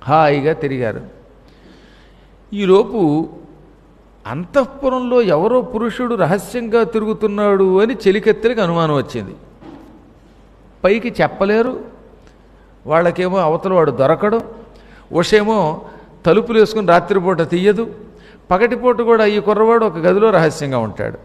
హాయిగా తిరిగారు ఈలోపు అంతఃపురంలో ఎవరో పురుషుడు రహస్యంగా తిరుగుతున్నాడు అని చెలికెత్తెలకు అనుమానం వచ్చింది పైకి చెప్పలేరు వాళ్ళకేమో అవతల వాడు దొరకడు ఉషేమో తలుపులు వేసుకుని రాత్రిపూట తీయదు పగటిపూట కూడా ఈ కుర్రవాడు ఒక గదిలో రహస్యంగా ఉంటాడు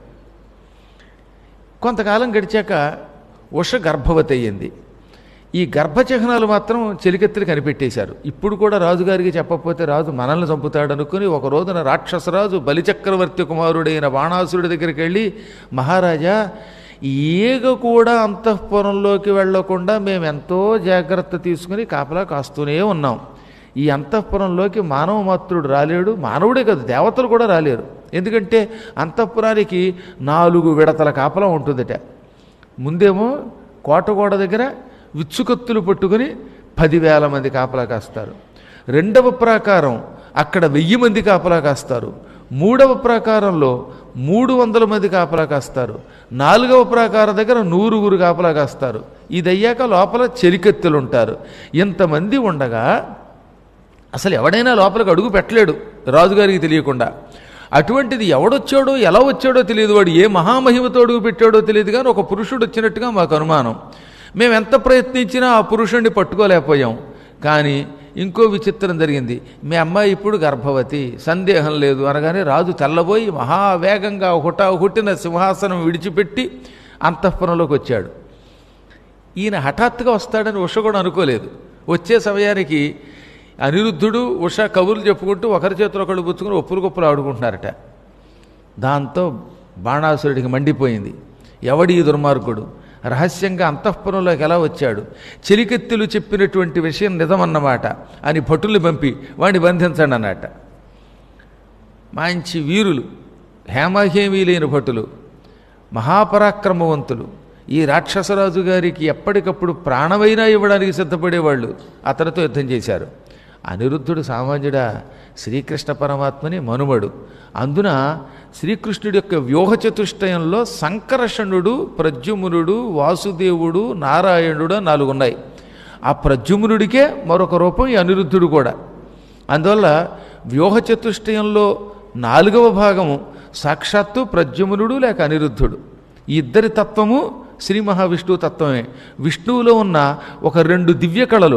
కొంతకాలం గడిచాక ఉష గర్భవతి అయ్యింది ఈ గర్భ చిహ్నాలు మాత్రం చెలికెత్తులు కనిపెట్టేశారు ఇప్పుడు కూడా రాజుగారికి చెప్పకపోతే రాజు మనల్ని చంపుతాడు అనుకుని ఒక రోజున రాక్షసరాజు బలిచక్రవర్తి కుమారుడైన బాణాసురుడి దగ్గరికి వెళ్ళి మహారాజా ఈగ కూడా అంతఃపురంలోకి వెళ్లకుండా మేము ఎంతో జాగ్రత్త తీసుకుని కాపలా కాస్తూనే ఉన్నాం ఈ అంతఃపురంలోకి మానవ మాత్రుడు రాలేడు మానవుడే కాదు దేవతలు కూడా రాలేరు ఎందుకంటే అంతఃపురానికి నాలుగు విడతల కాపలా ఉంటుందట ముందేమో కోటగోడ దగ్గర విచ్చుకత్తులు పట్టుకుని పదివేల మంది కాపలా కాస్తారు రెండవ ప్రాకారం అక్కడ వెయ్యి మంది కాపలా కాస్తారు మూడవ ప్రాకారంలో మూడు వందల మంది కాపలా కాస్తారు నాలుగవ ప్రాకారం దగ్గర నూరుగురు కాపలా కాస్తారు ఇది అయ్యాక లోపల చెలికత్తెలు ఉంటారు ఇంతమంది ఉండగా అసలు ఎవడైనా లోపలికి అడుగు పెట్టలేడు రాజుగారికి తెలియకుండా అటువంటిది ఎవడొచ్చాడో ఎలా వచ్చాడో తెలియదు వాడు ఏ మహామహిమతో అడుగు పెట్టాడో తెలియదు కానీ ఒక పురుషుడు వచ్చినట్టుగా మాకు అనుమానం మేము ఎంత ప్రయత్నించినా ఆ పురుషుణ్ణి పట్టుకోలేకపోయాం కానీ ఇంకో విచిత్రం జరిగింది మీ అమ్మాయి ఇప్పుడు గర్భవతి సందేహం లేదు అనగానే రాజు తెల్లబోయి మహావేగంగా హుటా హుట్టిన సింహాసనం విడిచిపెట్టి అంతఃపురంలోకి వచ్చాడు ఈయన హఠాత్తుగా వస్తాడని ఉష కూడా అనుకోలేదు వచ్చే సమయానికి అనిరుద్ధుడు ఉష కబుర్లు చెప్పుకుంటూ ఒకరి చేతిలో ఒకళ్ళు పుచ్చుకుని ఒప్పులు గొప్పలు ఆడుకుంటున్నారట దాంతో బాణాసురుడికి మండిపోయింది ఎవడి ఈ దుర్మార్గుడు రహస్యంగా అంతఃపురంలోకి ఎలా వచ్చాడు చెలికెత్తులు చెప్పినటువంటి విషయం నిజమన్నమాట అని భటుల్ని పంపి వాడిని బంధించండి అన్నట మంచి వీరులు హేమహేమీ లేని భటులు మహాపరాక్రమవంతులు ఈ రాక్షసరాజు గారికి ఎప్పటికప్పుడు ప్రాణమైనా ఇవ్వడానికి సిద్ధపడేవాళ్ళు అతనితో యుద్ధం చేశారు అనిరుద్ధుడు సామాన్యుడా శ్రీకృష్ణ పరమాత్మని మనుమడు అందున శ్రీకృష్ణుడి యొక్క వ్యూహ చతుష్టయంలో సంకర్షణుడు ప్రద్యుమ్నుడు వాసుదేవుడు నారాయణుడు అని నాలుగు ఉన్నాయి ఆ ప్రద్యుమ్నుడికే మరొక రూపం ఈ అనిరుద్ధుడు కూడా అందువల్ల వ్యూహ చతుష్టయంలో నాలుగవ భాగము సాక్షాత్తు ప్రద్యుమ్నుడు లేక అనిరుద్ధుడు ఈ ఇద్దరి తత్వము శ్రీ మహావిష్ణువు తత్వమే విష్ణువులో ఉన్న ఒక రెండు దివ్య కళలు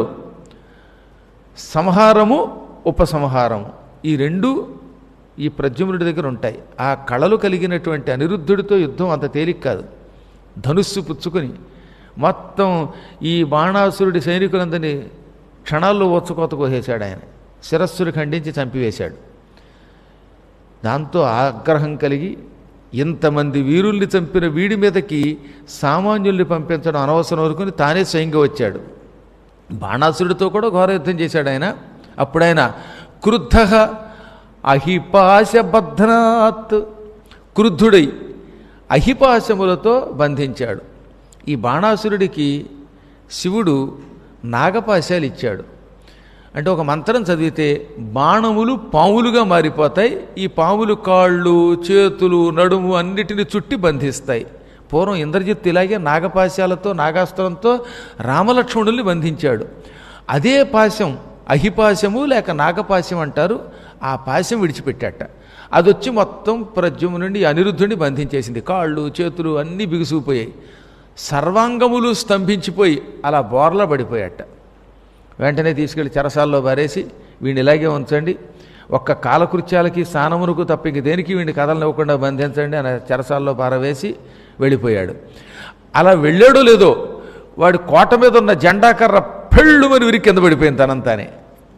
సంహారము ఉపసంహారము ఈ రెండు ఈ ప్రద్యుమ్నుడి దగ్గర ఉంటాయి ఆ కళలు కలిగినటువంటి అనిరుద్ధుడితో యుద్ధం అంత తేలిక కాదు ధనుస్సు పుచ్చుకొని మొత్తం ఈ బాణాసురుడి సైనికులందరినీ క్షణాల్లో వచ్చుకోత కోసేశాడు ఆయన శిరస్సును ఖండించి చంపివేశాడు దాంతో ఆగ్రహం కలిగి ఇంతమంది వీరుల్ని చంపిన వీడి మీదకి సామాన్యుల్ని పంపించడం అనవసరం అనుకుని తానే స్వయంగా వచ్చాడు బాణాసురుడితో కూడా ఘోర యుద్ధం చేశాడు ఆయన అప్పుడైన క్రుద్ధ అహిపాశబధ్నాత్ క్రుద్ధుడై అహిపాశములతో బంధించాడు ఈ బాణాసురుడికి శివుడు నాగపాశాలు ఇచ్చాడు అంటే ఒక మంత్రం చదివితే బాణములు పాములుగా మారిపోతాయి ఈ పాములు కాళ్ళు చేతులు నడుము అన్నిటిని చుట్టి బంధిస్తాయి పూర్వం ఇంద్రజిత్తు ఇలాగే నాగపాశాలతో నాగాస్త్రంతో రామలక్ష్మణుల్ని బంధించాడు అదే పాశం అహిపాశము లేక నాగపాశం అంటారు ఆ పాశం విడిచిపెట్టాట అది వచ్చి మొత్తం ప్రజ్యము నుండి అనిరుద్ధుడిని బంధించేసింది కాళ్ళు చేతులు అన్నీ బిగుసుకుపోయాయి సర్వాంగములు స్తంభించిపోయి అలా బోర్లా పడిపోయాట వెంటనే తీసుకెళ్లి చెరసాల్లో పారేసి వీడిని ఇలాగే ఉంచండి ఒక్క కాలకృత్యాలకి స్నానమునకు తప్ప ఇంక దేనికి వీడిని కథలనివ్వకుండా బంధించండి అని చెరసాల్లో పారవేసి వెళ్ళిపోయాడు అలా వెళ్ళాడో లేదో వాడి కోట మీద ఉన్న జెండా కర్ర పెళ్ళుమని విరిగి కింద పడిపోయింది తనంతానే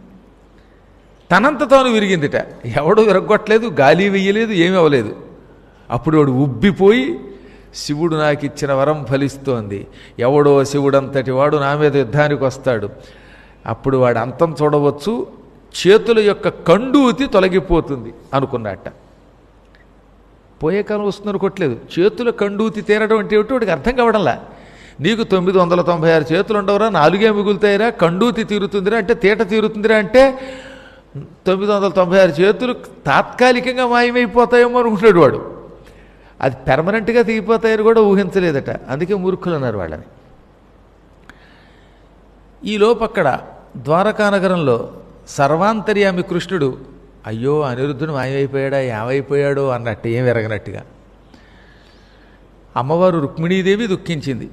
తనంత తాను విరిగిందిట ఎవడు విరగొట్టలేదు గాలి వెయ్యలేదు ఏమీ అవ్వలేదు అప్పుడు వాడు ఉబ్బిపోయి శివుడు నాకు ఇచ్చిన వరం ఫలిస్తోంది ఎవడో శివుడంతటి వాడు నా మీద యుద్ధానికి వస్తాడు అప్పుడు వాడు అంతం చూడవచ్చు చేతుల యొక్క కండూతి తొలగిపోతుంది అనుకున్నట్ట పోయే కాలం వస్తున్నారు కొట్టలేదు చేతుల కండూతి తీరడం అంటే ఏమిటో వాడికి అర్థం కావడంలా నీకు తొమ్మిది వందల తొంభై ఆరు చేతులు ఉండవురా నాలుగే మిగులుతాయిరా కండూతి తీరుతుందిరా అంటే తీట తీరుతుందిరా అంటే తొమ్మిది వందల తొంభై ఆరు చేతులు తాత్కాలికంగా మాయమైపోతాయేమో అనుకుంటాడు వాడు అది పెర్మనెంట్గా తీగిపోతాయని కూడా ఊహించలేదట అందుకే మూర్ఖులు అన్నారు వాళ్ళని ఈలోపు అక్కడ ద్వారకా నగరంలో సర్వాంతర్యామి కృష్ణుడు అయ్యో అనిరుద్ధుడు మాయమైపోయాడా ఏమైపోయాడో అన్నట్టు ఏం ఎరగనట్టుగా అమ్మవారు రుక్మిణీదేవి దుఃఖించింది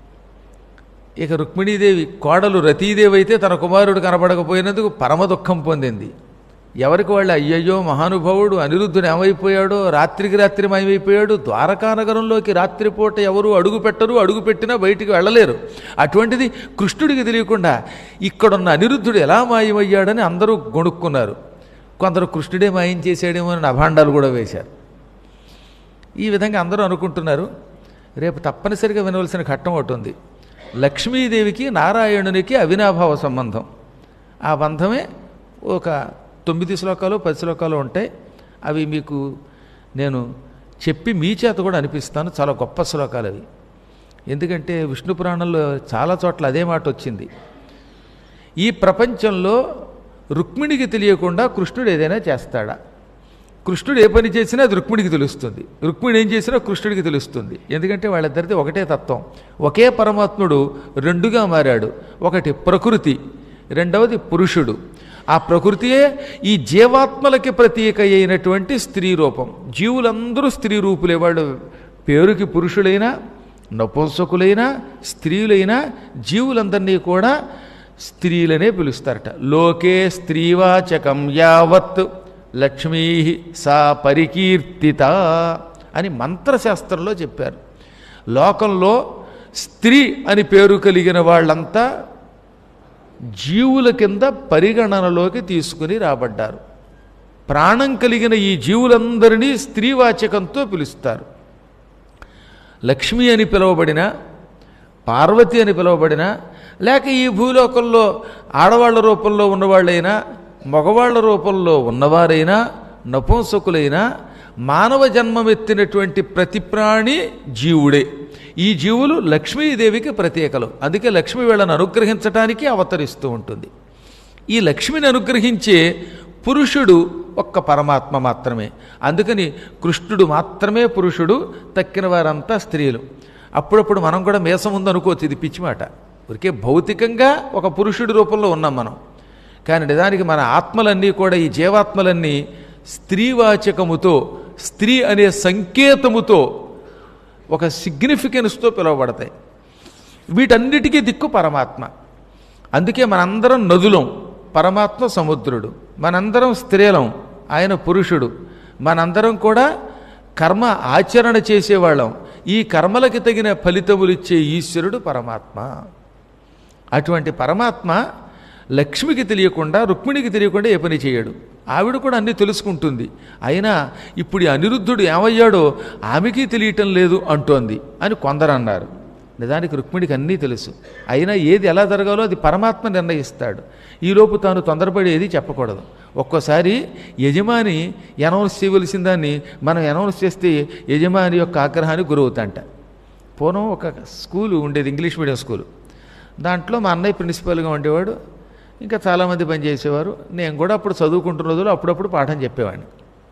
ఇక రుక్మిణీదేవి కోడలు రతీదేవి అయితే తన కుమారుడు కనబడకపోయినందుకు పరమ దుఃఖం పొందింది ఎవరికి వాళ్ళు అయ్యయ్యో మహానుభావుడు అనిరుద్ధుడు ఏమైపోయాడో రాత్రికి రాత్రి మాయమైపోయాడు ద్వారకానగరంలోకి రాత్రిపూట ఎవరు అడుగు పెట్టరు అడుగు పెట్టినా బయటికి వెళ్ళలేరు అటువంటిది కృష్ణుడికి తెలియకుండా ఇక్కడున్న అనిరుద్ధుడు ఎలా మాయమయ్యాడని అందరూ గొణుక్కున్నారు కొందరు కృష్ణుడే మాయం చేశాడేమో అని అభాండాలు కూడా వేశారు ఈ విధంగా అందరూ అనుకుంటున్నారు రేపు తప్పనిసరిగా వినవలసిన ఘట్టం ఒకటి ఉంది లక్ష్మీదేవికి నారాయణునికి అవినాభావ సంబంధం ఆ బంధమే ఒక తొమ్మిది శ్లోకాలు పది శ్లోకాలు ఉంటాయి అవి మీకు నేను చెప్పి మీ చేత కూడా అనిపిస్తాను చాలా గొప్ప శ్లోకాలు అవి ఎందుకంటే విష్ణు పురాణంలో చాలా చోట్ల అదే మాట వచ్చింది ఈ ప్రపంచంలో రుక్మిణికి తెలియకుండా కృష్ణుడు ఏదైనా చేస్తాడా కృష్ణుడు ఏ పని చేసినా అది రుక్మిణికి తెలుస్తుంది రుక్మిణి ఏం చేసినా కృష్ణుడికి తెలుస్తుంది ఎందుకంటే వాళ్ళిద్దరిది ఒకటే తత్వం ఒకే పరమాత్ముడు రెండుగా మారాడు ఒకటి ప్రకృతి రెండవది పురుషుడు ఆ ప్రకృతియే ఈ జీవాత్మలకి ప్రతీక అయినటువంటి స్త్రీ రూపం జీవులందరూ స్త్రీ రూపులే వాళ్ళు పేరుకి పురుషులైనా నపుంసకులైనా స్త్రీలైనా జీవులందరినీ కూడా స్త్రీలనే పిలుస్తారట లోకే స్త్రీవాచకం యావత్ లక్ష్మీ సా పరికీర్తిత అని మంత్రశాస్త్రంలో చెప్పారు లోకంలో స్త్రీ అని పేరు కలిగిన వాళ్ళంతా జీవుల కింద పరిగణనలోకి తీసుకుని రాబడ్డారు ప్రాణం కలిగిన ఈ జీవులందరినీ స్త్రీవాచకంతో పిలుస్తారు లక్ష్మి అని పిలువబడిన పార్వతి అని పిలువబడిన లేక ఈ భూలోకంలో ఆడవాళ్ల రూపంలో ఉన్నవాళ్ళైనా మగవాళ్ల రూపంలో ఉన్నవారైనా నపుంసకులైనా మానవ జన్మమెత్తినటువంటి ప్రతి ప్రాణి జీవుడే ఈ జీవులు లక్ష్మీదేవికి ప్రత్యేకలు అందుకే లక్ష్మి వీళ్ళని అనుగ్రహించటానికి అవతరిస్తూ ఉంటుంది ఈ లక్ష్మిని అనుగ్రహించే పురుషుడు ఒక్క పరమాత్మ మాత్రమే అందుకని కృష్ణుడు మాత్రమే పురుషుడు తక్కిన వారంతా స్త్రీలు అప్పుడప్పుడు మనం కూడా మేసం ఉందనుకోవచ్చు ఇది పిచ్చి మాట ఊరికే భౌతికంగా ఒక పురుషుడి రూపంలో ఉన్నాం మనం కానీ నిజానికి మన ఆత్మలన్నీ కూడా ఈ జీవాత్మలన్నీ స్త్రీవాచకముతో స్త్రీ అనే సంకేతముతో ఒక సిగ్నిఫికెన్స్తో పిలువబడతాయి వీటన్నిటికీ దిక్కు పరమాత్మ అందుకే మనందరం నదులం పరమాత్మ సముద్రుడు మనందరం స్త్రీలం ఆయన పురుషుడు మనందరం కూడా కర్మ ఆచరణ చేసేవాళ్ళం ఈ కర్మలకి తగిన ఫలితములిచ్చే ఈశ్వరుడు పరమాత్మ అటువంటి పరమాత్మ లక్ష్మికి తెలియకుండా రుక్మిణికి తెలియకుండా ఏ పని చేయడు ఆవిడ కూడా అన్నీ తెలుసుకుంటుంది అయినా ఇప్పుడు ఈ అనిరుద్ధుడు ఏమయ్యాడో ఆమెకి తెలియటం లేదు అంటోంది అని కొందరు అన్నారు నిజానికి రుక్మిణికి అన్నీ తెలుసు అయినా ఏది ఎలా జరగాలో అది పరమాత్మ నిర్ణయిస్తాడు ఈలోపు తాను తొందరపడి ఏది చెప్పకూడదు ఒక్కోసారి యజమాని అనౌన్స్ చేయవలసిన దాన్ని మనం అనౌన్స్ చేస్తే యజమాని యొక్క ఆగ్రహానికి గురవుతాంట పూర్వం ఒక స్కూలు ఉండేది ఇంగ్లీష్ మీడియం స్కూలు దాంట్లో మా అన్నయ్య ప్రిన్సిపల్గా ఉండేవాడు ఇంకా చాలామంది పనిచేసేవారు నేను కూడా అప్పుడు చదువుకుంటున్న రోజులు అప్పుడప్పుడు పాఠం చెప్పేవాడిని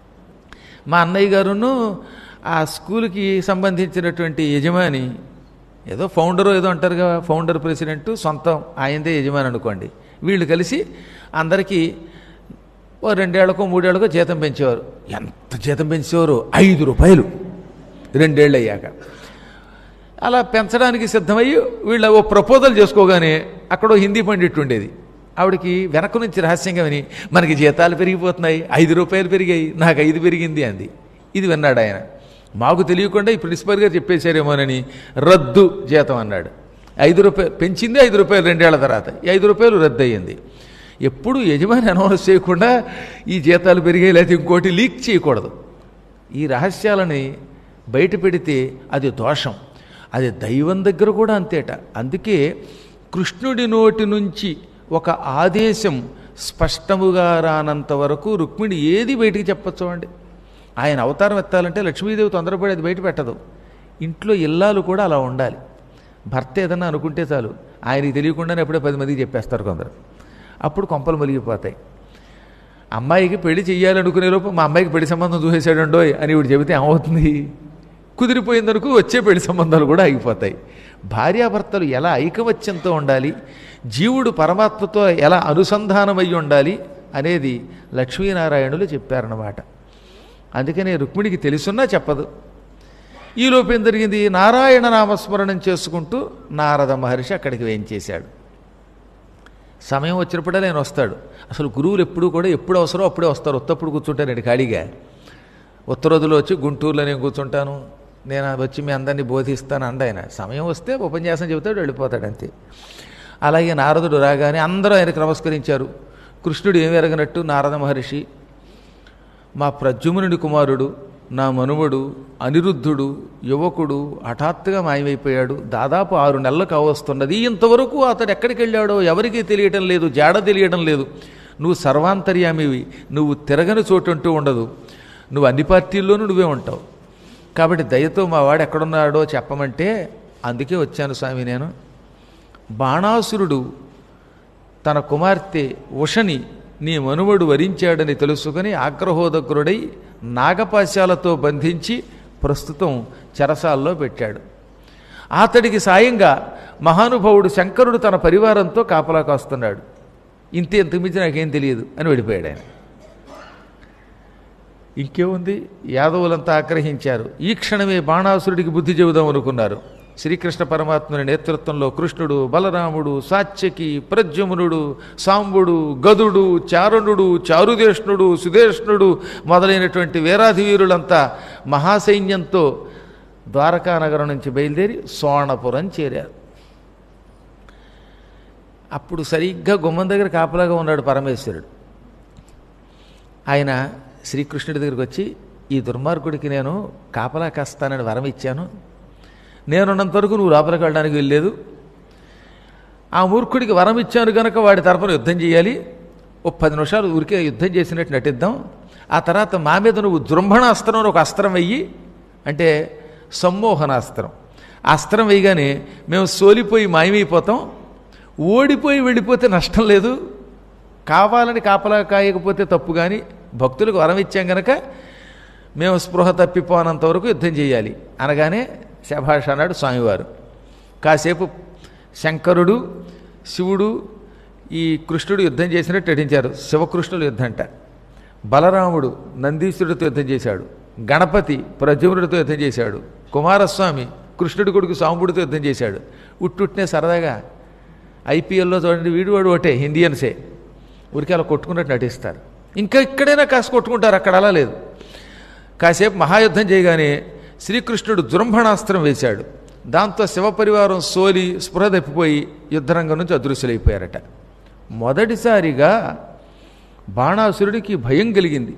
మా అన్నయ్య గారును ఆ స్కూల్కి సంబంధించినటువంటి యజమాని ఏదో ఫౌండరు ఏదో అంటారుగా ఫౌండర్ ప్రెసిడెంట్ సొంతం ఆయనదే యజమాని అనుకోండి వీళ్ళు కలిసి అందరికీ ఓ రెండేళ్లకో మూడేళ్లకో జీతం పెంచేవారు ఎంత జీతం పెంచేవారు ఐదు రూపాయలు రెండేళ్ళు అయ్యాక అలా పెంచడానికి సిద్ధమయ్యి వీళ్ళ ఓ ప్రపోజల్ చేసుకోగానే అక్కడ ఓ హిందీ పండిట్టు ఉండేది ఆవిడకి వెనక నుంచి రహస్యంగా విని మనకి జీతాలు పెరిగిపోతున్నాయి ఐదు రూపాయలు పెరిగాయి నాకు ఐదు పెరిగింది అంది ఇది విన్నాడు ఆయన మాకు తెలియకుండా ఈ ప్రిన్సిపల్ గారు చెప్పేశారేమోనని రద్దు జీతం అన్నాడు ఐదు రూపాయలు పెంచింది ఐదు రూపాయలు రెండేళ్ల తర్వాత ఈ ఐదు రూపాయలు రద్దు అయ్యింది ఎప్పుడు యజమాని అనౌన్స్ చేయకుండా ఈ జీతాలు పెరిగాయి లేకపోతే ఇంకోటి లీక్ చేయకూడదు ఈ రహస్యాలని బయట పెడితే అది దోషం అది దైవం దగ్గర కూడా అంతేట అందుకే కృష్ణుడి నోటి నుంచి ఒక ఆదేశం స్పష్టముగా రానంత వరకు రుక్మిణి ఏది బయటికి చెప్పచ్చు అండి ఆయన అవతారం ఎత్తాలంటే లక్ష్మీదేవి తొందరపడి అది బయట పెట్టదు ఇంట్లో ఇల్లాలు కూడా అలా ఉండాలి భర్త ఏదన్నా అనుకుంటే చాలు ఆయనకి తెలియకుండానే ఎప్పుడే పది మందికి చెప్పేస్తారు కొందరు అప్పుడు కొంపలు మలిగిపోతాయి అమ్మాయికి పెళ్లి చెయ్యాలనుకునే లోపు మా అమ్మాయికి పెళ్లి సంబంధం చూసేసాడండోయ్ అని ఇప్పుడు చెబితే ఏమవుతుంది కుదిరిపోయిందనుకో వచ్చే పెళ్లి సంబంధాలు కూడా ఆగిపోతాయి భార్యాభర్తలు ఎలా ఐకమత్యంతో ఉండాలి జీవుడు పరమాత్మతో ఎలా అనుసంధానమై ఉండాలి అనేది లక్ష్మీనారాయణులు చెప్పారన్నమాట అందుకనే రుక్మిణికి తెలుసున్నా చెప్పదు ఈలోపు ఏం జరిగింది నారాయణ నామస్మరణం చేసుకుంటూ నారద మహర్షి అక్కడికి వేయించేశాడు సమయం వచ్చినప్పుడే ఆయన వస్తాడు అసలు గురువులు ఎప్పుడు కూడా ఎప్పుడు అవసరమో అప్పుడే వస్తారు ఉత్తప్పుడు కూర్చుంటానండి ఖాళీగా ఉత్తరోజులో వచ్చి గుంటూరులో నేను కూర్చుంటాను నేను వచ్చి మీ అందరినీ బోధిస్తాను అండ ఆయన సమయం వస్తే ఉపన్యాసం చెబుతాడు వెళ్ళిపోతాడు అంతే అలాగే నారదుడు రాగానే అందరూ ఆయనకు నమస్కరించారు కృష్ణుడు ఏమి ఎరగనట్టు నారద మహర్షి మా ప్రద్యుమ్నుడి కుమారుడు నా మనువడు అనిరుద్ధుడు యువకుడు హఠాత్తుగా మాయమైపోయాడు దాదాపు ఆరు నెలలు కావస్తున్నది ఇంతవరకు అతడు ఎక్కడికి వెళ్ళాడో ఎవరికీ తెలియటం లేదు జాడ తెలియటం లేదు నువ్వు సర్వాంతర్యామివి నువ్వు తిరగని చోటుంటూ ఉండదు నువ్వు అన్ని పార్టీల్లోనూ నువ్వే ఉంటావు కాబట్టి దయతో మా వాడు ఎక్కడున్నాడో చెప్పమంటే అందుకే వచ్చాను స్వామి నేను బాణాసురుడు తన కుమార్తె ఉషని నీ మనువడు వరించాడని తెలుసుకుని ఆగ్రహోదగ్రుడై నాగపాశాలతో బంధించి ప్రస్తుతం చెరసాల్లో పెట్టాడు అతడికి సాయంగా మహానుభావుడు శంకరుడు తన పరివారంతో కాపలా కాస్తున్నాడు ఇంతే ఇంతకుమించి నాకేం తెలియదు అని వెళ్ళిపోయాడు ఆయన ఇంకేముంది యాదవులంతా ఆగ్రహించారు ఈ క్షణమే బాణాసురుడికి బుద్ధి చెబుదాం అనుకున్నారు శ్రీకృష్ణ పరమాత్ముని నేతృత్వంలో కృష్ణుడు బలరాముడు సాత్యకి ప్రద్యుమ్నుడు సాంబుడు గదుడు చారణుడు చారుదేష్ణుడు సుదేష్ణుడు మొదలైనటువంటి వీరాధి వీరులంతా మహాసైన్యంతో ద్వారకా నగరం నుంచి బయలుదేరి సోణపురం చేరారు అప్పుడు సరిగ్గా గుమ్మం దగ్గర కాపలాగా ఉన్నాడు పరమేశ్వరుడు ఆయన శ్రీకృష్ణుడి దగ్గరికి వచ్చి ఈ దుర్మార్గుడికి నేను కాపలా కాస్తానని వరం ఇచ్చాను నేనున్నంత వరకు నువ్వు లోపలికి వెళ్ళడానికి వెళ్ళలేదు ఆ మూర్ఖుడికి వరం ఇచ్చాను కనుక వాడి తరపున యుద్ధం చేయాలి ఓ పది నిమిషాలు ఊరికే యుద్ధం చేసినట్టు నటిద్దాం ఆ తర్వాత మా మీద నువ్వు జృంభణాస్త్రం అని ఒక అస్త్రం వెయ్యి అంటే సమ్మోహనాస్త్రం ఆ అస్త్రం వేయగానే మేము సోలిపోయి మాయమైపోతాం ఓడిపోయి వెళ్ళిపోతే నష్టం లేదు కావాలని కాపలా కాయకపోతే తప్పు కానీ భక్తులకు వరం ఇచ్చాం గనక మేము స్పృహ తప్పిపోనంత వరకు యుద్ధం చేయాలి అనగానే శభాష అన్నాడు స్వామివారు కాసేపు శంకరుడు శివుడు ఈ కృష్ణుడు యుద్ధం చేసినట్టు నటించారు శివకృష్ణుడు యుద్ధంట బలరాముడు నందీశ్వరుడితో యుద్ధం చేశాడు గణపతి ప్రద్యుమ్నుడితో యుద్ధం చేశాడు కుమారస్వామి కృష్ణుడి కొడుకు సాంబుడితో యుద్ధం చేశాడు ఉట్టుట్నే సరదాగా ఐపీఎల్లో చూడండి వీడు వాడు ఒకటే ఇండియన్సే ఊరికి అలా కొట్టుకున్నట్టు నటిస్తారు ఇంకా ఇక్కడైనా కాస్త కొట్టుకుంటారు అక్కడ అలా లేదు కాసేపు మహాయుద్ధం చేయగానే శ్రీకృష్ణుడు జృంభణాస్త్రం వేశాడు దాంతో శివపరివారం సోలి స్పృహ తప్పిపోయి యుద్ధరంగం నుంచి అదృశ్యులైపోయారట మొదటిసారిగా బాణాసురుడికి భయం కలిగింది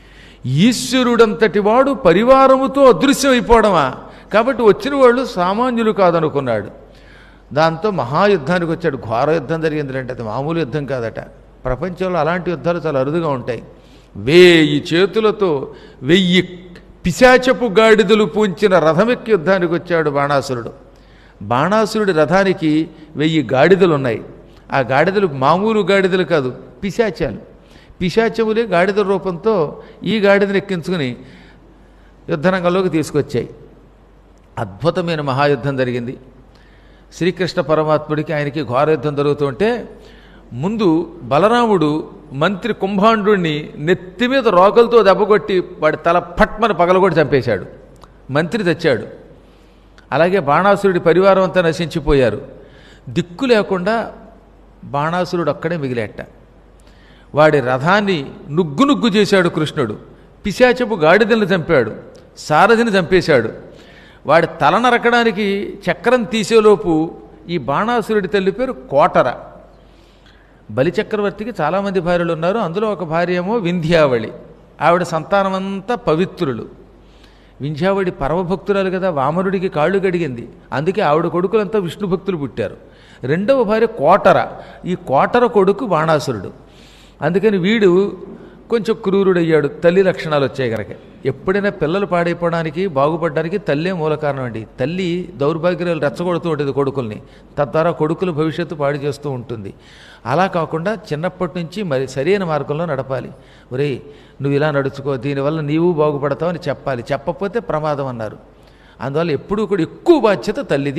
ఈశ్వరుడంతటి వాడు పరివారముతో అదృశ్యమైపోవడమా కాబట్టి వచ్చిన వాళ్ళు సామాన్యులు కాదనుకున్నాడు దాంతో మహాయుద్ధానికి వచ్చాడు ఘోర యుద్ధం జరిగింది అంటే అది మామూలు యుద్ధం కాదట ప్రపంచంలో అలాంటి యుద్ధాలు చాలా అరుదుగా ఉంటాయి వేయి చేతులతో వెయ్యి పిశాచపు గాడిదలు పూంచిన రథమెక్కి యుద్ధానికి వచ్చాడు బాణాసురుడు బాణాసురుడి రథానికి వెయ్యి గాడిదలు ఉన్నాయి ఆ గాడిదలు మామూలు గాడిదలు కాదు పిశాచాలు పిశాచములే గాడిద రూపంతో ఈ గాడిదను ఎక్కించుకుని యుద్ధరంగంలోకి తీసుకొచ్చాయి అద్భుతమైన మహాయుద్ధం జరిగింది శ్రీకృష్ణ పరమాత్ముడికి ఆయనకి ఘోర యుద్ధం జరుగుతుంటే ముందు బలరాముడు మంత్రి కుంభాండుణ్ణి నెత్తి మీద రోకలతో దెబ్బకొట్టి వాడి తల పట్మని పగలగొట్టి చంపేశాడు మంత్రి తెచ్చాడు అలాగే బాణాసురుడి పరివారం అంతా నశించిపోయారు దిక్కు లేకుండా బాణాసురుడు అక్కడే మిగిలేట వాడి రథాన్ని నుగ్గు నుగ్గు చేశాడు కృష్ణుడు పిశాచపు గాడిదలను చంపాడు సారథిని చంపేశాడు వాడి తల నరకడానికి చక్రం తీసేలోపు ఈ బాణాసురుడి తల్లి పేరు కోటర బలిచక్రవర్తికి చాలామంది భార్యలు ఉన్నారు అందులో ఒక భార్య ఏమో వింధ్యావళి ఆవిడ సంతానమంతా పవిత్రులు వింధ్యావళి పరమభక్తురాలు కదా వామనుడికి కాళ్ళు గడిగింది అందుకే ఆవిడ కొడుకులంతా విష్ణు భక్తులు పుట్టారు రెండవ భార్య కోటర ఈ కోటర కొడుకు బాణాసురుడు అందుకని వీడు కొంచెం క్రూరుడయ్యాడు తల్లి లక్షణాలు వచ్చాయి కనుక ఎప్పుడైనా పిల్లలు పాడైపోవడానికి బాగుపడడానికి తల్లే మూల కారణం అండి తల్లి దౌర్భాగ్యాలు రెచ్చగొడుతూ ఉంటుంది కొడుకుల్ని తద్వారా కొడుకుల భవిష్యత్తు పాడు చేస్తూ ఉంటుంది అలా కాకుండా చిన్నప్పటి నుంచి మరి సరైన మార్గంలో నడపాలి ఒరేయ్ నువ్వు ఇలా నడుచుకో దీనివల్ల నీవు బాగుపడతావు అని చెప్పాలి చెప్పకపోతే ప్రమాదం అన్నారు అందువల్ల ఎప్పుడూ కూడా ఎక్కువ బాధ్యత తల్లిది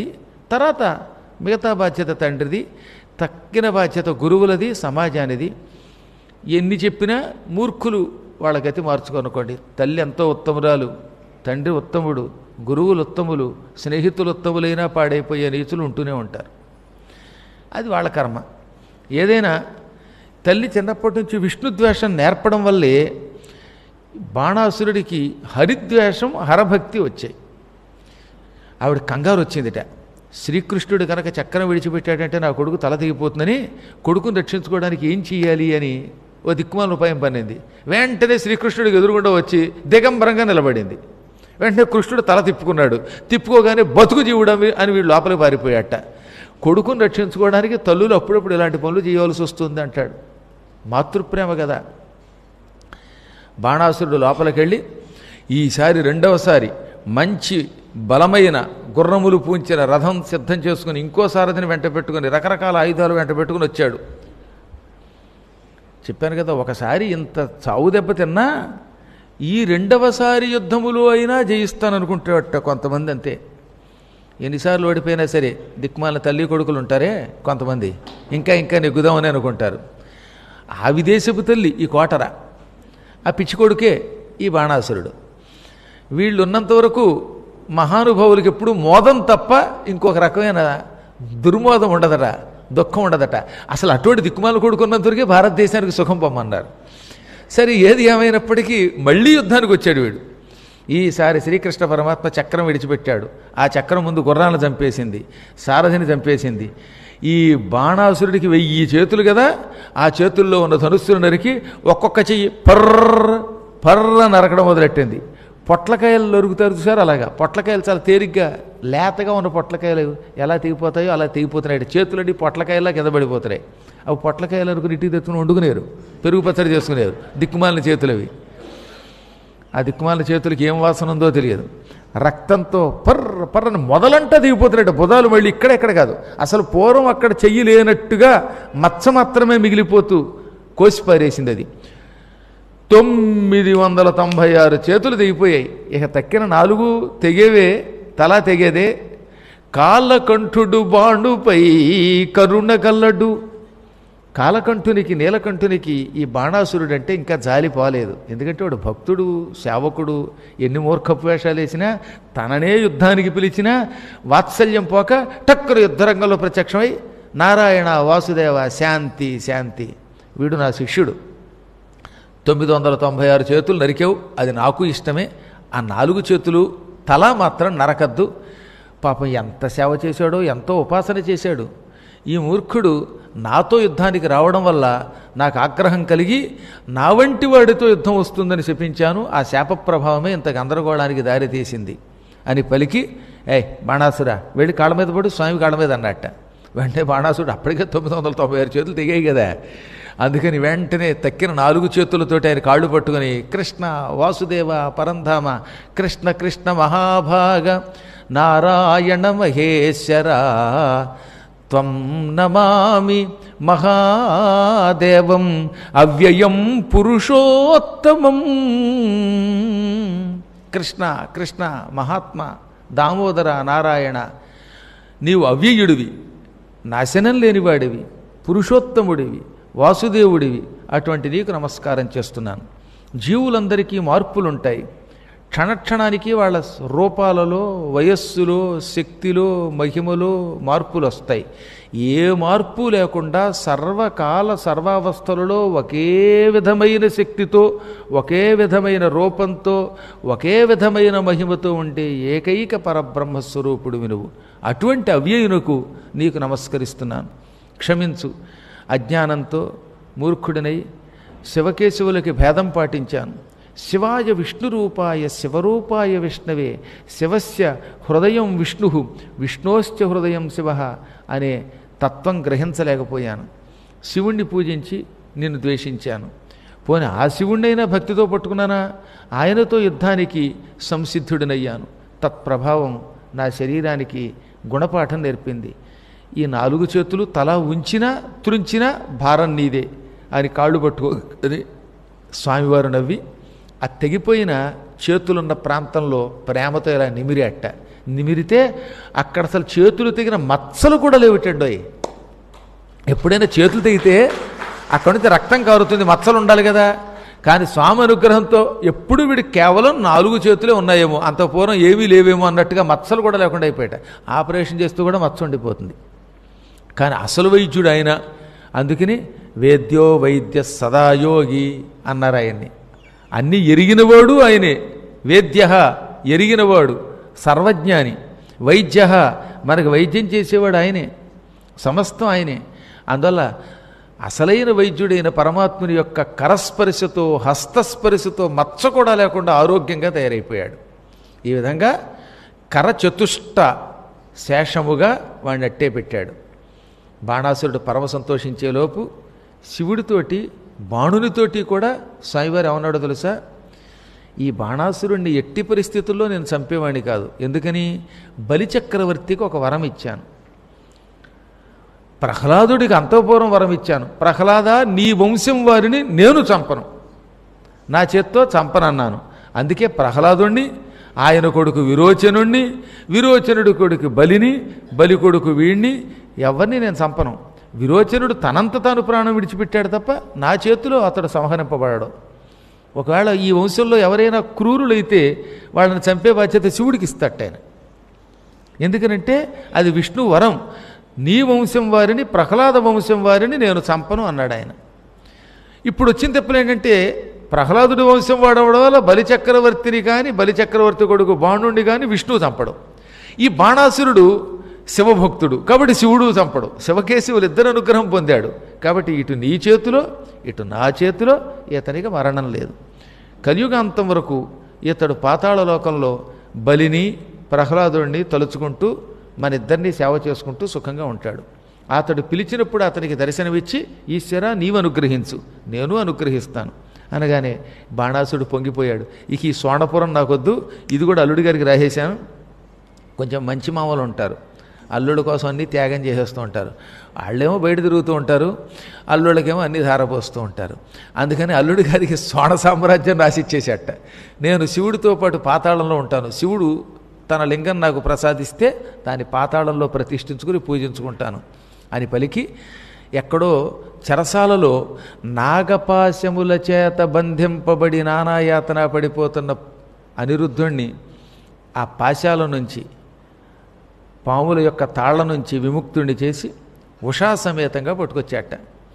తర్వాత మిగతా బాధ్యత తండ్రిది తక్కిన బాధ్యత గురువులది సమాజానిది ఎన్ని చెప్పినా మూర్ఖులు వాళ్ళ గతి మార్చుకోనుకోండి తల్లి ఎంతో ఉత్తమురాలు తండ్రి ఉత్తముడు గురువులు ఉత్తములు స్నేహితులు ఉత్తములైనా పాడైపోయే నీచులు ఉంటూనే ఉంటారు అది వాళ్ళ కర్మ ఏదైనా తల్లి చిన్నప్పటి నుంచి విష్ణుద్వేషం నేర్పడం వల్లే బాణాసురుడికి హరిద్వేషం హరభక్తి వచ్చాయి ఆవిడ కంగారు వచ్చిందిట శ్రీకృష్ణుడు కనుక చక్రం విడిచిపెట్టాడంటే నా కొడుకు తల తెగిపోతుందని కొడుకుని రక్షించుకోవడానికి ఏం చేయాలి అని ఓ దిక్కుమాల ఉపాయం పన్నింది వెంటనే శ్రీకృష్ణుడికి ఎదురుగుండా వచ్చి దిగంబరంగా నిలబడింది వెంటనే కృష్ణుడు తల తిప్పుకున్నాడు తిప్పుకోగానే బతుకు జీవుడం అని వీళ్ళు లోపలికి పారిపోయాట కొడుకుని రక్షించుకోవడానికి తల్లులు అప్పుడప్పుడు ఇలాంటి పనులు చేయవలసి వస్తుంది అంటాడు మాతృప్రేమ కదా బాణాసురుడు లోపలికెళ్ళి ఈసారి రెండవసారి మంచి బలమైన గుర్రములు పూంచిన రథం సిద్ధం చేసుకుని ఇంకో సారథిని వెంట పెట్టుకుని రకరకాల ఆయుధాలు వెంట పెట్టుకుని వచ్చాడు చెప్పాను కదా ఒకసారి ఇంత చావు దెబ్బ తిన్నా ఈ రెండవసారి యుద్ధములు అయినా జయిస్తాననుకుంటాడట కొంతమంది అంతే ఎన్నిసార్లు ఓడిపోయినా సరే దిక్మాల తల్లి కొడుకులు ఉంటారే కొంతమంది ఇంకా ఇంకా నెగ్గుదామని అనుకుంటారు ఆ విదేశపు తల్లి ఈ కోటర ఆ పిచ్చి కొడుకే ఈ బాణాసురుడు వీళ్ళు ఉన్నంత వరకు మహానుభావులకి ఎప్పుడు మోదం తప్ప ఇంకొక రకమైన దుర్మోదం ఉండదట దుఃఖం ఉండదట అసలు అటువంటి దిక్కుమాల కొడుకున్నంతవరకే భారతదేశానికి సుఖం పొమ్మన్నారు సరే ఏది ఏమైనప్పటికీ మళ్ళీ యుద్ధానికి వచ్చాడు వీడు ఈసారి శ్రీకృష్ణ పరమాత్మ చక్రం విడిచిపెట్టాడు ఆ చక్రం ముందు గుర్రాలను చంపేసింది సారథిని చంపేసింది ఈ బాణాసురుడికి వెయ్యి చేతులు కదా ఆ చేతుల్లో ఉన్న ధనుస్సులు నరికి ఒక్కొక్క చెయ్యి పర్ర పర్ర నరకడం మొదలెట్టింది పొట్లకాయలు నరుకుతారు చూసారు అలాగా పొట్లకాయలు చాలా తేలిగ్గా లేతగా ఉన్న పొట్లకాయలు ఎలా తెగిపోతాయో అలా తెగిపోతున్నాయి చేతులడి పొట్లకాయలా కింద పడిపోతున్నాయి అవి పొట్లకాయలు అనుకుని ఇంటికి తెచ్చుకుని వండుకునేరు పెరుగు పచ్చడి చేసుకునేరు దిక్కుమాలిన చేతులు అవి ఆ దిక్కుమాలిన చేతులకి ఏం వాసన ఉందో తెలియదు రక్తంతో పర్ర పర్రని మొదలంటా దిగిపోతున్నాడు బుధాలు మళ్ళీ ఇక్కడెక్కడ కాదు అసలు పూర్వం అక్కడ చెయ్యి లేనట్టుగా మచ్చ మాత్రమే మిగిలిపోతూ కోసి పారేసింది అది తొమ్మిది వందల తొంభై ఆరు చేతులు తెగిపోయాయి ఇక తక్కిన నాలుగు తెగేవే తల తెగేదే కాళ్ళకంఠుడు బాణుపై కరుణ కల్లడు కాలకంఠునికి నీలకంఠునికి ఈ బాణాసురుడు అంటే ఇంకా జాలి పోలేదు ఎందుకంటే వాడు భక్తుడు సేవకుడు ఎన్ని మూర్ఖపు వేషాలు వేసినా తననే యుద్ధానికి పిలిచినా వాత్సల్యం పోక టక్కున యుద్ధరంగంలో ప్రత్యక్షమై నారాయణ వాసుదేవ శాంతి శాంతి వీడు నా శిష్యుడు తొమ్మిది వందల తొంభై ఆరు చేతులు నరికావు అది నాకు ఇష్టమే ఆ నాలుగు చేతులు తల మాత్రం నరకద్దు పాపం ఎంత సేవ చేశాడో ఎంతో ఉపాసన చేశాడు ఈ మూర్ఖుడు నాతో యుద్ధానికి రావడం వల్ల నాకు ఆగ్రహం కలిగి నా వంటి వాడితో యుద్ధం వస్తుందని శపించాను ఆ శాప ప్రభావమే ఇంత గందరగోళానికి దారితీసింది అని పలికి ఏయ్ బాణాసురా వెళ్ళి కాళ్ళ మీద పడి స్వామి కాళ్ళ మీద అన్నట్ట వెంటనే బాణాసుడు అప్పటికే తొమ్మిది వందల తొంభై ఆరు చేతులు తెగాయి కదా అందుకని వెంటనే తక్కిన నాలుగు చేతులతోటి ఆయన కాళ్ళు పట్టుకొని కృష్ణ వాసుదేవ పరంధామ కృష్ణ కృష్ణ మహాభాగ నారాయణ మహేశ్వర త్వం నమామి మహాదేవం అవ్యయం పురుషోత్తమం కృష్ణ కృష్ణ మహాత్మ దామోదర నారాయణ నీవు అవ్యయుడివి నాశనం లేనివాడివి పురుషోత్తముడివి వాసుదేవుడివి అటువంటి నీకు నమస్కారం చేస్తున్నాను జీవులందరికీ మార్పులుంటాయి క్షణక్షణానికి వాళ్ళ రూపాలలో వయస్సులో శక్తిలో మహిమలో మార్పులు వస్తాయి ఏ మార్పు లేకుండా సర్వకాల సర్వావస్థలలో ఒకే విధమైన శక్తితో ఒకే విధమైన రూపంతో ఒకే విధమైన మహిమతో ఉండే ఏకైక పరబ్రహ్మస్వరూపుడు నువ్వు అటువంటి అవ్యయునకు నీకు నమస్కరిస్తున్నాను క్షమించు అజ్ఞానంతో మూర్ఖుడినై శివకేశవులకి భేదం పాటించాను శివాయ విష్ణురూపాయ శివరూపాయ విష్ణవే శివస్య హృదయం విష్ణు విష్ణోశ్చ హృదయం శివ అనే తత్వం గ్రహించలేకపోయాను శివుణ్ణి పూజించి నిన్ను ద్వేషించాను పోనీ ఆ శివుణ్ణైనా భక్తితో పట్టుకున్నానా ఆయనతో యుద్ధానికి సంసిద్ధుడినయ్యాను తత్ప్రభావం నా శరీరానికి గుణపాఠం నేర్పింది ఈ నాలుగు చేతులు తల ఉంచినా త్రుంచినా భారం నీదే అని కాళ్ళు పట్టుకొని స్వామివారు నవ్వి ఆ తెగిపోయిన చేతులున్న ప్రాంతంలో ప్రేమతో ఇలా నిమిరేట నిమిరితే అక్కడ అసలు చేతులు తెగిన మచ్చలు కూడా లేవిటండోయ్ ఎప్పుడైనా చేతులు తెగితే అక్కడి నుంచి రక్తం కారుతుంది మచ్చలు ఉండాలి కదా కానీ స్వామి అనుగ్రహంతో ఎప్పుడు వీడికి కేవలం నాలుగు చేతులే ఉన్నాయేమో అంత పూర్వం ఏమీ లేవేమో అన్నట్టుగా మచ్చలు కూడా లేకుండా అయిపోయాట ఆపరేషన్ చేస్తూ కూడా మచ్చ ఉండిపోతుంది కానీ అసలు వైద్యుడు ఆయన అందుకని వేద్యో వైద్య సదాయోగి అన్నారు ఆయన్ని అన్నీ ఎరిగినవాడు ఆయనే వేద్య ఎరిగినవాడు సర్వజ్ఞాని వైద్య మనకు వైద్యం చేసేవాడు ఆయనే సమస్తం ఆయనే అందువల్ల అసలైన వైద్యుడైన పరమాత్ముని యొక్క కరస్పర్శతో హస్తస్పర్శతో మచ్చ కూడా లేకుండా ఆరోగ్యంగా తయారైపోయాడు ఈ విధంగా కరచతుష్ట శేషముగా వాడిని అట్టే పెట్టాడు బాణాసురుడు పరమ సంతోషించేలోపు శివుడితోటి బాణునితోటి కూడా స్వామివారు ఏమన్నాడో తెలుసా ఈ బాణాసురుణ్ణి ఎట్టి పరిస్థితుల్లో నేను చంపేవాడిని కాదు ఎందుకని బలిచక్రవర్తికి ఒక వరం ఇచ్చాను ప్రహ్లాదుడికి అంతఃపూర్వం వరం ఇచ్చాను ప్రహ్లాద నీ వంశం వారిని నేను చంపను నా చేత్తో చంపనన్నాను అందుకే ప్రహ్లాదుణ్ణి ఆయన కొడుకు విరోచనుణ్ణి విరోచనుడి కొడుకు బలిని బలి కొడుకు వీణ్ణి ఎవరిని నేను చంపను విరోచనుడు తనంత తాను ప్రాణం విడిచిపెట్టాడు తప్ప నా చేతిలో అతడు సంహరింపబడాడు ఒకవేళ ఈ వంశంలో ఎవరైనా క్రూరులైతే వాళ్ళని చంపే బాధ్యత శివుడికి ఇస్తాట ఆయన ఎందుకనంటే అది విష్ణు వరం నీ వంశం వారిని ప్రహ్లాద వంశం వారిని నేను చంపను అన్నాడు ఆయన ఇప్పుడు వచ్చిన తెప్పులు ఏంటంటే ప్రహ్లాదుడి వంశం వాడవడం వల్ల బలిచక్రవర్తిని కానీ బలిచక్రవర్తి కొడుకు బాణుడిని కానీ విష్ణువు చంపడు ఈ బాణాసురుడు శివభక్తుడు కాబట్టి శివుడు చంపడు శివకేశవులు ఇద్దరు అనుగ్రహం పొందాడు కాబట్టి ఇటు నీ చేతిలో ఇటు నా చేతిలో ఇతనికి మరణం లేదు కలియుగాంతం వరకు ఇతడు పాతాళ లోకంలో బలిని ప్రహ్లాదుడిని తలుచుకుంటూ మన ఇద్దరినీ సేవ చేసుకుంటూ సుఖంగా ఉంటాడు అతడు పిలిచినప్పుడు అతనికి దర్శనమిచ్చి ఈశ్వర నీవు అనుగ్రహించు నేను అనుగ్రహిస్తాను అనగానే బాణాసుడు పొంగిపోయాడు ఇక ఈ సోణపురం నాకొద్దు ఇది కూడా అల్లుడి గారికి రాసేశాను కొంచెం మంచి మామలు ఉంటారు అల్లుడి కోసం అన్నీ త్యాగం చేసేస్తూ ఉంటారు వాళ్ళేమో బయట తిరుగుతూ ఉంటారు అల్లుళ్ళకేమో అన్నీ ధారపోస్తూ ఉంటారు అందుకని అల్లుడి గారికి సోణ సామ్రాజ్యం రాసిచ్చేసేట నేను శివుడితో పాటు పాతాళంలో ఉంటాను శివుడు తన లింగం నాకు ప్రసాదిస్తే దాన్ని పాతాళంలో ప్రతిష్ఠించుకుని పూజించుకుంటాను అని పలికి ఎక్కడో చెరసాలలో నాగపాశముల చేత బంధింపబడి నానాయాతన పడిపోతున్న అనిరుద్ధుణ్ణి ఆ పాశాల నుంచి పాముల యొక్క తాళ్ల నుంచి విముక్తుణ్ణి చేసి ఉషా సమేతంగా పట్టుకొచ్చాట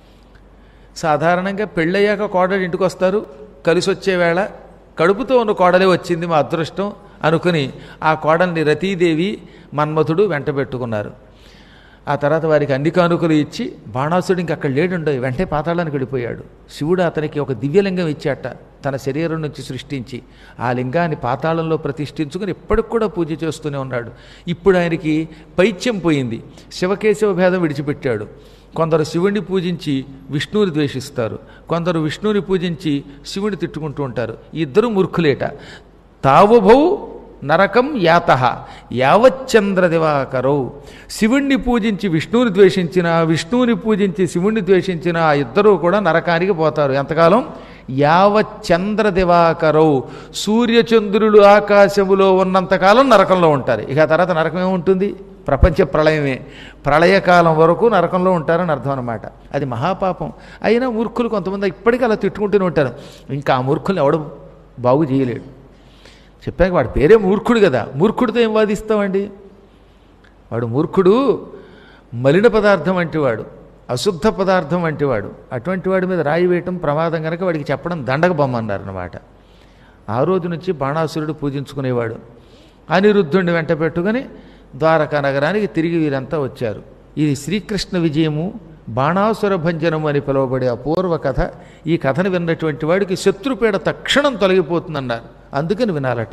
సాధారణంగా పెళ్ళయ్యాక కోడలు ఇంటికి వస్తారు కలిసి వచ్చే వేళ కడుపుతో ఉన్న కోడలే వచ్చింది మా అదృష్టం అనుకుని ఆ కోడల్ని రతీదేవి మన్మథుడు వెంట పెట్టుకున్నారు ఆ తర్వాత వారికి అన్ని కానుకలు ఇచ్చి బాణాసుడు ఇంక అక్కడ లేడుండో వెంటనే పాతాళానికి వెళ్ళిపోయాడు శివుడు అతనికి ఒక దివ్యలింగం ఇచ్చాట తన శరీరం నుంచి సృష్టించి ఆ లింగాన్ని పాతాళంలో ప్రతిష్ఠించుకుని ఇప్పటికి కూడా పూజ చేస్తూనే ఉన్నాడు ఇప్పుడు ఆయనకి పైత్యం పోయింది శివకేశవ భేదం విడిచిపెట్టాడు కొందరు శివుణ్ణి పూజించి విష్ణువుని ద్వేషిస్తారు కొందరు విష్ణువుని పూజించి శివుని తిట్టుకుంటూ ఉంటారు ఈ ఇద్దరు మూర్ఖులేట తావుభౌ నరకం యాత యావచ్చంద్ర దివాకరౌ శివుణ్ణి పూజించి విష్ణువుని ద్వేషించిన విష్ణువుని పూజించి శివుణ్ణి ద్వేషించిన ఆ ఇద్దరూ కూడా నరకానికి పోతారు ఎంతకాలం యావచ్చంద్ర దివాకరౌ సూర్యచంద్రులు ఆకాశములో ఉన్నంతకాలం నరకంలో ఉంటారు ఇక ఆ తర్వాత నరకం ఏముంటుంది ప్రపంచ ప్రళయమే ప్రళయకాలం వరకు నరకంలో ఉంటారని అర్థం అనమాట అది మహాపాపం అయినా మూర్ఖులు కొంతమంది ఇప్పటికీ అలా తిట్టుకుంటూనే ఉంటారు ఇంకా ఆ మూర్ఖుల్ని ఎవడు బాగు చేయలేడు చెప్పాక వాడి పేరే మూర్ఖుడు కదా మూర్ఖుడితో ఏం వాదిస్తామండి వాడు మూర్ఖుడు మలిన పదార్థం వంటివాడు అశుద్ధ పదార్థం వంటివాడు అటువంటి వాడి మీద రాయి వేయటం ప్రమాదం కనుక వాడికి చెప్పడం దండక బొమ్మన్నారు అనమాట ఆ రోజు నుంచి బాణాసురుడు పూజించుకునేవాడు అనిరుద్ధుడిని వెంట పెట్టుకుని ద్వారకా నగరానికి తిరిగి వీరంతా వచ్చారు ఇది శ్రీకృష్ణ విజయము బాణాసుర భంజనము అని పిలువబడే అపూర్వ కథ ఈ కథను విన్నటువంటి వాడికి శత్రుపీడ తక్షణం తొలగిపోతుందన్నారు అందుకని వినాలట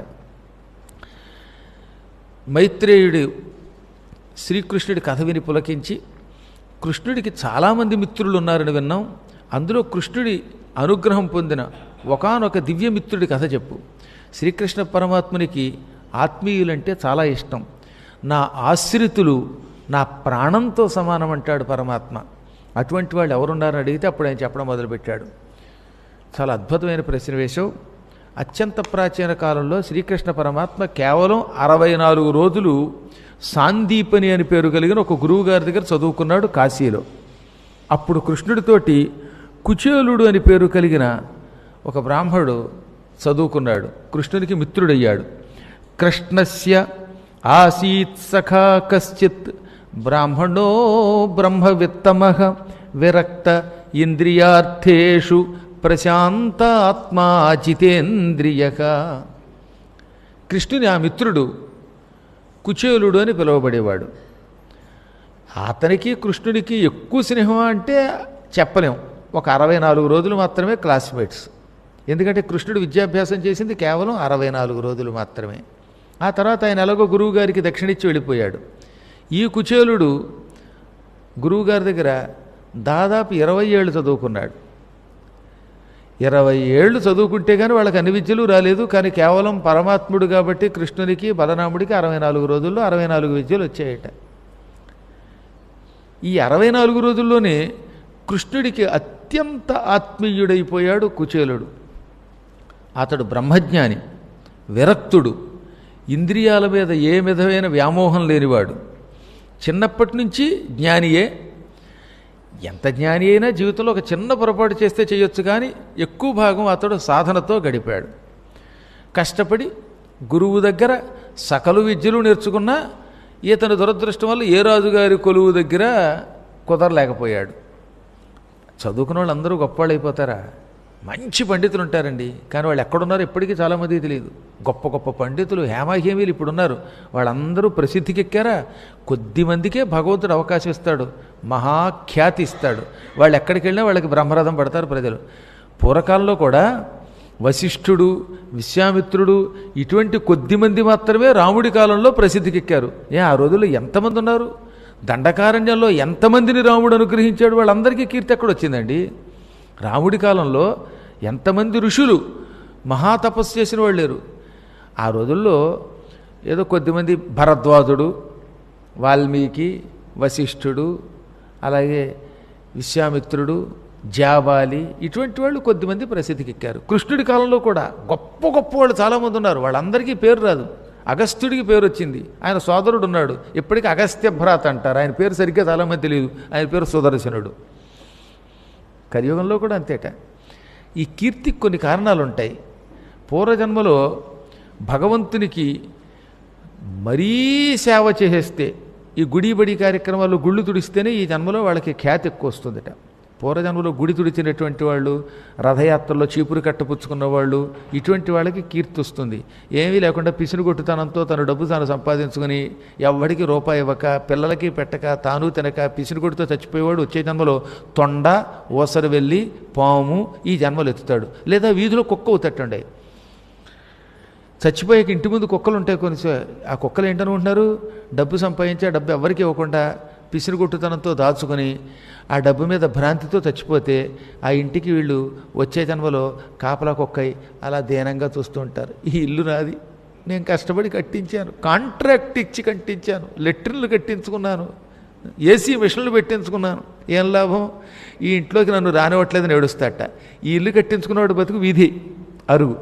మైత్రేయుడు శ్రీకృష్ణుడి కథ విని పులకించి కృష్ణుడికి చాలామంది మిత్రులు ఉన్నారని విన్నాం అందులో కృష్ణుడి అనుగ్రహం పొందిన ఒకానొక దివ్యమిత్రుడి కథ చెప్పు శ్రీకృష్ణ పరమాత్మునికి ఆత్మీయులంటే చాలా ఇష్టం నా ఆశ్రితులు నా ప్రాణంతో సమానం అంటాడు పరమాత్మ అటువంటి వాళ్ళు ఎవరున్నారని అడిగితే అప్పుడు ఆయన చెప్పడం మొదలుపెట్టాడు చాలా అద్భుతమైన ప్రశ్న వేశావు అత్యంత ప్రాచీన కాలంలో శ్రీకృష్ణ పరమాత్మ కేవలం అరవై నాలుగు రోజులు సాందీపని అని పేరు కలిగిన ఒక గురువు గారి దగ్గర చదువుకున్నాడు కాశీలో అప్పుడు కృష్ణుడితోటి కుచేలుడు అని పేరు కలిగిన ఒక బ్రాహ్మణుడు చదువుకున్నాడు కృష్ణునికి మిత్రుడయ్యాడు కృష్ణస్య ఆసీత్ సఖా కశ్చిత్ బ్రాహ్మణో బ్రహ్మవిత్తమ విరక్త ఇంద్రియార్థేషు ప్రశాంతాత్మా జితేంద్రియ కృష్ణుని ఆ మిత్రుడు కుచేలుడు అని పిలువబడేవాడు అతనికి కృష్ణుడికి ఎక్కువ స్నేహం అంటే చెప్పలేం ఒక అరవై నాలుగు రోజులు మాత్రమే క్లాస్మేట్స్ ఎందుకంటే కృష్ణుడు విద్యాభ్యాసం చేసింది కేవలం అరవై నాలుగు రోజులు మాత్రమే ఆ తర్వాత ఆయన ఎలాగో గురువు గారికి దక్షిణిచ్చి వెళ్ళిపోయాడు ఈ కుచేలుడు గురువుగారి దగ్గర దాదాపు ఇరవై ఏళ్ళు చదువుకున్నాడు ఇరవై ఏళ్ళు చదువుకుంటే కానీ వాళ్ళకి అన్ని విద్యలు రాలేదు కానీ కేవలం పరమాత్ముడు కాబట్టి కృష్ణునికి బలరాముడికి అరవై నాలుగు రోజుల్లో అరవై నాలుగు విద్యలు వచ్చాయట ఈ అరవై నాలుగు రోజుల్లోనే కృష్ణుడికి అత్యంత ఆత్మీయుడైపోయాడు కుచేలుడు అతడు బ్రహ్మజ్ఞాని విరక్తుడు ఇంద్రియాల మీద ఏ విధమైన వ్యామోహం లేనివాడు చిన్నప్పటి నుంచి జ్ఞానియే ఎంత జ్ఞాని అయినా జీవితంలో ఒక చిన్న పొరపాటు చేస్తే చేయొచ్చు కానీ ఎక్కువ భాగం అతడు సాధనతో గడిపాడు కష్టపడి గురువు దగ్గర సకలు విద్యలు నేర్చుకున్నా ఇతని దురదృష్టం వల్ల ఏ రాజుగారి కొలువు దగ్గర కుదరలేకపోయాడు చదువుకున్న వాళ్ళు అందరూ గొప్పవాళ్ళు అయిపోతారా మంచి పండితులు ఉంటారండి కానీ వాళ్ళు ఎక్కడున్నారో ఇప్పటికీ చాలామందికి తెలియదు గొప్ప గొప్ప పండితులు హేమాహేమీలు ఇప్పుడున్నారు వాళ్ళందరూ ప్రసిద్ధికి ఎక్కారా కొద్ది మందికే భగవంతుడు అవకాశం ఇస్తాడు మహాఖ్యాతి ఇస్తాడు వాళ్ళు ఎక్కడికి వెళ్ళినా వాళ్ళకి బ్రహ్మరథం పడతారు ప్రజలు పూర్వకాలంలో కూడా వశిష్ఠుడు విశ్వామిత్రుడు ఇటువంటి కొద్ది మంది మాత్రమే రాముడి కాలంలో ప్రసిద్ధికి ఎక్కారు ఏ ఆ రోజుల్లో ఎంతమంది ఉన్నారు దండకారణ్యంలో ఎంతమందిని రాముడు అనుగ్రహించాడు వాళ్ళందరికీ కీర్తి ఎక్కడ వచ్చిందండి రాముడి కాలంలో ఎంతమంది ఋషులు మహాతపస్సు చేసిన వాళ్ళు లేరు ఆ రోజుల్లో ఏదో కొద్దిమంది భరద్వాజుడు వాల్మీకి వశిష్ఠుడు అలాగే విశ్వామిత్రుడు జాబాలి ఇటువంటి వాళ్ళు కొద్దిమంది ప్రసిద్ధికి ఎక్కారు కృష్ణుడి కాలంలో కూడా గొప్ప గొప్ప వాళ్ళు చాలామంది ఉన్నారు వాళ్ళందరికీ పేరు రాదు అగస్త్యుడికి పేరు వచ్చింది ఆయన సోదరుడు ఉన్నాడు ఇప్పటికీ అగస్త్య భ్రాత అంటారు ఆయన పేరు సరిగ్గా చాలామంది తెలియదు ఆయన పేరు సుదర్శనుడు కలియుగంలో కూడా అంతేట ఈ కీర్తికి కొన్ని కారణాలు ఉంటాయి పూర్వజన్మలో భగవంతునికి మరీ సేవ చేసేస్తే ఈ గుడి బడి కార్యక్రమాలు గుళ్ళు తుడిస్తేనే ఈ జన్మలో వాళ్ళకి ఖ్యాతి ఎక్కువ వస్తుందట పూర్వజన్మలో గుడి తుడిచినటువంటి వాళ్ళు రథయాత్రలో చీపురు కట్టపుచ్చుకున్న వాళ్ళు ఇటువంటి వాళ్ళకి కీర్తి వస్తుంది ఏమీ లేకుండా పిసినుగొట్టుతనంతో తన డబ్బు తాను సంపాదించుకుని ఎవ్వడికి రూపాయి ఇవ్వక పిల్లలకి పెట్టక తాను తినక పిసినుగొట్టుతో చచ్చిపోయేవాడు వచ్చే జన్మలో తొండ ఓసరు వెళ్ళి పాము ఈ జన్మలు ఎత్తుతాడు లేదా వీధిలో కుక్క అవుతట్టండి చచ్చిపోయాక ఇంటి ముందు కుక్కలు ఉంటాయి కొన్ని ఆ కుక్కలు ఏంటనుకుంటున్నారు డబ్బు సంపాదించి ఆ డబ్బు ఎవరికి ఇవ్వకుండా పిసిరిగొట్టుతనంతో దాచుకొని ఆ డబ్బు మీద భ్రాంతితో చచ్చిపోతే ఆ ఇంటికి వీళ్ళు వచ్చే జన్మలో కాపలా కుక్కై అలా దీనంగా చూస్తూ ఉంటారు ఈ ఇల్లు నాది నేను కష్టపడి కట్టించాను కాంట్రాక్ట్ ఇచ్చి కట్టించాను లెట్రిన్లు కట్టించుకున్నాను ఏసీ మిషన్లు పెట్టించుకున్నాను ఏం లాభం ఈ ఇంట్లోకి నన్ను రానివ్వట్లేదని ఏడుస్తాట ఈ ఇల్లు కట్టించుకున్నవాడు బతుకు వీధి అరుగు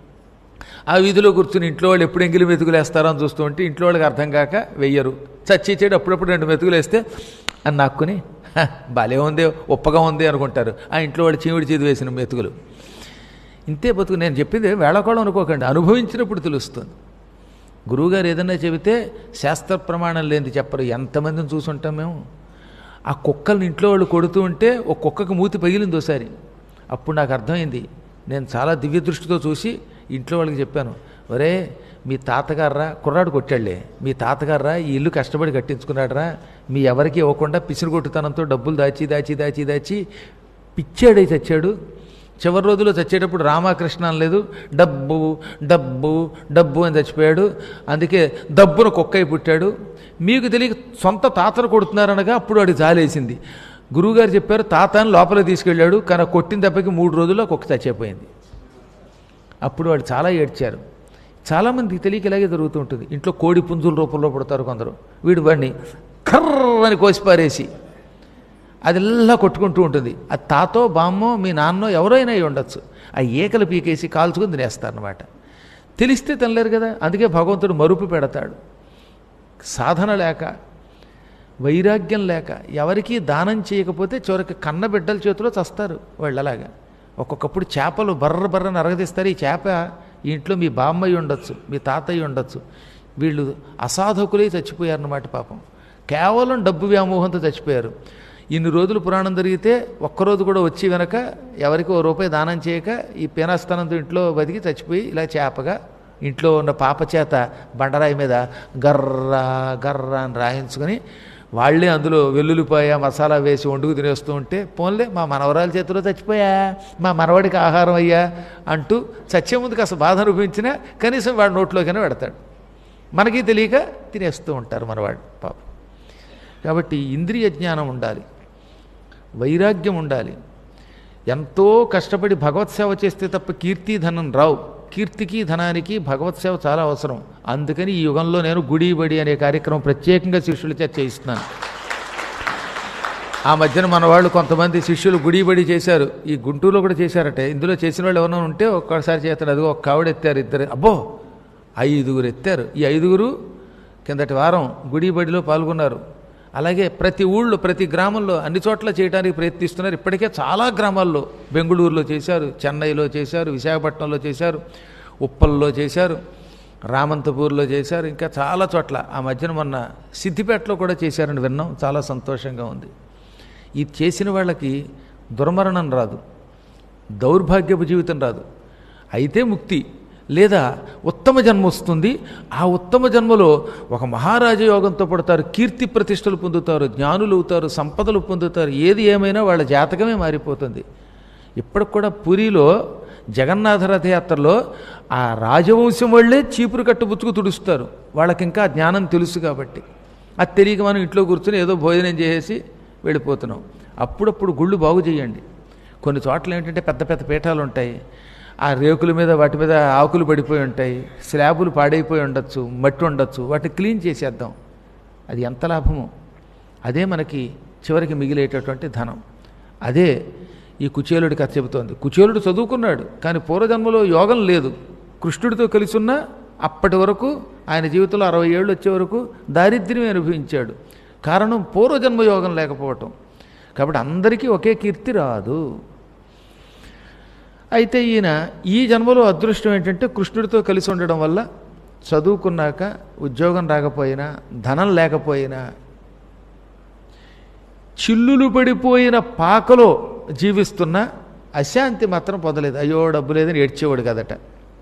ఆ వీధిలో కూర్చుని ఇంట్లో వాళ్ళు ఎప్పుడు ఎంగిలి మెతుకులు వేస్తారో అని చూస్తూ ఉంటే ఇంట్లో వాళ్ళకి అర్థం కాక వెయ్యరు చచ్చి చెడు అప్పుడప్పుడు రెండు మెతుకులు వేస్తే అని నాక్కుని "హ, భలే ఉంది ఉప్పగా ఉంది అనుకుంటారు ఆ ఇంట్లో వాళ్ళు చీమిడి చీది వేసిన మెతుకులు ఇంతే బతుకు నేను చెప్పింది వేళకోళం అనుకోకండి అనుభవించినప్పుడు తెలుస్తుంది గురువుగారు ఏదన్నా చెబితే శాస్త్ర ప్రమాణం లేనిది చెప్పరు ఎంతమందిని చూసుంటాం మేము ఆ కుక్కల్ని ఇంట్లో వాళ్ళు కొడుతూ ఉంటే ఒక కుక్కకు మూతి పగిలింది ఒకసారి అప్పుడు నాకు అర్థమైంది నేను చాలా దివ్య దృష్టితో చూసి ఇంట్లో వాళ్ళకి చెప్పాను ఒరే మీ తాతగారా కుర్రాడు కొట్టాడులే మీ తాతగారా ఈ ఇల్లు కష్టపడి కట్టించుకున్నాడరా మీ ఎవరికి ఇవ్వకుండా పిసిరుగొట్టుతనంతో డబ్బులు దాచి దాచి దాచి దాచి పిచ్చాడై చచ్చాడు చివరి రోజుల్లో చచ్చేటప్పుడు రామకృష్ణ అనలేదు డబ్బు డబ్బు డబ్బు అని చచ్చిపోయాడు అందుకే దబ్బున కుక్కై పుట్టాడు మీకు తెలియక సొంత తాతను కొడుతున్నారనగా అప్పుడు వాడికి జాలేసింది గురువుగారు చెప్పారు తాతని లోపలికి తీసుకెళ్ళాడు కానీ ఆ కొట్టిన దెబ్బకి మూడు రోజుల్లో కుక్క చచ్చిపోయింది అప్పుడు వాడు చాలా ఏడ్చారు చాలామందికి తెలియక ఇలాగే జరుగుతూ ఉంటుంది ఇంట్లో కోడి పుంజుల రూపంలో పుడతారు కొందరు వీడు వాడిని కర్ర అని కోసి పారేసి అదిల్లా కొట్టుకుంటూ ఉంటుంది అది తాతో బామ్మో మీ నాన్నో ఎవరైనా అయి ఉండొచ్చు ఆ ఏకలు పీకేసి కాల్చుకుని తినేస్తారనమాట తెలిస్తే తినలేరు కదా అందుకే భగవంతుడు మరుపు పెడతాడు సాధన లేక వైరాగ్యం లేక ఎవరికీ దానం చేయకపోతే చివరికి కన్న బిడ్డల చేతిలో చస్తారు వాళ్ళు అలాగా ఒక్కొక్కప్పుడు చేపలు బర్ర బర్రని అరగదీస్తారు ఈ చేప ఈ ఇంట్లో మీ బామ్మయ్య ఉండొచ్చు మీ తాతయ్య ఉండొచ్చు వీళ్ళు అసాధకులై చచ్చిపోయారన్నమాట పాపం కేవలం డబ్బు వ్యామోహంతో చచ్చిపోయారు ఇన్ని రోజులు పురాణం జరిగితే ఒక్కరోజు కూడా వచ్చి వెనక ఎవరికి ఓ రూపాయి దానం చేయక ఈ పీనాస్థానంతో ఇంట్లో బతికి చచ్చిపోయి ఇలా చేపగా ఇంట్లో ఉన్న పాప చేత బండరాయి మీద గర్ర గర్ర అని రాయించుకొని వాళ్ళే అందులో వెల్లుల్లిపాయ మసాలా వేసి వండుకు తినేస్తూ ఉంటే పోన్లే మా మనవరాల చేతిలో చచ్చిపోయా మా మనవడికి ఆహారం అయ్యా అంటూ చచ్చే ముందు కాస్త బాధ అనిపించినా కనీసం వాడి నోట్లోకైనా పెడతాడు మనకి తెలియక తినేస్తూ ఉంటారు మనవాడు పాపం కాబట్టి ఇంద్రియ జ్ఞానం ఉండాలి వైరాగ్యం ఉండాలి ఎంతో కష్టపడి భగవత్ సేవ చేస్తే తప్ప కీర్తి ధనం రావు కీర్తికి ధనానికి భగవత్ సేవ చాలా అవసరం అందుకని ఈ యుగంలో నేను గుడి బడి అనే కార్యక్రమం ప్రత్యేకంగా శిష్యుల చేత చేయిస్తున్నాను ఆ మధ్యన మన వాళ్ళు కొంతమంది శిష్యులు గుడి బడి చేశారు ఈ గుంటూరులో కూడా చేశారట ఇందులో చేసిన వాళ్ళు ఎవరైనా ఉంటే ఒక్కసారి చేస్తాడు అదిగో ఒక కావిడ ఎత్తారు ఇద్దరు అబ్బో ఐదుగురు ఎత్తారు ఈ ఐదుగురు కిందటి వారం గుడి బడిలో పాల్గొన్నారు అలాగే ప్రతి ఊళ్ళో ప్రతి గ్రామంలో అన్ని చోట్ల చేయడానికి ప్రయత్నిస్తున్నారు ఇప్పటికే చాలా గ్రామాల్లో బెంగళూరులో చేశారు చెన్నైలో చేశారు విశాఖపట్నంలో చేశారు ఉప్పల్లో చేశారు రామంతపూర్లో చేశారు ఇంకా చాలా చోట్ల ఆ మధ్యన మొన్న సిద్దిపేటలో కూడా చేశారని విన్నాం చాలా సంతోషంగా ఉంది ఇది చేసిన వాళ్ళకి దుర్మరణం రాదు దౌర్భాగ్యపు జీవితం రాదు అయితే ముక్తి లేదా ఉత్తమ జన్మ వస్తుంది ఆ ఉత్తమ జన్మలో ఒక మహారాజ యోగంతో పడతారు కీర్తి ప్రతిష్టలు పొందుతారు జ్ఞానులు అవుతారు సంపదలు పొందుతారు ఏది ఏమైనా వాళ్ళ జాతకమే మారిపోతుంది ఇప్పటికి కూడా పూరిలో జగన్నాథ రథయాత్రలో ఆ రాజవంశం వాళ్ళే చీపురు కట్టుబుచ్చుకు తుడుస్తారు వాళ్ళకి ఇంకా జ్ఞానం తెలుసు కాబట్టి అది తెలియక మనం ఇంట్లో కూర్చొని ఏదో భోజనం చేసేసి వెళ్ళిపోతున్నాం అప్పుడప్పుడు గుళ్ళు బాగు చేయండి కొన్ని చోట్ల ఏంటంటే పెద్ద పెద్ద పీఠాలు ఉంటాయి ఆ రేకుల మీద వాటి మీద ఆకులు పడిపోయి ఉంటాయి స్లాబులు పాడైపోయి ఉండొచ్చు మట్టి ఉండొచ్చు వాటిని క్లీన్ చేసేద్దాం అది ఎంత లాభమో అదే మనకి చివరికి మిగిలేటటువంటి ధనం అదే ఈ కుచేలుడి కథ చెబుతోంది కుచేలుడు చదువుకున్నాడు కానీ పూర్వజన్మలో యోగం లేదు కృష్ణుడితో కలిసి ఉన్న అప్పటి వరకు ఆయన జీవితంలో అరవై ఏళ్ళు వచ్చే వరకు దారిద్ర్యమే అనుభవించాడు కారణం పూర్వజన్మ యోగం లేకపోవటం కాబట్టి అందరికీ ఒకే కీర్తి రాదు అయితే ఈయన ఈ జన్మలో అదృష్టం ఏంటంటే కృష్ణుడితో కలిసి ఉండడం వల్ల చదువుకున్నాక ఉద్యోగం రాకపోయినా ధనం లేకపోయినా చిల్లులు పడిపోయిన పాకలో జీవిస్తున్న అశాంతి మాత్రం పొందలేదు అయ్యో డబ్బు లేదని ఏడ్చేవాడు కదట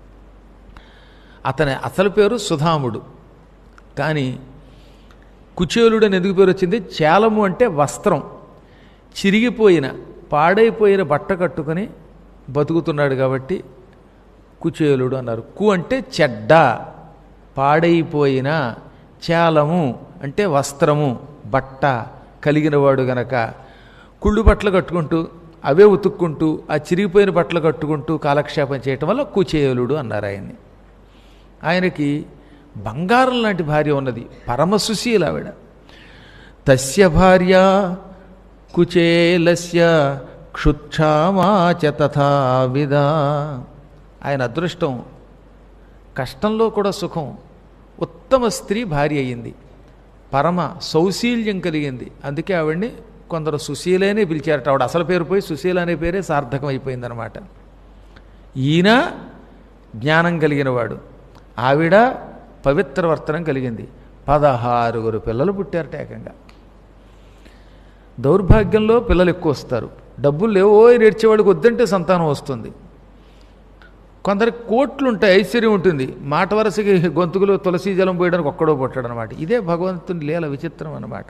అతని అసలు పేరు సుధాముడు కానీ కుచేలుడు అని ఎందుకు పేరు వచ్చింది చేలము అంటే వస్త్రం చిరిగిపోయిన పాడైపోయిన బట్ట కట్టుకొని బతుకుతున్నాడు కాబట్టి కుచేలుడు అన్నారు కు అంటే చెడ్డ పాడైపోయిన చేలము అంటే వస్త్రము బట్ట కలిగినవాడు గనక కుళ్ళు బట్టలు కట్టుకుంటూ అవే ఉతుక్కుంటూ ఆ చిరిగిపోయిన బట్టలు కట్టుకుంటూ కాలక్షేపం చేయటం వల్ల కుచేలుడు అన్నారు ఆయన్ని ఆయనకి బంగారం లాంటి భార్య ఉన్నది పరమ సుశీల ఆవిడ తస్య భార్య కుచేలస్య క్షుక్షామాచ తథావిధ ఆయన అదృష్టం కష్టంలో కూడా సుఖం ఉత్తమ స్త్రీ భార్య అయ్యింది పరమ సౌశీల్యం కలిగింది అందుకే ఆవిడ్ని కొందరు సుశీలనే పిలిచారట ఆవిడ అసలు పేరు పోయి సుశీల అనే పేరే సార్థకం అయిపోయిందనమాట ఈయన జ్ఞానం కలిగినవాడు ఆవిడ పవిత్ర వర్తనం కలిగింది పదహారుగురు పిల్లలు పుట్టారట ఏకంగా దౌర్భాగ్యంలో పిల్లలు ఎక్కువ వస్తారు డబ్బులు లేవో నేర్చేవాడికి వద్దంటే సంతానం వస్తుంది కొందరికి కోట్లు ఉంటాయి ఐశ్వర్యం ఉంటుంది మాట వరసకి గొంతుకులో తులసి జలం పోయడానికి ఒక్కడో పుట్టాడు అనమాట ఇదే భగవంతుని లీల విచిత్రం అన్నమాట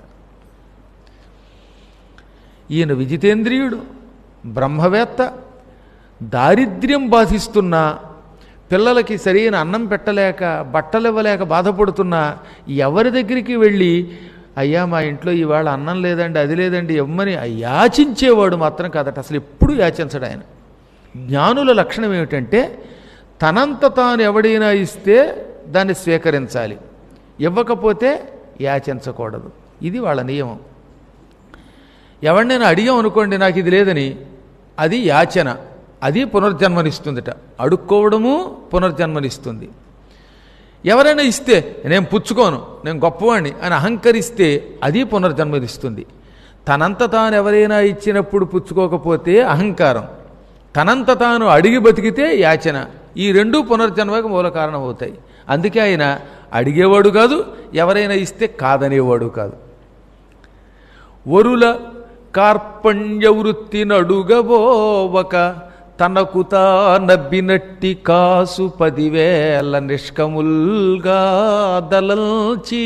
ఈయన విజితేంద్రియుడు బ్రహ్మవేత్త దారిద్ర్యం బాధిస్తున్న పిల్లలకి సరైన అన్నం పెట్టలేక బట్టలు ఇవ్వలేక బాధపడుతున్నా ఎవరి దగ్గరికి వెళ్ళి అయ్యా మా ఇంట్లో ఇవాళ అన్నం లేదండి అది లేదండి ఇవ్వమని యాచించేవాడు మాత్రం కాదట అసలు ఎప్పుడు యాచించడు ఆయన జ్ఞానుల లక్షణం ఏమిటంటే తనంత తాను ఎవడైనా ఇస్తే దాన్ని స్వీకరించాలి ఇవ్వకపోతే యాచించకూడదు ఇది వాళ్ళ నియమం ఎవరినైనా అడిగాం అనుకోండి నాకు ఇది లేదని అది యాచన అది పునర్జన్మనిస్తుందిట అడుక్కోవడము పునర్జన్మనిస్తుంది ఎవరైనా ఇస్తే నేను పుచ్చుకోను నేను గొప్పవాణ్ణి అని అహంకరిస్తే అది పునర్జన్మనిస్తుంది తనంత తాను ఎవరైనా ఇచ్చినప్పుడు పుచ్చుకోకపోతే అహంకారం తనంత తాను అడిగి బతికితే యాచన ఈ రెండు పునర్జన్మకు మూల కారణం అవుతాయి అందుకే ఆయన అడిగేవాడు కాదు ఎవరైనా ఇస్తే కాదనేవాడు కాదు వరుల కార్పణ్య వృత్తి నడుగబోవక తనకు తా నబ్బినట్టి కాసు పదివేల నిష్కముల్గా దలల్చి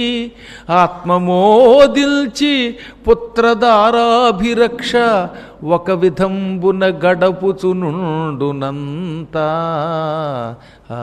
ఆత్మమోదిల్చి పుత్రదారాభిరక్ష ఒక విధంబున గడపుచునుండునంత ఆ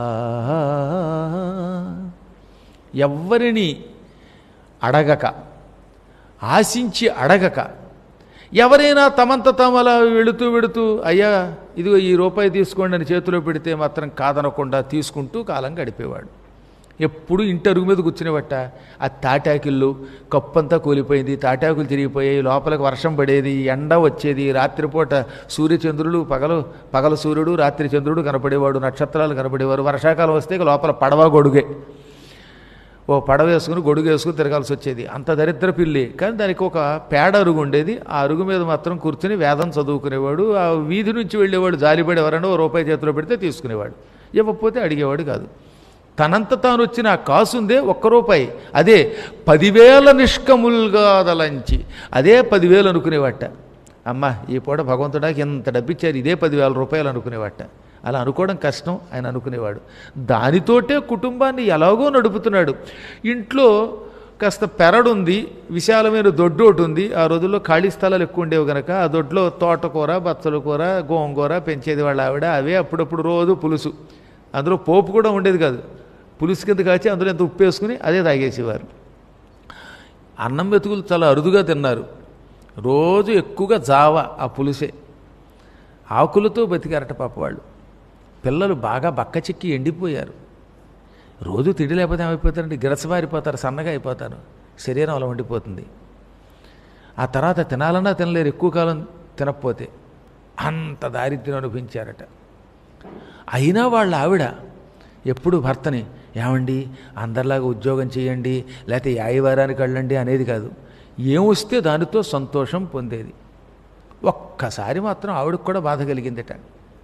ఎవ్వరిని అడగక ఆశించి అడగక ఎవరైనా తమంత తాము అలా వెళుతూ వెళుతూ అయ్యా ఇదిగో ఈ రూపాయి తీసుకోండి అని చేతిలో పెడితే మాత్రం కాదనకుండా తీసుకుంటూ కాలం గడిపేవాడు ఎప్పుడు ఇంటి అరుగు మీద కూర్చునేవట ఆ తాటాకిళ్ళు కప్పంతా కూలిపోయింది తాటాకులు తిరిగిపోయాయి లోపలికి వర్షం పడేది ఎండ వచ్చేది రాత్రిపూట సూర్యచంద్రుడు పగలు పగల సూర్యుడు రాత్రి చంద్రుడు కనపడేవాడు నక్షత్రాలు కనపడేవారు వర్షాకాలం వస్తే ఇక లోపల పడవ గొడుగే ఓ పడవ వేసుకుని గొడుగు వేసుకుని తిరగాల్సి వచ్చేది అంత దరిద్ర పిల్లి కానీ దానికి ఒక పేడ అరుగు ఉండేది ఆ అరుగు మీద మాత్రం కూర్చుని వేదం చదువుకునేవాడు ఆ వీధి నుంచి వెళ్ళేవాడు జాలిపడి ఎవరైనా ఓ రూపాయి చేతిలో పెడితే తీసుకునేవాడు ఇవ్వకపోతే అడిగేవాడు కాదు తనంత తాను వచ్చిన ఆ కాసుందే ఒక్క రూపాయి అదే పదివేల నిష్కములుగా దలంచి అదే పదివేలు అనుకునేవాట అమ్మ ఈ పూట భగవంతుడానికి ఎంత డబ్బిచ్చారు ఇదే పదివేల రూపాయలు అనుకునేవాట అలా అనుకోవడం కష్టం ఆయన అనుకునేవాడు దానితోటే కుటుంబాన్ని ఎలాగో నడుపుతున్నాడు ఇంట్లో కాస్త పెరడుంది విశాలమైన దొడ్డు ఒకటి ఉంది ఆ రోజుల్లో ఖాళీ స్థలాలు ఎక్కువ ఉండేవి కనుక ఆ దొడ్లో తోటకూర బచ్చల కూర గోంగూర పెంచేది వాళ్ళ ఆవిడ అవే అప్పుడప్పుడు రోజు పులుసు అందులో పోపు కూడా ఉండేది కాదు పులుసు కింద కాచి అందులో ఎంత ఉప్పు వేసుకుని అదే తాగేసేవారు అన్నం మెతుకులు చాలా అరుదుగా తిన్నారు రోజు ఎక్కువగా జావ ఆ పులుసే ఆకులతో బతికారట పాప వాళ్ళు పిల్లలు బాగా బక్క చిక్కి ఎండిపోయారు రోజు తిండి లేకపోతే ఏమైపోతారంటే గిరసబారిపోతారు సన్నగా అయిపోతారు శరీరం అలా ఉండిపోతుంది ఆ తర్వాత తినాలన్నా తినలేరు ఎక్కువ కాలం తినకపోతే అంత దారిద్ర్యం అనిపించారట అయినా వాళ్ళ ఆవిడ ఎప్పుడు భర్తని ఏమండి అందరిలాగా ఉద్యోగం చేయండి లేకపోతే యాయవారానికి వెళ్ళండి అనేది కాదు ఏమొస్తే దానితో సంతోషం పొందేది ఒక్కసారి మాత్రం ఆవిడకు కూడా బాధ కలిగిందట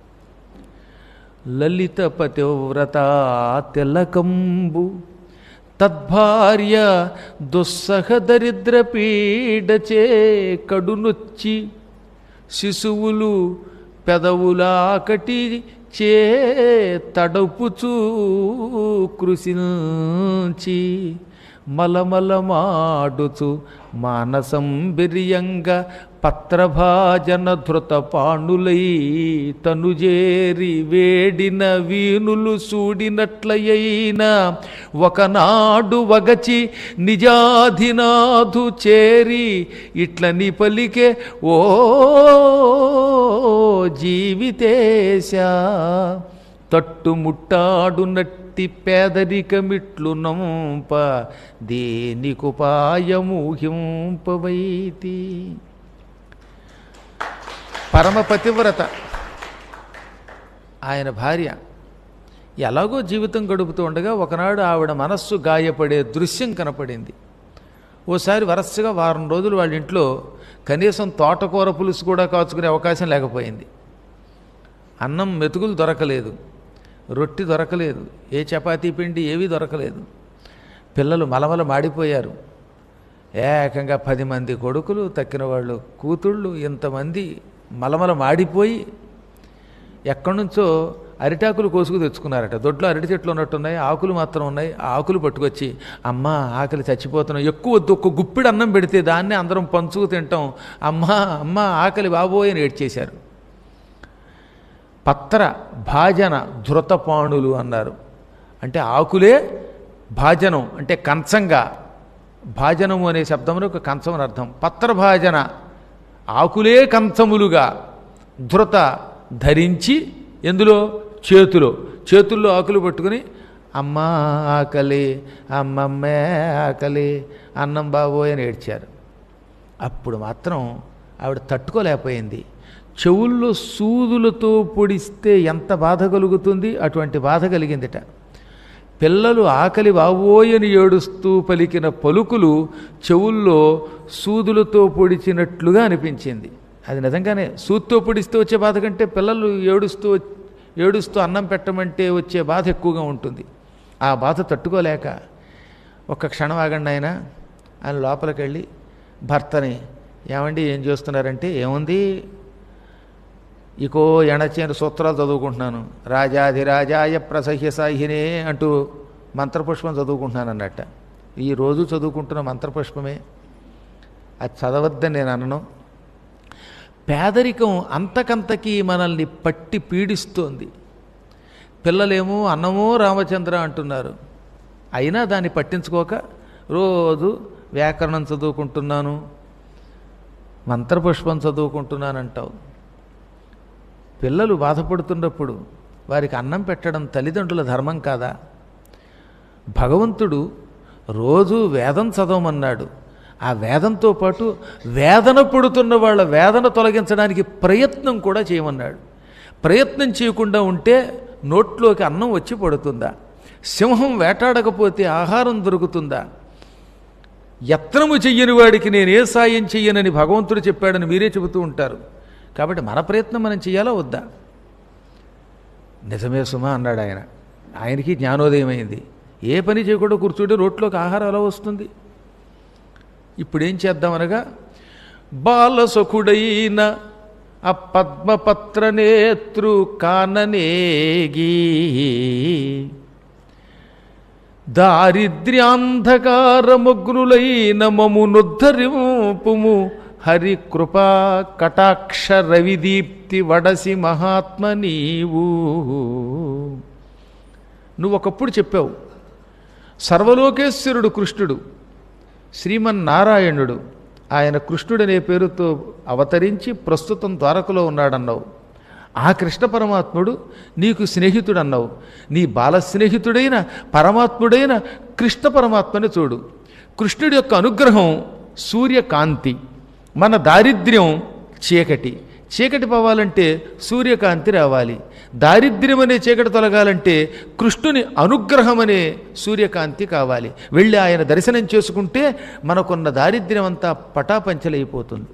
లలిత పతివ్రత తెలకంబు తద్భార్య దుస్సహ దరిద్ర పీడచే కడునొచ్చి శిశువులు పెదవులాకటి చే తడపుచూ కృషించి మలమలమాడుచు మానసం బిర్యంగ పత్రభాజన ధృత పాణులై తనుజేరి వేడిన వీనులు సూడినట్లయైన ఒకనాడు వగచి నిజాధినాథు చేరి ఇట్లని పలికే ఓ జీవితేశ తట్టుముట్టాడునట్టి పేదరికమిట్లు నంప దేనికుపాయము హింపవైతి పరమ పతివ్రత ఆయన భార్య ఎలాగో జీవితం గడుపుతూ ఉండగా ఒకనాడు ఆవిడ మనస్సు గాయపడే దృశ్యం కనపడింది ఓసారి వరసగా వారం రోజులు వాళ్ళ ఇంట్లో కనీసం తోటకూర పులుసు కూడా కాచుకునే అవకాశం లేకపోయింది అన్నం మెతుకులు దొరకలేదు రొట్టి దొరకలేదు ఏ చపాతీ పిండి ఏవీ దొరకలేదు పిల్లలు మలమల మాడిపోయారు ఏకంగా పది మంది కొడుకులు తక్కిన వాళ్ళు కూతుళ్ళు ఇంతమంది మలమల మాడిపోయి ఎక్కడి నుంచో అరిటాకులు కోసుకు తెచ్చుకున్నారట దొడ్లో అరటి చెట్లు ఉన్నట్టున్నాయి ఆకులు మాత్రం ఉన్నాయి ఆ ఆకులు పట్టుకొచ్చి అమ్మ ఆకలి చచ్చిపోతున్నాం ఎక్కువ వద్దు ఒక్క గుప్పిడి అన్నం పెడితే దాన్ని అందరం పంచుకు తింటాం అమ్మ అమ్మ ఆకలి బాబోయ్ అని ఏడ్చేశారు పత్ర భాజన ధృతపాణులు అన్నారు అంటే ఆకులే భాజనం అంటే కంచంగా భాజనము అనే శబ్దమును ఒక కంచం అని అర్థం పత్రభాజన ఆకులే కంచములుగా ధృత ధరించి ఎందులో చేతిలో చేతుల్లో ఆకులు పట్టుకుని అమ్మ ఆకలి అమ్మమ్మే ఆకలి అన్నం బాబోయ్ అని ఏడ్చారు అప్పుడు మాత్రం ఆవిడ తట్టుకోలేకపోయింది చెవుల్లో సూదులతో పొడిస్తే ఎంత బాధ కలుగుతుంది అటువంటి బాధ కలిగిందిట పిల్లలు ఆకలి బావోయని ఏడుస్తూ పలికిన పలుకులు చెవుల్లో సూదులతో పొడిచినట్లుగా అనిపించింది అది నిజంగానే సూత్తో పొడిస్తే వచ్చే బాధ కంటే పిల్లలు ఏడుస్తూ ఏడుస్తూ అన్నం పెట్టమంటే వచ్చే బాధ ఎక్కువగా ఉంటుంది ఆ బాధ తట్టుకోలేక ఒక్క క్షణం ఆగండి ఆయన ఆయన లోపలికి వెళ్ళి భర్తని ఏమండి ఏం చేస్తున్నారంటే ఏముంది ఇకో ఎణచేను సూత్రాలు చదువుకుంటున్నాను రాజాధిరాజాయ ప్రసహ్య సాహినే అంటూ మంత్రపుష్పం చదువుకుంటున్నాను అన్నట్ట ఈ రోజు చదువుకుంటున్న మంత్రపుష్పమే అది చదవద్దని నేను అనను పేదరికం అంతకంతకీ మనల్ని పట్టి పీడిస్తోంది పిల్లలేమో అన్నమో రామచంద్ర అంటున్నారు అయినా దాన్ని పట్టించుకోక రోజు వ్యాకరణం చదువుకుంటున్నాను మంత్రపుష్పం చదువుకుంటున్నానంటావు పిల్లలు బాధపడుతున్నప్పుడు వారికి అన్నం పెట్టడం తల్లిదండ్రుల ధర్మం కాదా భగవంతుడు రోజు వేదం చదవమన్నాడు ఆ వేదంతో పాటు వేదన పడుతున్న వాళ్ళ వేదన తొలగించడానికి ప్రయత్నం కూడా చేయమన్నాడు ప్రయత్నం చేయకుండా ఉంటే నోట్లోకి అన్నం వచ్చి పడుతుందా సింహం వేటాడకపోతే ఆహారం దొరుకుతుందా యత్నము చెయ్యని వాడికి నేను ఏ సాయం చెయ్యనని భగవంతుడు చెప్పాడని మీరే చెబుతూ ఉంటారు కాబట్టి మన ప్రయత్నం మనం చేయాలా వద్దా నిజమే సుమా అన్నాడు ఆయన ఆయనకి జ్ఞానోదయం అయింది ఏ పని చేయకుండా కూర్చుంటే రోట్లోకి ఆహారం ఎలా వస్తుంది ఇప్పుడేం చేద్దామనగా బాలసఖుడైన ఆ పద్మపత్ర నేతృ కాననేగి దారిద్ర్యాంధకారమగ్నులైన మమునుద్ధరింపుము హరి కృపా కటాక్ష రవిదీప్తి వడసి మహాత్మ నీవు నువ్వు ఒకప్పుడు చెప్పావు సర్వలోకేశ్వరుడు కృష్ణుడు శ్రీమన్నారాయణుడు ఆయన కృష్ణుడనే పేరుతో అవతరించి ప్రస్తుతం ద్వారకలో ఉన్నాడన్నావు ఆ కృష్ణ పరమాత్ముడు నీకు స్నేహితుడు అన్నావు నీ బాల స్నేహితుడైన పరమాత్ముడైన కృష్ణ పరమాత్మని చూడు కృష్ణుడి యొక్క అనుగ్రహం సూర్యకాంతి మన దారిద్ర్యం చీకటి చీకటి పోవాలంటే సూర్యకాంతి రావాలి దారిద్ర్యం అనే చీకటి తొలగాలంటే కృష్ణుని అనుగ్రహం అనే సూర్యకాంతి కావాలి వెళ్ళి ఆయన దర్శనం చేసుకుంటే మనకున్న దారిద్ర్యం అంతా పటాపంచలైపోతుంది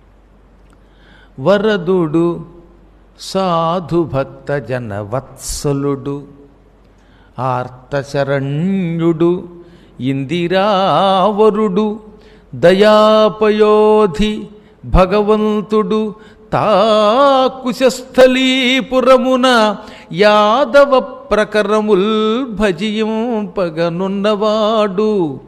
వరదుడు సాధు భక్త జన వత్సలుడు ఆర్తశరణ్యుడు ఇందిరావరుడు దయాపయోధి భగవంతుడు తాకుశస్థలీపురమున యాదవ ప్రకరముల్ భజింపగనున్నవాడు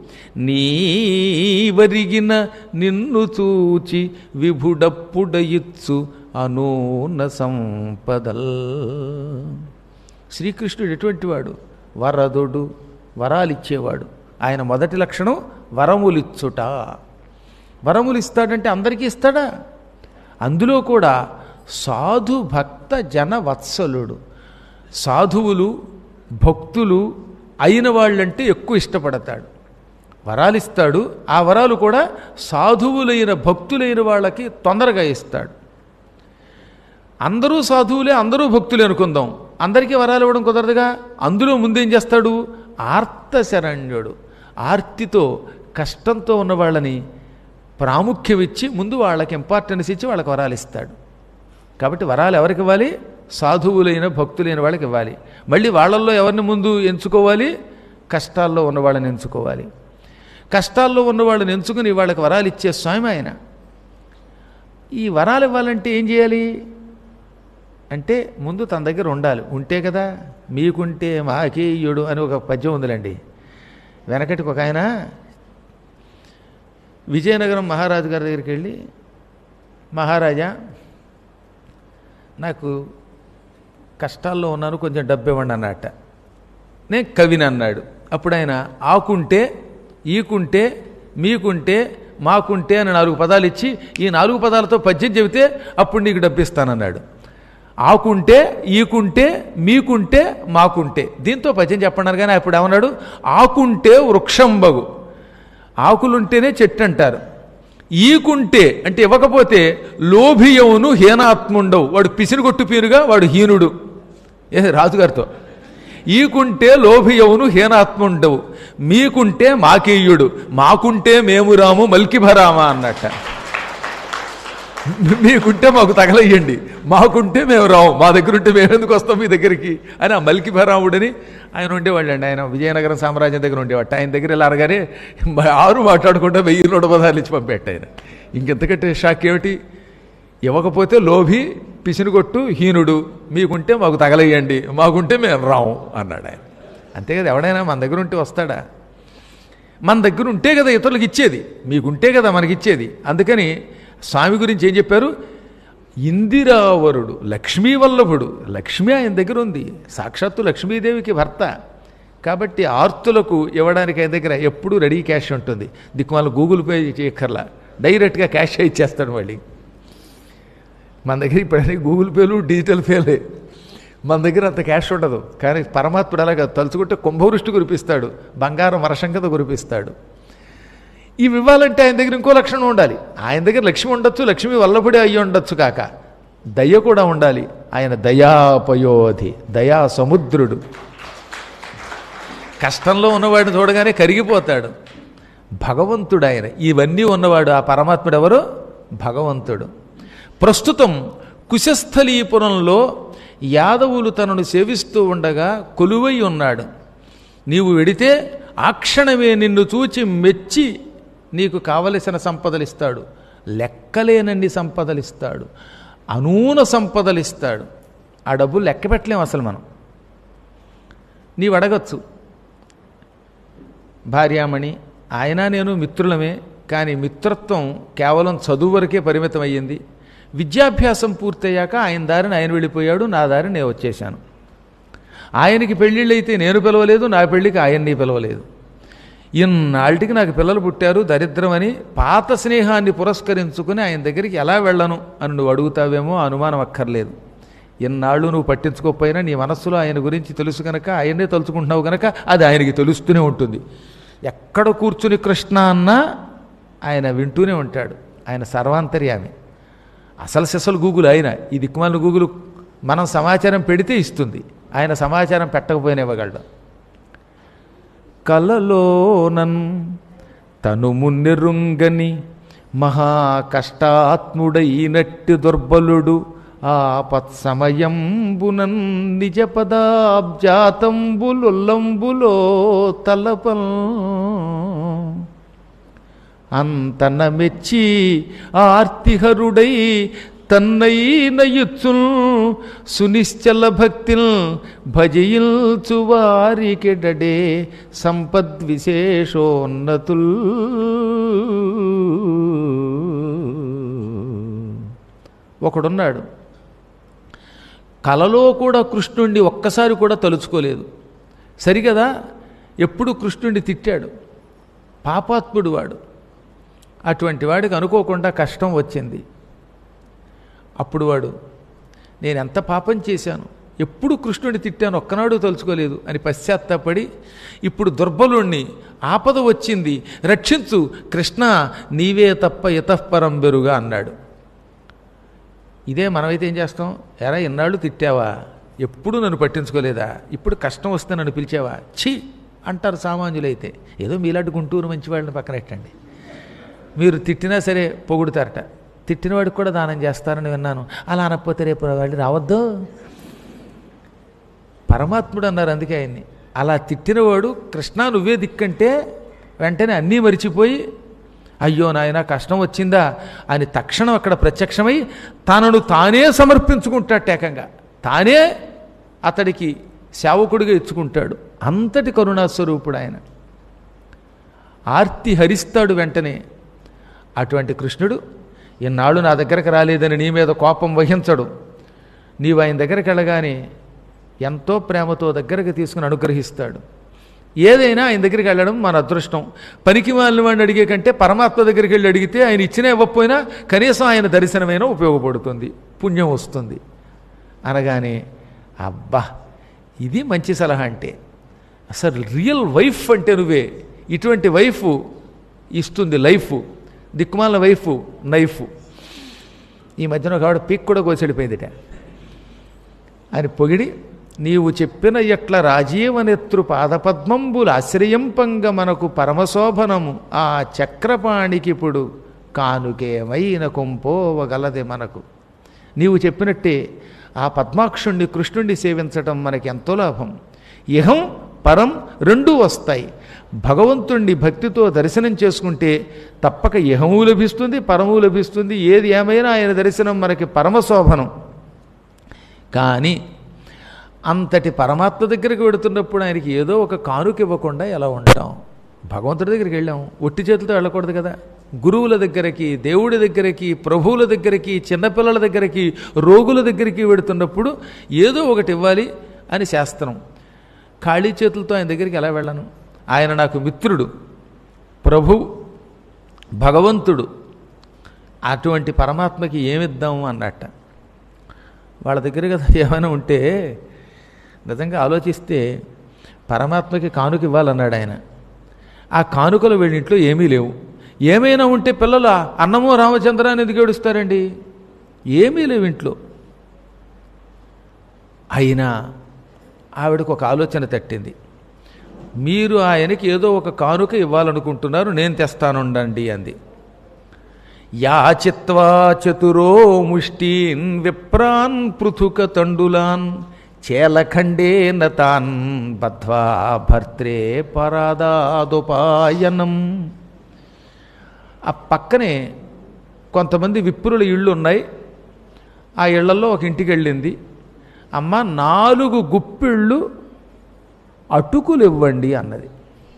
నీవరిగిన నిన్ను చూచి విభుడప్పుడయిచ్చు అనూన సంపదల్ శ్రీకృష్ణుడు ఎటువంటి వాడు వరదుడు వరాలిచ్చేవాడు ఆయన మొదటి లక్షణం వరములిచ్చుట వరములు ఇస్తాడంటే అందరికీ ఇస్తాడా అందులో కూడా సాధు భక్త జన వత్సలుడు సాధువులు భక్తులు అయిన వాళ్ళంటే ఎక్కువ ఇష్టపడతాడు వరాలు ఇస్తాడు ఆ వరాలు కూడా సాధువులైన భక్తులైన వాళ్ళకి తొందరగా ఇస్తాడు అందరూ సాధువులే అందరూ భక్తులే అనుకుందాం అందరికీ వరాలు ఇవ్వడం కుదరదుగా అందులో ముందేం చేస్తాడు ఆర్తశరణ్యుడు ఆర్తితో కష్టంతో ఉన్న వాళ్ళని ప్రాముఖ్యం ఇచ్చి ముందు వాళ్ళకి ఇంపార్టెన్స్ ఇచ్చి వాళ్ళకి వరాలు ఇస్తాడు కాబట్టి వరాలు ఎవరికి ఇవ్వాలి సాధువులైన భక్తులైన వాళ్ళకి ఇవ్వాలి మళ్ళీ వాళ్ళల్లో ఎవరిని ముందు ఎంచుకోవాలి కష్టాల్లో ఉన్న వాళ్ళని ఎంచుకోవాలి కష్టాల్లో ఉన్న వాళ్ళని ఎంచుకుని వాళ్ళకి వరాలు ఇచ్చే స్వామి ఆయన ఈ వరాలు ఇవ్వాలంటే ఏం చేయాలి అంటే ముందు తన దగ్గర ఉండాలి ఉంటే కదా మీకుంటే మాకేయుడు అని ఒక పద్యం ఉందిలేండి వెనకటికి ఒక ఆయన విజయనగరం మహారాజు గారి దగ్గరికి వెళ్ళి మహారాజా నాకు కష్టాల్లో ఉన్నాను కొంచెం డబ్బు ఇవ్వండి అన్నట్ట నేను కవిని అన్నాడు అప్పుడు ఆయన ఆకుంటే ఈకుంటే మీకుంటే మాకుంటే అని నాలుగు పదాలు ఇచ్చి ఈ నాలుగు పదాలతో పద్యం చెబితే అప్పుడు నీకు డబ్బు ఇస్తానన్నాడు ఆకుంటే ఈకుంటే మీకుంటే మాకుంటే దీంతో పద్యం చెప్పన్నారు కానీ అప్పుడు ఏమన్నాడు ఆకుంటే వృక్షంబగు ఆకులుంటేనే చెట్టు అంటారు ఈకుంటే అంటే ఇవ్వకపోతే లోభియవును హీనాత్ముండవు వాడు పిసిరిగొట్టు పీరుగా వాడు హీనుడు ఏ రాజుగారితో ఈకుంటే లోభియవును హీనాత్ముండవు మీకుంటే మాకేయుడు మాకుంటే మేము రాము మల్కిభరామా అన్నట్ట మీకుంటే మాకు తగలయ్యండి మాకుంటే మేము రాము మా దగ్గర ఉంటే మేము ఎందుకు వస్తాం మీ దగ్గరికి అని ఆ మల్కిభరాముడని ఆయన ఉండేవాళ్ళండి ఆయన విజయనగరం సామ్రాజ్యం దగ్గర ఉండేవాడు ఆయన దగ్గర ఇలా అరగానే ఆరు మాట్లాడుకుంటే వెయ్యి నూట పదాలు ఇచ్చి పంపెట్ట ఆయన ఇంకెంతకంటే షాక్ ఏమిటి ఇవ్వకపోతే లోభి పిసినుగొట్టు హీనుడు మీకుంటే మాకు తగలయ్యండి మాకుంటే మేము రాము అన్నాడు ఆయన అంతే కదా ఎవడైనా మన దగ్గర ఉంటే వస్తాడా మన దగ్గర ఉంటే కదా ఇతరులకు ఇచ్చేది మీకుంటే కదా మనకి ఇచ్చేది అందుకని స్వామి గురించి ఏం చెప్పారు ఇందిరావరుడు లక్ష్మీ వల్లభుడు లక్ష్మి ఆయన దగ్గర ఉంది సాక్షాత్తు లక్ష్మీదేవికి భర్త కాబట్టి ఆర్తులకు ఇవ్వడానికి ఆయన దగ్గర ఎప్పుడూ రెడీ క్యాష్ ఉంటుంది దిక్కుమాల గూగుల్ పే చేయక్కర్లా డైరెక్ట్గా క్యాష్ ఇచ్చేస్తాడు మళ్ళీ మన దగ్గర ఇప్పుడు గూగుల్ పేలు డిజిటల్ పేలే మన దగ్గర అంత క్యాష్ ఉండదు కానీ పరమాత్ముడు అలాగా తలుచుకుంటే కుంభవృష్టి కురిపిస్తాడు బంగారం వర్షం కింద కురిపిస్తాడు ఇవి ఇవ్వాలంటే ఆయన దగ్గర ఇంకో లక్షణం ఉండాలి ఆయన దగ్గర లక్ష్మి ఉండొచ్చు లక్ష్మి వల్లభుడే అయ్యి ఉండొచ్చు కాక దయ కూడా ఉండాలి ఆయన దయాపయోధి దయా సముద్రుడు కష్టంలో ఉన్నవాడిని చూడగానే కరిగిపోతాడు భగవంతుడు ఆయన ఇవన్నీ ఉన్నవాడు ఆ పరమాత్ముడు ఎవరు భగవంతుడు ప్రస్తుతం కుశస్థలీపురంలో యాదవులు తనను సేవిస్తూ ఉండగా కొలువై ఉన్నాడు నీవు వెడితే ఆ క్షణమే నిన్ను చూచి మెచ్చి నీకు కావలసిన సంపదలిస్తాడు లెక్కలేనన్ని సంపదలిస్తాడు అనూన సంపదలిస్తాడు ఆ డబ్బులు లెక్క పెట్టలేం అసలు మనం నీవు అడగచ్చు భార్యామణి ఆయన నేను మిత్రులమే కానీ మిత్రత్వం కేవలం చదువు వరకే పరిమితం అయ్యింది విద్యాభ్యాసం పూర్తయ్యాక ఆయన దారిని ఆయన వెళ్ళిపోయాడు నా దారిని నేను వచ్చేశాను ఆయనకి పెళ్ళిళ్ళు అయితే నేను పిలవలేదు నా పెళ్ళికి ఆయన్ని పిలవలేదు ఇన్నాళ్ళకి నాకు పిల్లలు పుట్టారు దరిద్రమని పాత స్నేహాన్ని పురస్కరించుకుని ఆయన దగ్గరికి ఎలా వెళ్ళను అని నువ్వు అడుగుతావేమో అనుమానం అక్కర్లేదు ఇన్నాళ్ళు నువ్వు పట్టించుకోకపోయినా నీ మనస్సులో ఆయన గురించి తెలుసు కనుక ఆయన్నే తలుచుకుంటున్నావు కనుక అది ఆయనకి తెలుస్తూనే ఉంటుంది ఎక్కడ కూర్చుని కృష్ణ అన్నా ఆయన వింటూనే ఉంటాడు ఆయన సర్వాంతర్యామి అసలు సెసలు గూగుల్ ఆయన ఈ దిక్కుమాలిన గూగుల్ మనం సమాచారం పెడితే ఇస్తుంది ఆయన సమాచారం పెట్టకపోయినా ఇవ్వగలడు కలలోనన్ తను మున్నెరుంగని మహా కష్టాత్ముడైనట్టి దుర్బలుడు ఆపత్సమయంబునన్ నిజ పదాబ్జాతంబులుల్లంబులో తలపల్ అంతన మెచ్చి ఆర్తిహరుడై తన్నైనయుచ్చుల్ సునిశ్చల భక్తిల్ భజయిల్చు వారికెడడే సంపద్విశేషోన్నతుల్ ఒకడున్నాడు కలలో కూడా కృష్ణుణ్ణి ఒక్కసారి కూడా తలుచుకోలేదు సరిగదా ఎప్పుడు కృష్ణుణ్ణి తిట్టాడు పాపాత్ముడు వాడు అటువంటి వాడికి అనుకోకుండా కష్టం వచ్చింది అప్పుడు వాడు నేను ఎంత పాపం చేశాను ఎప్పుడు కృష్ణుడిని తిట్టాను ఒక్కనాడు తలుచుకోలేదు అని పశ్చాత్తాపడి ఇప్పుడు దుర్బలుణ్ణి ఆపద వచ్చింది రక్షించు కృష్ణ నీవే తప్ప ఇతఃపరం బెరుగా అన్నాడు ఇదే మనమైతే ఏం చేస్తాం ఎరా ఇన్నాళ్ళు తిట్టావా ఎప్పుడు నన్ను పట్టించుకోలేదా ఇప్పుడు కష్టం వస్తే నన్ను పిలిచావా ఛీ అంటారు సామాన్యులైతే ఏదో మీలాంటి గుంటూరు మంచి వాళ్ళని పక్కనెట్టండి మీరు తిట్టినా సరే పొగుడుతారట తిట్టినవాడికి కూడా దానం చేస్తారని విన్నాను అలా అనకపోతే రేపు వాళ్ళు రావద్దు పరమాత్ముడు అన్నారు అందుకే ఆయన్ని అలా తిట్టినవాడు కృష్ణ నువ్వే దిక్కంటే వెంటనే అన్నీ మరిచిపోయి అయ్యో నాయన కష్టం వచ్చిందా అని తక్షణం అక్కడ ప్రత్యక్షమై తనను తానే సమర్పించుకుంటాడు ఏకంగా తానే అతడికి సేవకుడిగా ఇచ్చుకుంటాడు అంతటి కరుణాస్వరూపుడు ఆయన ఆర్తి హరిస్తాడు వెంటనే అటువంటి కృష్ణుడు ఇన్నాళ్ళు నా దగ్గరకు రాలేదని నీ మీద కోపం వహించడు నీవు ఆయన దగ్గరికి వెళ్ళగానే ఎంతో ప్రేమతో దగ్గరకు తీసుకుని అనుగ్రహిస్తాడు ఏదైనా ఆయన దగ్గరికి వెళ్ళడం మన అదృష్టం పనికి మాలిన వాడిని అడిగే కంటే పరమాత్మ దగ్గరికి వెళ్ళి అడిగితే ఆయన ఇచ్చినా ఇవ్వకపోయినా కనీసం ఆయన దర్శనమైనా ఉపయోగపడుతుంది పుణ్యం వస్తుంది అనగానే అబ్బా ఇది మంచి సలహా అంటే అసలు రియల్ వైఫ్ అంటే నువ్వే ఇటువంటి వైఫ్ ఇస్తుంది లైఫ్ దిక్కుమాల వైఫ్ నైఫ్ ఈ మధ్యన ఒక ఆవిడ పీక్ కూడా కోసెడిపోయిందిట అని పొగిడి నీవు చెప్పిన ఎట్ల రాజీవనెత్రు పాదపద్మంబులు ఆశ్రయంపంగ మనకు పరమశోభనము ఆ చక్రపాణికిప్పుడు కానుకేమైన కొంపోవగలదే మనకు నీవు చెప్పినట్టే ఆ పద్మాక్షుణ్ణి కృష్ణుణ్ణి సేవించటం మనకి ఎంతో లాభం ఇహం పరం రెండూ వస్తాయి భగవంతుణ్ణి భక్తితో దర్శనం చేసుకుంటే తప్పక ఇహము లభిస్తుంది పరము లభిస్తుంది ఏది ఏమైనా ఆయన దర్శనం మనకి పరమశోభనం కానీ అంతటి పరమాత్మ దగ్గరికి వెడుతున్నప్పుడు ఆయనకి ఏదో ఒక కానుక ఇవ్వకుండా ఎలా ఉంటాం భగవంతుడి దగ్గరికి వెళ్ళాం ఒట్టి చేతులతో వెళ్ళకూడదు కదా గురువుల దగ్గరికి దేవుడి దగ్గరికి ప్రభువుల దగ్గరికి చిన్నపిల్లల దగ్గరికి రోగుల దగ్గరికి వెడుతున్నప్పుడు ఏదో ఒకటి ఇవ్వాలి అని శాస్త్రం ఖాళీ చేతులతో ఆయన దగ్గరికి ఎలా వెళ్ళను ఆయన నాకు మిత్రుడు ప్రభు భగవంతుడు అటువంటి పరమాత్మకి ఏమిద్దాము అన్నట్ట వాళ్ళ దగ్గర కదా ఏమైనా ఉంటే నిజంగా ఆలోచిస్తే పరమాత్మకి కానుక ఇవ్వాలన్నాడు ఆయన ఆ కానుకలు వీళ్ళింట్లో ఏమీ లేవు ఏమైనా ఉంటే పిల్లలు అన్నమో రామచంద్ర అని ఎందుకు ఏడుస్తారండి ఏమీ లేవు ఇంట్లో అయినా ఆవిడకు ఒక ఆలోచన తట్టింది మీరు ఆయనకి ఏదో ఒక కానుక ఇవ్వాలనుకుంటున్నారు నేను తెస్తానుండండి అంది యాచిత్వా చతురో ముష్టీన్ విప్రాన్ పృథుక తండులాన్ చేలఖండేన తాన్ బద్ధ్వా భర్త్రే పరాదాదుపాయనం ఆ పక్కనే కొంతమంది విప్రుల ఇళ్ళు ఉన్నాయి ఆ ఇళ్లలో ఒక ఇంటికి వెళ్ళింది అమ్మ నాలుగు గుప్పిళ్ళు అటుకులు ఇవ్వండి అన్నది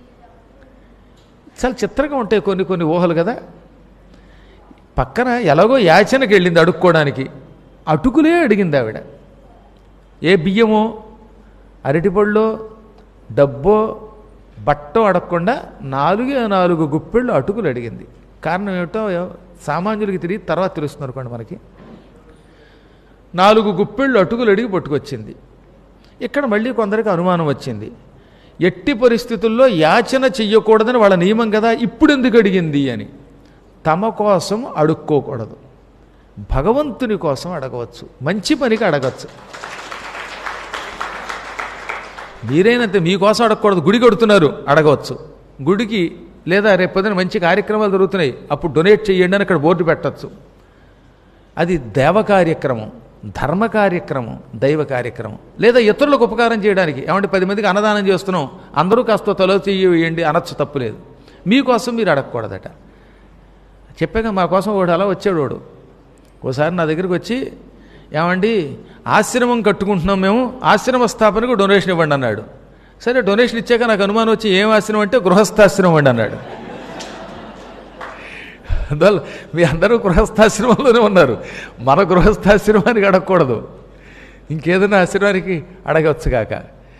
చాలా చిత్రంగా ఉంటాయి కొన్ని కొన్ని ఊహలు కదా పక్కన ఎలాగో యాచనకి వెళ్ళింది అడుక్కోవడానికి అటుకులే అడిగింది ఆవిడ ఏ బియ్యమో అరటిపళ్ళో డబ్బో బట్టో అడగకుండా నాలుగే నాలుగు గుప్పెళ్ళు అటుకులు అడిగింది కారణం ఏమిటో సామాన్యులకి తిరిగి తర్వాత తెలుస్తుంది అనుకోండి మనకి నాలుగు గుప్పెళ్ళు అటుకులు అడిగి పట్టుకొచ్చింది ఇక్కడ మళ్ళీ కొందరికి అనుమానం వచ్చింది ఎట్టి పరిస్థితుల్లో యాచన చెయ్యకూడదని వాళ్ళ నియమం కదా ఇప్పుడు ఎందుకు అడిగింది అని తమ కోసం అడుక్కోకూడదు భగవంతుని కోసం అడగవచ్చు మంచి పనికి అడగచ్చు మీరైనంతే మీకోసం అడగకూడదు గుడి కడుతున్నారు అడగవచ్చు గుడికి లేదా రేపొద్దున మంచి కార్యక్రమాలు జరుగుతున్నాయి అప్పుడు డొనేట్ చేయండి అని అక్కడ బోర్డు పెట్టచ్చు అది దేవ కార్యక్రమం ధర్మ కార్యక్రమం దైవ కార్యక్రమం లేదా ఇతరులకు ఉపకారం చేయడానికి ఏమంటే పది మందికి అన్నదానం చేస్తున్నాం అందరూ కాస్త తలో చెయ్యి వేయండి అనొచ్చు తప్పులేదు మీకోసం మీరు అడగకూడదట చెప్పాక మా కోసం వాడు అలా వచ్చాడు వాడు ఓసారి నా దగ్గరికి వచ్చి ఏమండి ఆశ్రమం కట్టుకుంటున్నాం మేము ఆశ్రమ స్థాపనకు డొనేషన్ ఇవ్వండి అన్నాడు సరే డొనేషన్ ఇచ్చాక నాకు అనుమానం వచ్చి ఏం ఆశ్రమం అంటే గృహస్థాశ్రమం అండి అన్నాడు అందువల్ల మీ అందరూ గృహస్థాశ్రమంలోనే ఉన్నారు మన గృహస్థాశ్రమానికి అడగకూడదు ఇంకేదైనా ఆశ్రమానికి అడగవచ్చు కాక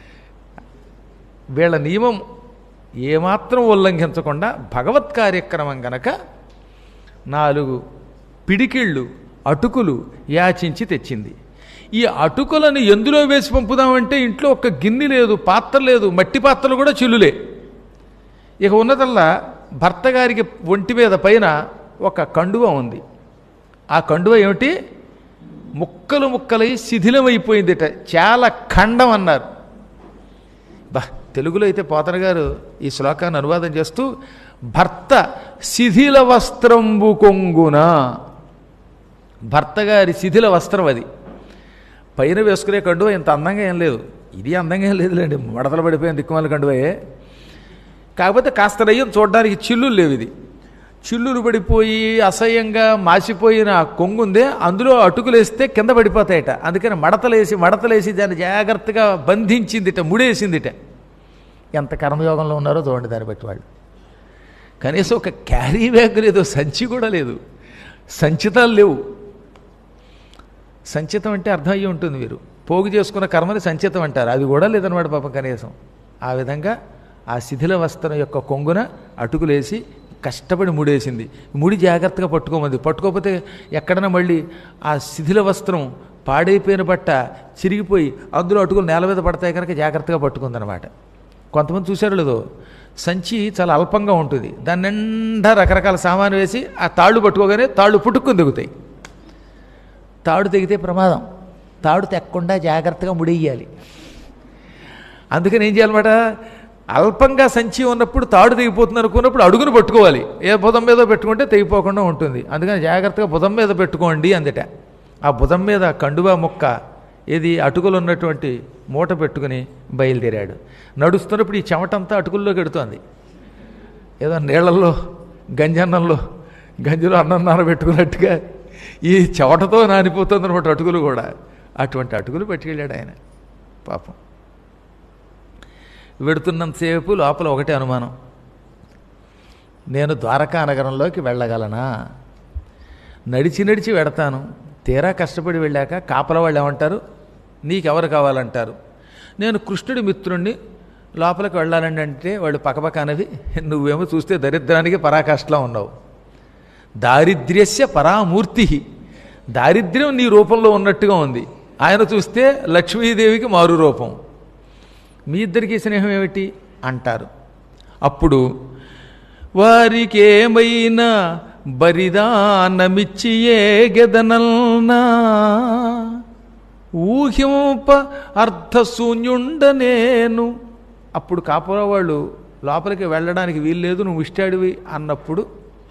వీళ్ళ నియమం ఏమాత్రం ఉల్లంఘించకుండా భగవత్ కార్యక్రమం గనక నాలుగు పిడికిళ్ళు అటుకులు యాచించి తెచ్చింది ఈ అటుకులను ఎందులో వేసి పంపుదామంటే ఇంట్లో ఒక గిన్నె లేదు పాత్ర లేదు మట్టి పాత్రలు కూడా చిల్లులే ఇక ఉన్నదల్లా భర్త గారికి ఒంటి మీద పైన ఒక కండువ ఉంది ఆ కండువ ఏమిటి ముక్కలు ముక్కలై శిథిలమైపోయిందిట చాలా ఖండం అన్నారు బా తెలుగులో అయితే పోతన గారు ఈ శ్లోకాన్ని అనువాదం చేస్తూ భర్త శిథిల వస్త్రంబు కొంగున భర్త గారి శిథిల వస్త్రం అది పైన వేసుకునే కండువ ఇంత అందంగా ఏం లేదు ఇది అందంగా ఏం లేదులేండి మడతలు పడిపోయిన దిక్కుమాల కండువయే కాకపోతే కాస్త నయ్యం చూడడానికి చిల్లులు లేవు ఇది చిల్లులు పడిపోయి అసహ్యంగా మాసిపోయిన ఆ కొంగుందే అందులో అటుకులేస్తే కింద పడిపోతాయట అందుకని మడతలేసి మడతలేసి దాన్ని జాగ్రత్తగా బంధించిందిట ముడేసిందిట ఎంత కర్మయోగంలో ఉన్నారో చూడండి దాన్ని బట్టి వాళ్ళు కనీసం ఒక క్యారీ బ్యాగ్ లేదు సంచి కూడా లేదు సంచితాలు లేవు సంచితం అంటే అర్థం అయ్యి ఉంటుంది మీరు పోగు చేసుకున్న కర్మని సంచితం అంటారు అది కూడా లేదనమాట పాపం కనీసం ఆ విధంగా ఆ శిథిల వస్త్రం యొక్క కొంగున అటుకులేసి కష్టపడి ముడేసింది ముడి జాగ్రత్తగా పట్టుకోమంది పట్టుకోకపోతే ఎక్కడైనా మళ్ళీ ఆ శిథిల వస్త్రం పాడైపోయిన బట్ట చిరిగిపోయి అందులో అటుకులు నేల మీద పడతాయి కనుక జాగ్రత్తగా పట్టుకుందనమాట కొంతమంది చూశారు లేదో సంచి చాలా అల్పంగా ఉంటుంది దాని నిండా రకరకాల సామాను వేసి ఆ తాళ్ళు పట్టుకోగానే తాళ్ళు పుట్టుకుని దిగుతాయి తాడు తెగితే ప్రమాదం తాడు తెక్కకుండా జాగ్రత్తగా ముడేయాలి అందుకని ఏం చేయాలన్నమాట అల్పంగా సంచి ఉన్నప్పుడు తాడు తెగిపోతుంది అనుకున్నప్పుడు అడుగును పట్టుకోవాలి ఏ బుధం మీద పెట్టుకుంటే తెగిపోకుండా ఉంటుంది అందుకని జాగ్రత్తగా బుధం మీద పెట్టుకోండి అందుట ఆ బుధం మీద కండువా ముక్క ఏది అటుకులు ఉన్నటువంటి మూట పెట్టుకుని బయలుదేరాడు నడుస్తున్నప్పుడు ఈ చెమటంతా అటుకుల్లోకి ఎడుతోంది ఏదో నీళ్ళల్లో గంజన్నంలో గంజిలో అన్నం నానబెట్టుకున్నట్టుగా ఈ చెవటతో నానిపోతుంది అనమాట అటుకులు కూడా అటువంటి అటుకులు పట్టుకెళ్ళాడు ఆయన పాపం వెడుతున్నంతసేపు లోపల ఒకటే అనుమానం నేను ద్వారకా నగరంలోకి వెళ్ళగలనా నడిచి నడిచి వెడతాను తీరా కష్టపడి వెళ్ళాక కాపల వాళ్ళు ఏమంటారు నీకెవరు కావాలంటారు నేను కృష్ణుడి మిత్రుణ్ణి లోపలికి వెళ్ళాలండి అంటే వాళ్ళు పక్కపక్కనవి నువ్వేమో చూస్తే దరిద్రానికి పరాకాష్ఠలో ఉన్నావు దారిద్ర్యస్య పరామూర్తి దారిద్ర్యం నీ రూపంలో ఉన్నట్టుగా ఉంది ఆయన చూస్తే లక్ష్మీదేవికి మారు రూపం మీ ఇద్దరికి స్నేహం ఏమిటి అంటారు అప్పుడు వారికేమైనా బరిదానమిచ్చి ఏ గెదనల్నా ఊహింప అర్థశూన్యుండ నేను అప్పుడు కాపురా వాళ్ళు లోపలికి వెళ్ళడానికి వీల్లేదు నువ్వు ఇష్టాడివి అన్నప్పుడు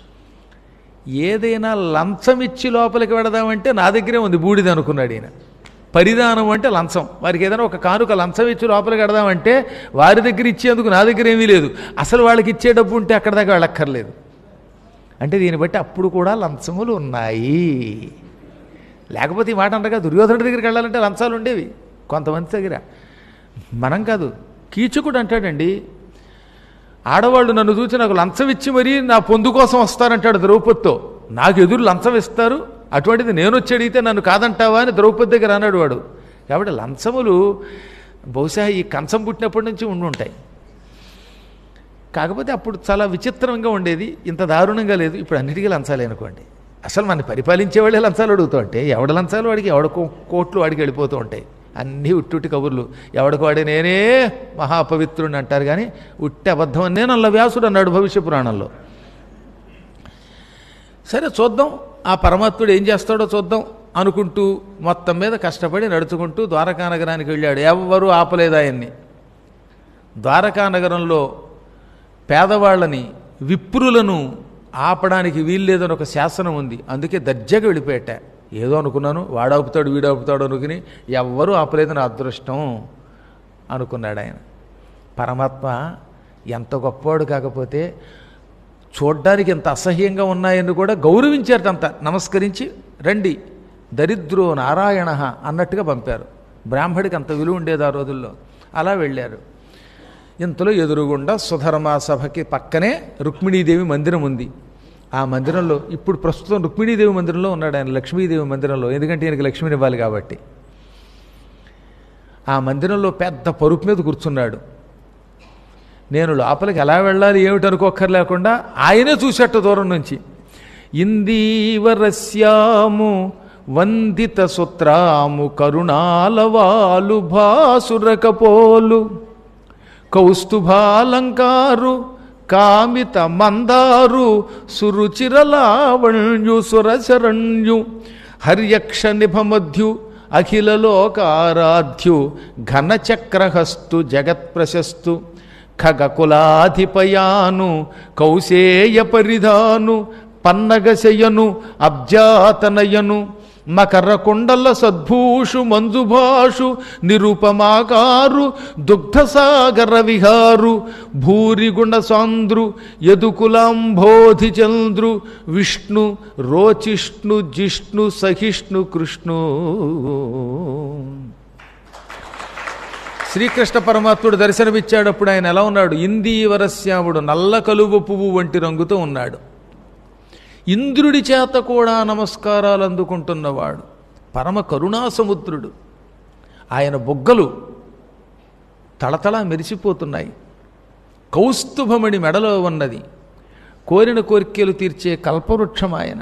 ఏదైనా లంచం ఇచ్చి లోపలికి వెడదామంటే నా దగ్గరే ఉంది బూడిద అనుకున్నాడు ఈయన పరిధానం అంటే లంచం వారికి ఏదైనా ఒక కానుక లంచం ఇచ్చి లోపలికి వెడదామంటే వారి దగ్గర ఇచ్చేందుకు నా దగ్గర ఏమీ లేదు అసలు వాళ్ళకి ఇచ్చే డబ్బు ఉంటే అక్కడ దాకా వెళ్ళక్కర్లేదు అంటే దీన్ని బట్టి అప్పుడు కూడా లంచములు ఉన్నాయి లేకపోతే ఈ మాట అంటగా దుర్యోధనుడి దగ్గరికి వెళ్ళాలంటే లంచాలు ఉండేవి కొంతమంది దగ్గర మనం కాదు కీచకుడు అంటాడండి ఆడవాళ్ళు నన్ను చూసి నాకు లంచం ఇచ్చి మరీ నా పొందు కోసం వస్తారంటాడు ద్రౌపదితో నాకు ఎదురు లంచం ఇస్తారు అటువంటిది నేను వచ్చి అడిగితే నన్ను కాదంటావా అని ద్రౌపది దగ్గర అన్నాడు వాడు కాబట్టి లంచములు బహుశా ఈ కంచం పుట్టినప్పటి నుంచి ఉండి ఉంటాయి కాకపోతే అప్పుడు చాలా విచిత్రంగా ఉండేది ఇంత దారుణంగా లేదు ఇప్పుడు అన్నిటికీ లంచాలే అనుకోండి అసలు మన పరిపాలించే వాళ్ళే లంచాలు అడుగుతూ ఉంటే ఎవడ లంచాలు వాడికి ఎవడ కో- కోట్లు వాడికి వెళ్ళిపోతూ ఉంటాయి అన్నీ ఉట్టుట్టి కబుర్లు ఎవడికి వాడే నేనే మహాపవిత్రుని అంటారు కానీ ఉట్టి అబద్ధం అని నేను అల్ల వ్యాసుడు అన్నాడు భవిష్య పురాణంలో సరే చూద్దాం ఆ పరమాత్ముడు ఏం చేస్తాడో చూద్దాం అనుకుంటూ మొత్తం మీద కష్టపడి నడుచుకుంటూ ద్వారకా నగరానికి వెళ్ళాడు ఎవ్వరూ ఆపలేదు ఆయన్ని ద్వారకా నగరంలో పేదవాళ్ళని విప్రులను ఆపడానికి వీల్లేదని ఒక శాసనం ఉంది అందుకే దర్జాగా వెళ్ళిపోయాట ఏదో అనుకున్నాను వాడాపుతాడు వీడాపుతాడు అనుకుని ఎవ్వరూ ఆపలేదు నా అదృష్టం అనుకున్నాడు ఆయన పరమాత్మ ఎంత గొప్పవాడు కాకపోతే చూడ్డానికి ఎంత అసహ్యంగా ఉన్నాయని కూడా గౌరవించారట అంత నమస్కరించి రండి దరిద్రో నారాయణ అన్నట్టుగా పంపారు బ్రాహ్మడికి అంత విలువ ఉండేది ఆ రోజుల్లో అలా వెళ్ళారు ఇంతలో ఎదురుగుండా సుధర్మా సభకి పక్కనే రుక్మిణీదేవి మందిరం ఉంది ఆ మందిరంలో ఇప్పుడు ప్రస్తుతం రుక్మిణీదేవి మందిరంలో ఉన్నాడు ఆయన లక్ష్మీదేవి మందిరంలో ఎందుకంటే ఈయనకి లక్ష్మిని ఇవ్వాలి కాబట్టి ఆ మందిరంలో పెద్ద పరుపు మీద కూర్చున్నాడు నేను లోపలికి ఎలా వెళ్ళాలి ఏమిటి అనుకోక్కర్లేకుండా ఆయనే చూసేట దూరం నుంచి ఇందీవరస్యాము వందిత సుత్రాము కరుణాలవాలు భాసురకపోలు కౌస్తుభాలంకారు కామిత మందారు సురుచిరలావణ్యు సురశరణ్యు హర్యక్ష నిభమధ్యు అఖిల లోకారాధ్యు ఘనచక్రహస్తు జగత్ప్రశస్తు ఖగకులాధిపయాను కౌసేయ పరిధాను పన్నగశయను అబ్జాతనయను మకర కుండల సద్భూషు మంజుభాషు నిరుపమాకారు దుగ్ధసాగర విహారు భూరిగుణ సాంద్రు యదుకులాంబోధి చంద్రు విష్ణు రోచిష్ణు జిష్ణు సహిష్ణు కృష్ణు శ్రీకృష్ణ పరమాత్ముడు దర్శనమిచ్చాడప్పుడు ఆయన ఎలా ఉన్నాడు ఇందీవరశ్యాముడు నల్ల కలువ పువ్వు వంటి రంగుతో ఉన్నాడు ఇంద్రుడి చేత కూడా నమస్కారాలు అందుకుంటున్నవాడు పరమ కరుణాసముద్రుడు ఆయన బొగ్గలు తళతళ మెరిసిపోతున్నాయి కౌస్తుభమణి మెడలో ఉన్నది కోరిన కోరికలు తీర్చే కల్పవృక్షం ఆయన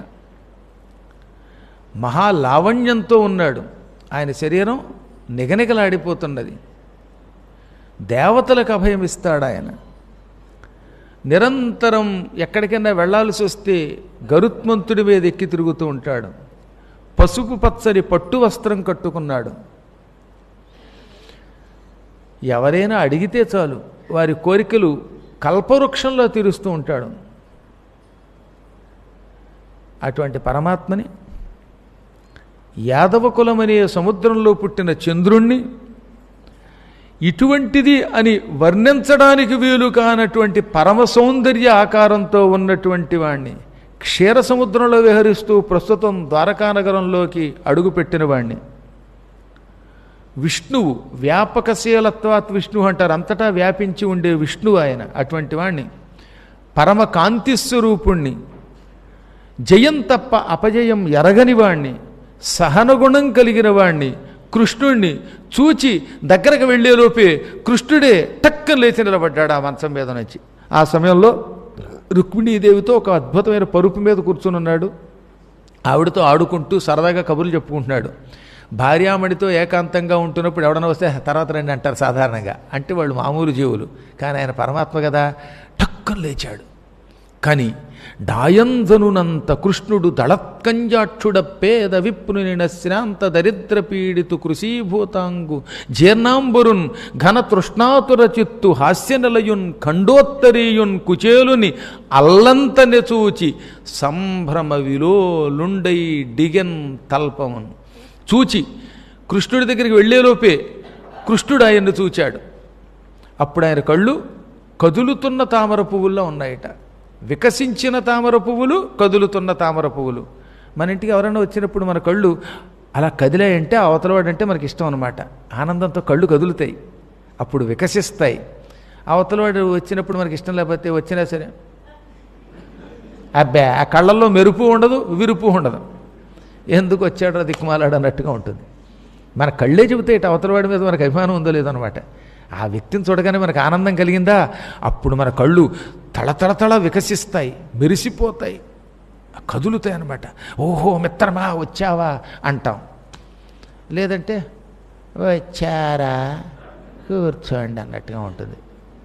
మహాలావణ్యంతో ఉన్నాడు ఆయన శరీరం నిగనిగలాడిపోతున్నది దేవతలకు అభయం ఇస్తాడు ఆయన నిరంతరం ఎక్కడికైనా వెళ్ళాల్సి వస్తే గరుత్మంతుడి మీద ఎక్కి తిరుగుతూ ఉంటాడు పసుపు పచ్చని పట్టు వస్త్రం కట్టుకున్నాడు ఎవరైనా అడిగితే చాలు వారి కోరికలు కల్పవృక్షంలో తీరుస్తూ ఉంటాడు అటువంటి పరమాత్మని యాదవ కులమనే సముద్రంలో పుట్టిన చంద్రుణ్ణి ఇటువంటిది అని వర్ణించడానికి వీలు కానటువంటి పరమ సౌందర్య ఆకారంతో ఉన్నటువంటి వాణ్ణి క్షీర సముద్రంలో విహరిస్తూ ప్రస్తుతం ద్వారకానగరంలోకి అడుగుపెట్టిన వాణ్ణి విష్ణువు వ్యాపకశీలత్వాత్ విష్ణువు అంటారు అంతటా వ్యాపించి ఉండే విష్ణువు ఆయన అటువంటి వాణ్ణి పరమ కాంతిస్వరూపుణ్ణి జయం తప్ప అపజయం ఎరగని వాణ్ణి సహనగుణం కలిగిన వాణ్ణి కృష్ణుణ్ణి చూచి దగ్గరకు వెళ్ళేలోపే కృష్ణుడే టక్కన లేచి నిలబడ్డాడు ఆ మంచం మీద నుంచి ఆ సమయంలో రుక్మిణీదేవితో ఒక అద్భుతమైన పరుపు మీద కూర్చుని ఉన్నాడు ఆవిడతో ఆడుకుంటూ సరదాగా కబుర్లు చెప్పుకుంటున్నాడు భార్యామణితో ఏకాంతంగా ఉంటున్నప్పుడు ఎవడన్నా వస్తే తర్వాత రండి అంటారు సాధారణంగా అంటే వాళ్ళు మామూలు జీవులు కానీ ఆయన పరమాత్మ కదా టక్కన లేచాడు కానీ డాయంజనునంత కృష్ణుడు దళత్కంజాక్షుడ పేద విప్నునిన శ్రాంత దరిద్ర పీడితు కృషీభూతాంగు జీర్ణాంబురున్ ఘన తృష్ణాతుర చిత్తు హాస్యనిలయున్ ఖండోత్తరీయున్ కుచేలుని అల్లంతనె చూచి సంభ్రమ విలోలుండై డిగెన్ తల్పమున్ చూచి కృష్ణుడి దగ్గరికి వెళ్ళేలోపే కృష్ణుడు ఆయన్ను చూచాడు అప్పుడు ఆయన కళ్ళు కదులుతున్న తామర పువ్వుల్లో ఉన్నాయట వికసించిన తామర పువ్వులు కదులుతున్న తామర పువ్వులు మన ఇంటికి ఎవరైనా వచ్చినప్పుడు మన కళ్ళు అలా కదిలాయంటే అవతలవాడంటే మనకి ఇష్టం అనమాట ఆనందంతో కళ్ళు కదులుతాయి అప్పుడు వికసిస్తాయి అవతలవాడు వచ్చినప్పుడు మనకి ఇష్టం లేకపోతే వచ్చినా సరే అబ్బే ఆ కళ్ళల్లో మెరుపు ఉండదు విరుపు ఉండదు ఎందుకు వచ్చాడో దిక్కుమాలాడు అన్నట్టుగా ఉంటుంది మన కళ్ళే చెబుతాయి ఇటు అవతలవాడి మీద మనకు అభిమానం ఉందో లేదో అనమాట ఆ వ్యక్తిని చూడగానే మనకు ఆనందం కలిగిందా అప్పుడు మన కళ్ళు తళతళతళ వికసిస్తాయి మెరిసిపోతాయి కదులుతాయి అనమాట ఓహో మిత్రమా వచ్చావా అంటాం లేదంటే వచ్చారా కూర్చోండి అన్నట్టుగా ఉంటుంది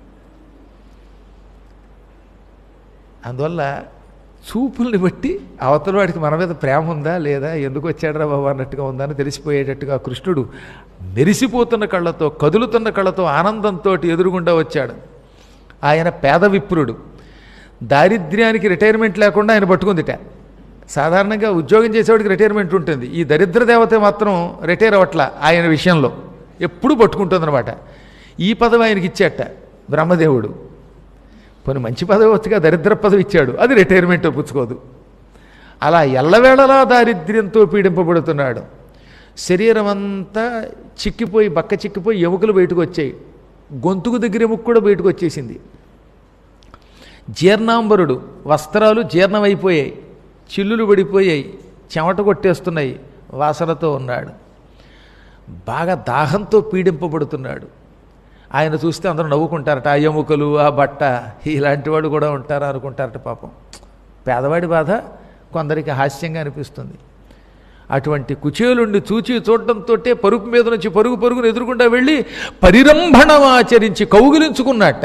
అందువల్ల చూపుల్ని బట్టి అవతల వాడికి మన మీద ప్రేమ ఉందా లేదా ఎందుకు వచ్చాడరా బాబు అన్నట్టుగా ఉందా అని తెలిసిపోయేటట్టుగా కృష్ణుడు మెరిసిపోతున్న కళ్ళతో కదులుతున్న కళ్ళతో ఆనందంతో ఎదురుగుండా వచ్చాడు ఆయన పేద విప్రుడు దారిద్ర్యానికి రిటైర్మెంట్ లేకుండా ఆయన పట్టుకుందిట సాధారణంగా ఉద్యోగం చేసేవాడికి రిటైర్మెంట్ ఉంటుంది ఈ దరిద్ర దేవత మాత్రం రిటైర్ అవ్వట్ల ఆయన విషయంలో ఎప్పుడూ పట్టుకుంటుందన్నమాట ఈ పదవి ఆయనకి ఇచ్చేట బ్రహ్మదేవుడు కొన్ని మంచి పదవి వచ్చుగా దరిద్ర పదవి ఇచ్చాడు అది రిటైర్మెంట్ పుచ్చుకోదు అలా ఎల్లవేళలా దారిద్ర్యంతో పీడింపబడుతున్నాడు శరీరం అంతా చిక్కిపోయి బక్క చిక్కిపోయి ఎముకలు బయటకు వచ్చాయి గొంతుకు దగ్గర ఎముక కూడా బయటకు వచ్చేసింది జీర్ణాంబరుడు వస్త్రాలు జీర్ణమైపోయాయి చిల్లులు పడిపోయాయి చెమట కొట్టేస్తున్నాయి వాసనతో ఉన్నాడు బాగా దాహంతో పీడింపబడుతున్నాడు ఆయన చూస్తే అందరూ నవ్వుకుంటారట ఆ ఎముకలు ఆ బట్ట ఇలాంటి వాడు కూడా ఉంటారా అనుకుంటారట పాపం పేదవాడి బాధ కొందరికి హాస్యంగా అనిపిస్తుంది అటువంటి కుచేలుండి చూచి చూడటంతో పరుపు మీద నుంచి పరుగు పరుగును ఎదురుకుండా వెళ్ళి పరిరంభణం ఆచరించి కౌగిలించుకున్నట్ట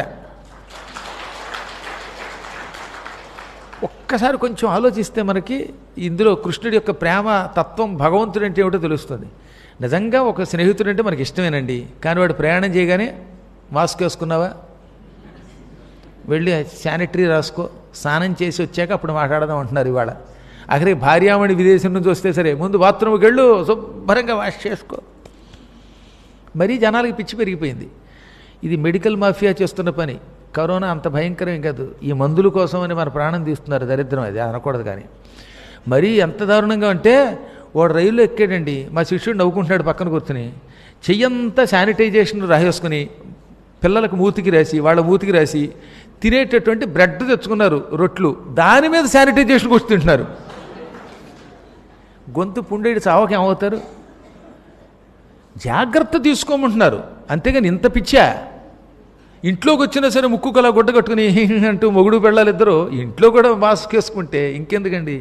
ఒక్కసారి కొంచెం ఆలోచిస్తే మనకి ఇందులో కృష్ణుడి యొక్క ప్రేమ తత్వం భగవంతుడు అంటే ఏమిటో తెలుస్తుంది నిజంగా ఒక స్నేహితుడు అంటే మనకి ఇష్టమేనండి కానీ వాడు ప్రయాణం చేయగానే మాస్క్ వేసుకున్నావా వెళ్ళి శానిటరీ రాసుకో స్నానం చేసి వచ్చాక అప్పుడు మాట్లాడదాం అంటున్నారు ఇవాళ అక్కడికి భార్యామణి విదేశం నుంచి వస్తే సరే ముందు బాత్రూమ్కి వెళ్ళు శుభ్రంగా వాష్ చేసుకో మరీ జనాలకి పిచ్చి పెరిగిపోయింది ఇది మెడికల్ మాఫియా చేస్తున్న పని కరోనా అంత భయంకరం కాదు ఈ మందుల కోసమని మన ప్రాణం తీస్తున్నారు దరిద్రం అది అనకూడదు కానీ మరీ ఎంత దారుణంగా అంటే వాడు రైల్లో ఎక్కాడండి మా శిష్యుడు నవ్వుకుంటున్నాడు పక్కన కూర్చుని చెయ్యంతా శానిటైజేషన్ రాసేసుకుని పిల్లలకు మూతికి రాసి వాళ్ళ మూతికి రాసి తినేటటువంటి బ్రెడ్ తెచ్చుకున్నారు రొట్లు దాని మీద శానిటైజేషన్ వచ్చి తింటున్నారు గొంతు పుండేటి చావకి ఏమవుతారు జాగ్రత్త తీసుకోమంటున్నారు అంతేగాని ఇంత పిచ్చా ఇంట్లోకి వచ్చినా సరే ముక్కు కలా గుడ్డ కట్టుకుని అంటూ మొగుడు పెళ్ళాలిద్దరూ ఇంట్లో కూడా మాస్క్ వేసుకుంటే ఇంకెందుకండి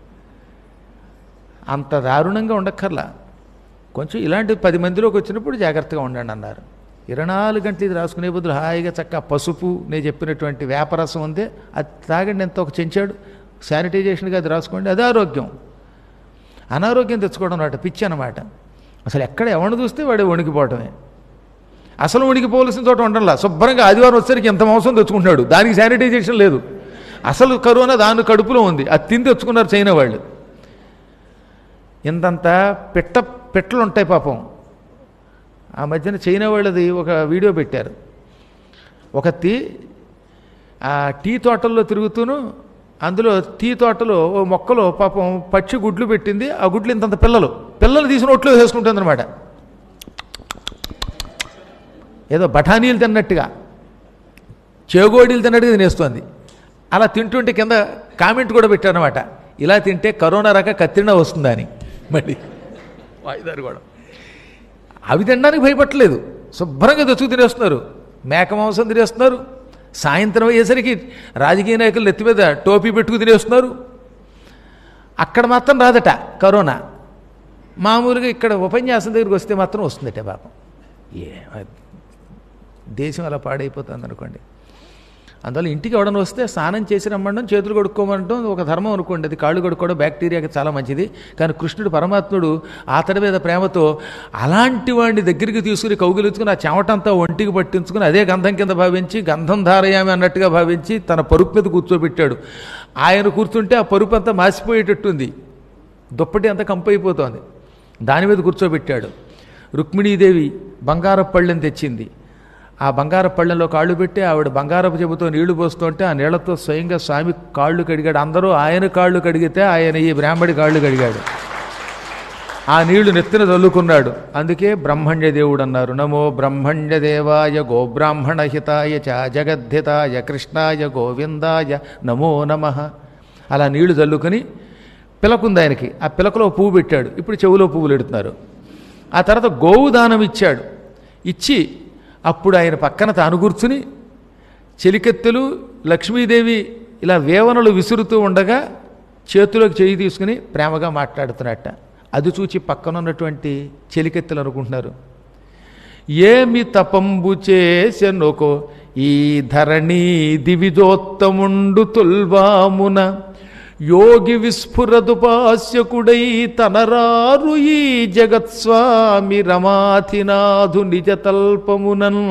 అంత దారుణంగా ఉండక్కర్లా కొంచెం ఇలాంటి పది మందిలోకి వచ్చినప్పుడు జాగ్రత్తగా ఉండండి అన్నారు ఇరవై నాలుగు గంటలు ఇది రాసుకునే బదులు హాయిగా చక్క పసుపు నేను చెప్పినటువంటి వేపరసం ఉంది అది తాగండి ఎంత ఒక చెంచాడు శానిటైజేషన్గా అది రాసుకోండి అది ఆరోగ్యం అనారోగ్యం తెచ్చుకోవడం అన్నమాట పిచ్చి అనమాట అసలు ఎక్కడ ఎవరిని చూస్తే వాడే వణికిపోవటమే అసలు వణికిపోవలసిన చోట ఉండడంలా శుభ్రంగా ఆదివారం వచ్చేసరికి ఎంత మాంసం తెచ్చుకుంటున్నాడు దానికి శానిటైజేషన్ లేదు అసలు కరోనా దాని కడుపులో ఉంది అది తిని తెచ్చుకున్నారు చైనా వాళ్ళు ఇంతంత పిట్ట పిట్టలు ఉంటాయి పాపం ఆ మధ్యన చైనా వాళ్ళది ఒక వీడియో పెట్టారు ఒకటి ఆ టీ తోటల్లో తిరుగుతూను అందులో టీ తోటలో ఓ మొక్కలో పాపం పచ్చి గుడ్లు పెట్టింది ఆ గుడ్లు ఇంతంత పిల్లలు పిల్లలు తీసి నోట్లో వేసుకుంటుంది అనమాట ఏదో బఠానీలు తిన్నట్టుగా చేగోడీలు తిన్నట్టుగా తినేస్తోంది అలా తింటుంటే కింద కామెంట్ కూడా పెట్టారనమాట ఇలా తింటే కరోనా రక కత్తిరినా వస్తుందా అని మళ్ళీ వాయిదారు కూడా అవి తినడానికి భయపడలేదు శుభ్రంగా తెచ్చుకు తినేస్తున్నారు మేక మాంసం తినేస్తున్నారు సాయంత్రం అయ్యేసరికి రాజకీయ నాయకులు నెత్తి మీద టోపీ పెట్టుకు తినేస్తున్నారు అక్కడ మాత్రం రాదట కరోనా మామూలుగా ఇక్కడ ఉపన్యాసం దగ్గరికి వస్తే మాత్రం వస్తుందట పాపం ఏ దేశం అలా పాడైపోతుంది అనుకోండి అందువల్ల ఇంటికి ఎవడన్నా వస్తే స్నానం చేసి రమ్మడం చేతులు కడుక్కోమంటాం ఒక ధర్మం అనుకోండి అది కాళ్ళు కడుక్కోవడం బ్యాక్టీరియాకి చాలా మంచిది కానీ కృష్ణుడు పరమాత్ముడు అతడి మీద ప్రేమతో అలాంటి వాడిని దగ్గరికి తీసుకుని కౌగిలించుకుని ఆ చెమటంతా ఒంటికి పట్టించుకుని అదే గంధం కింద భావించి గంధం ధారయామి అన్నట్టుగా భావించి తన పరుపు మీద కూర్చోబెట్టాడు ఆయన కూర్చుంటే ఆ పరుపు అంతా మాసిపోయేటట్టుంది దుప్పటి అంతా కంపైపోతోంది దాని మీద కూర్చోబెట్టాడు రుక్మిణీదేవి బంగారపు పళ్ళెని తెచ్చింది ఆ బంగారపు పళ్ళెంలో కాళ్ళు పెట్టి ఆవిడ బంగారపు చెబుతో నీళ్లు పోస్తుంటే ఆ నీళ్లతో స్వయంగా స్వామి కాళ్ళు కడిగాడు అందరూ ఆయన కాళ్ళు కడిగితే ఆయన ఈ బ్రాహ్మడి కాళ్ళు కడిగాడు ఆ నీళ్లు నెత్తిన చల్లుకున్నాడు అందుకే బ్రహ్మణ్య దేవుడు అన్నారు నమో బ్రహ్మణ్య దేవాయ గోబ్రాహ్మణ హితాయ చ జగద్ధితాయ కృష్ణాయ గోవిందాయ నమో నమ అలా నీళ్లు చల్లుకొని పిలకుంది ఆయనకి ఆ పిలకలో పువ్వు పెట్టాడు ఇప్పుడు చెవులో పువ్వులు ఎడుతున్నారు ఆ తర్వాత గోవు దానం ఇచ్చాడు ఇచ్చి అప్పుడు ఆయన పక్కన తాను కూర్చుని చెలికెత్తెలు లక్ష్మీదేవి ఇలా వేవనలు విసురుతూ ఉండగా చేతిలోకి చేయి తీసుకుని ప్రేమగా మాట్లాడుతున్నట్ట అది చూచి పక్కన ఉన్నటువంటి చెలికెత్తెలు అనుకుంటున్నారు ఏమి తపంబు చేసెనొకో ఈ ధరణి దివిజోత్తముండు తుల్వామున యోగి విస్ఫురదుపాస్యకుడై తనరారు ఈ జగత్స్వామి రమాధినాథు నిజతల్పమునన్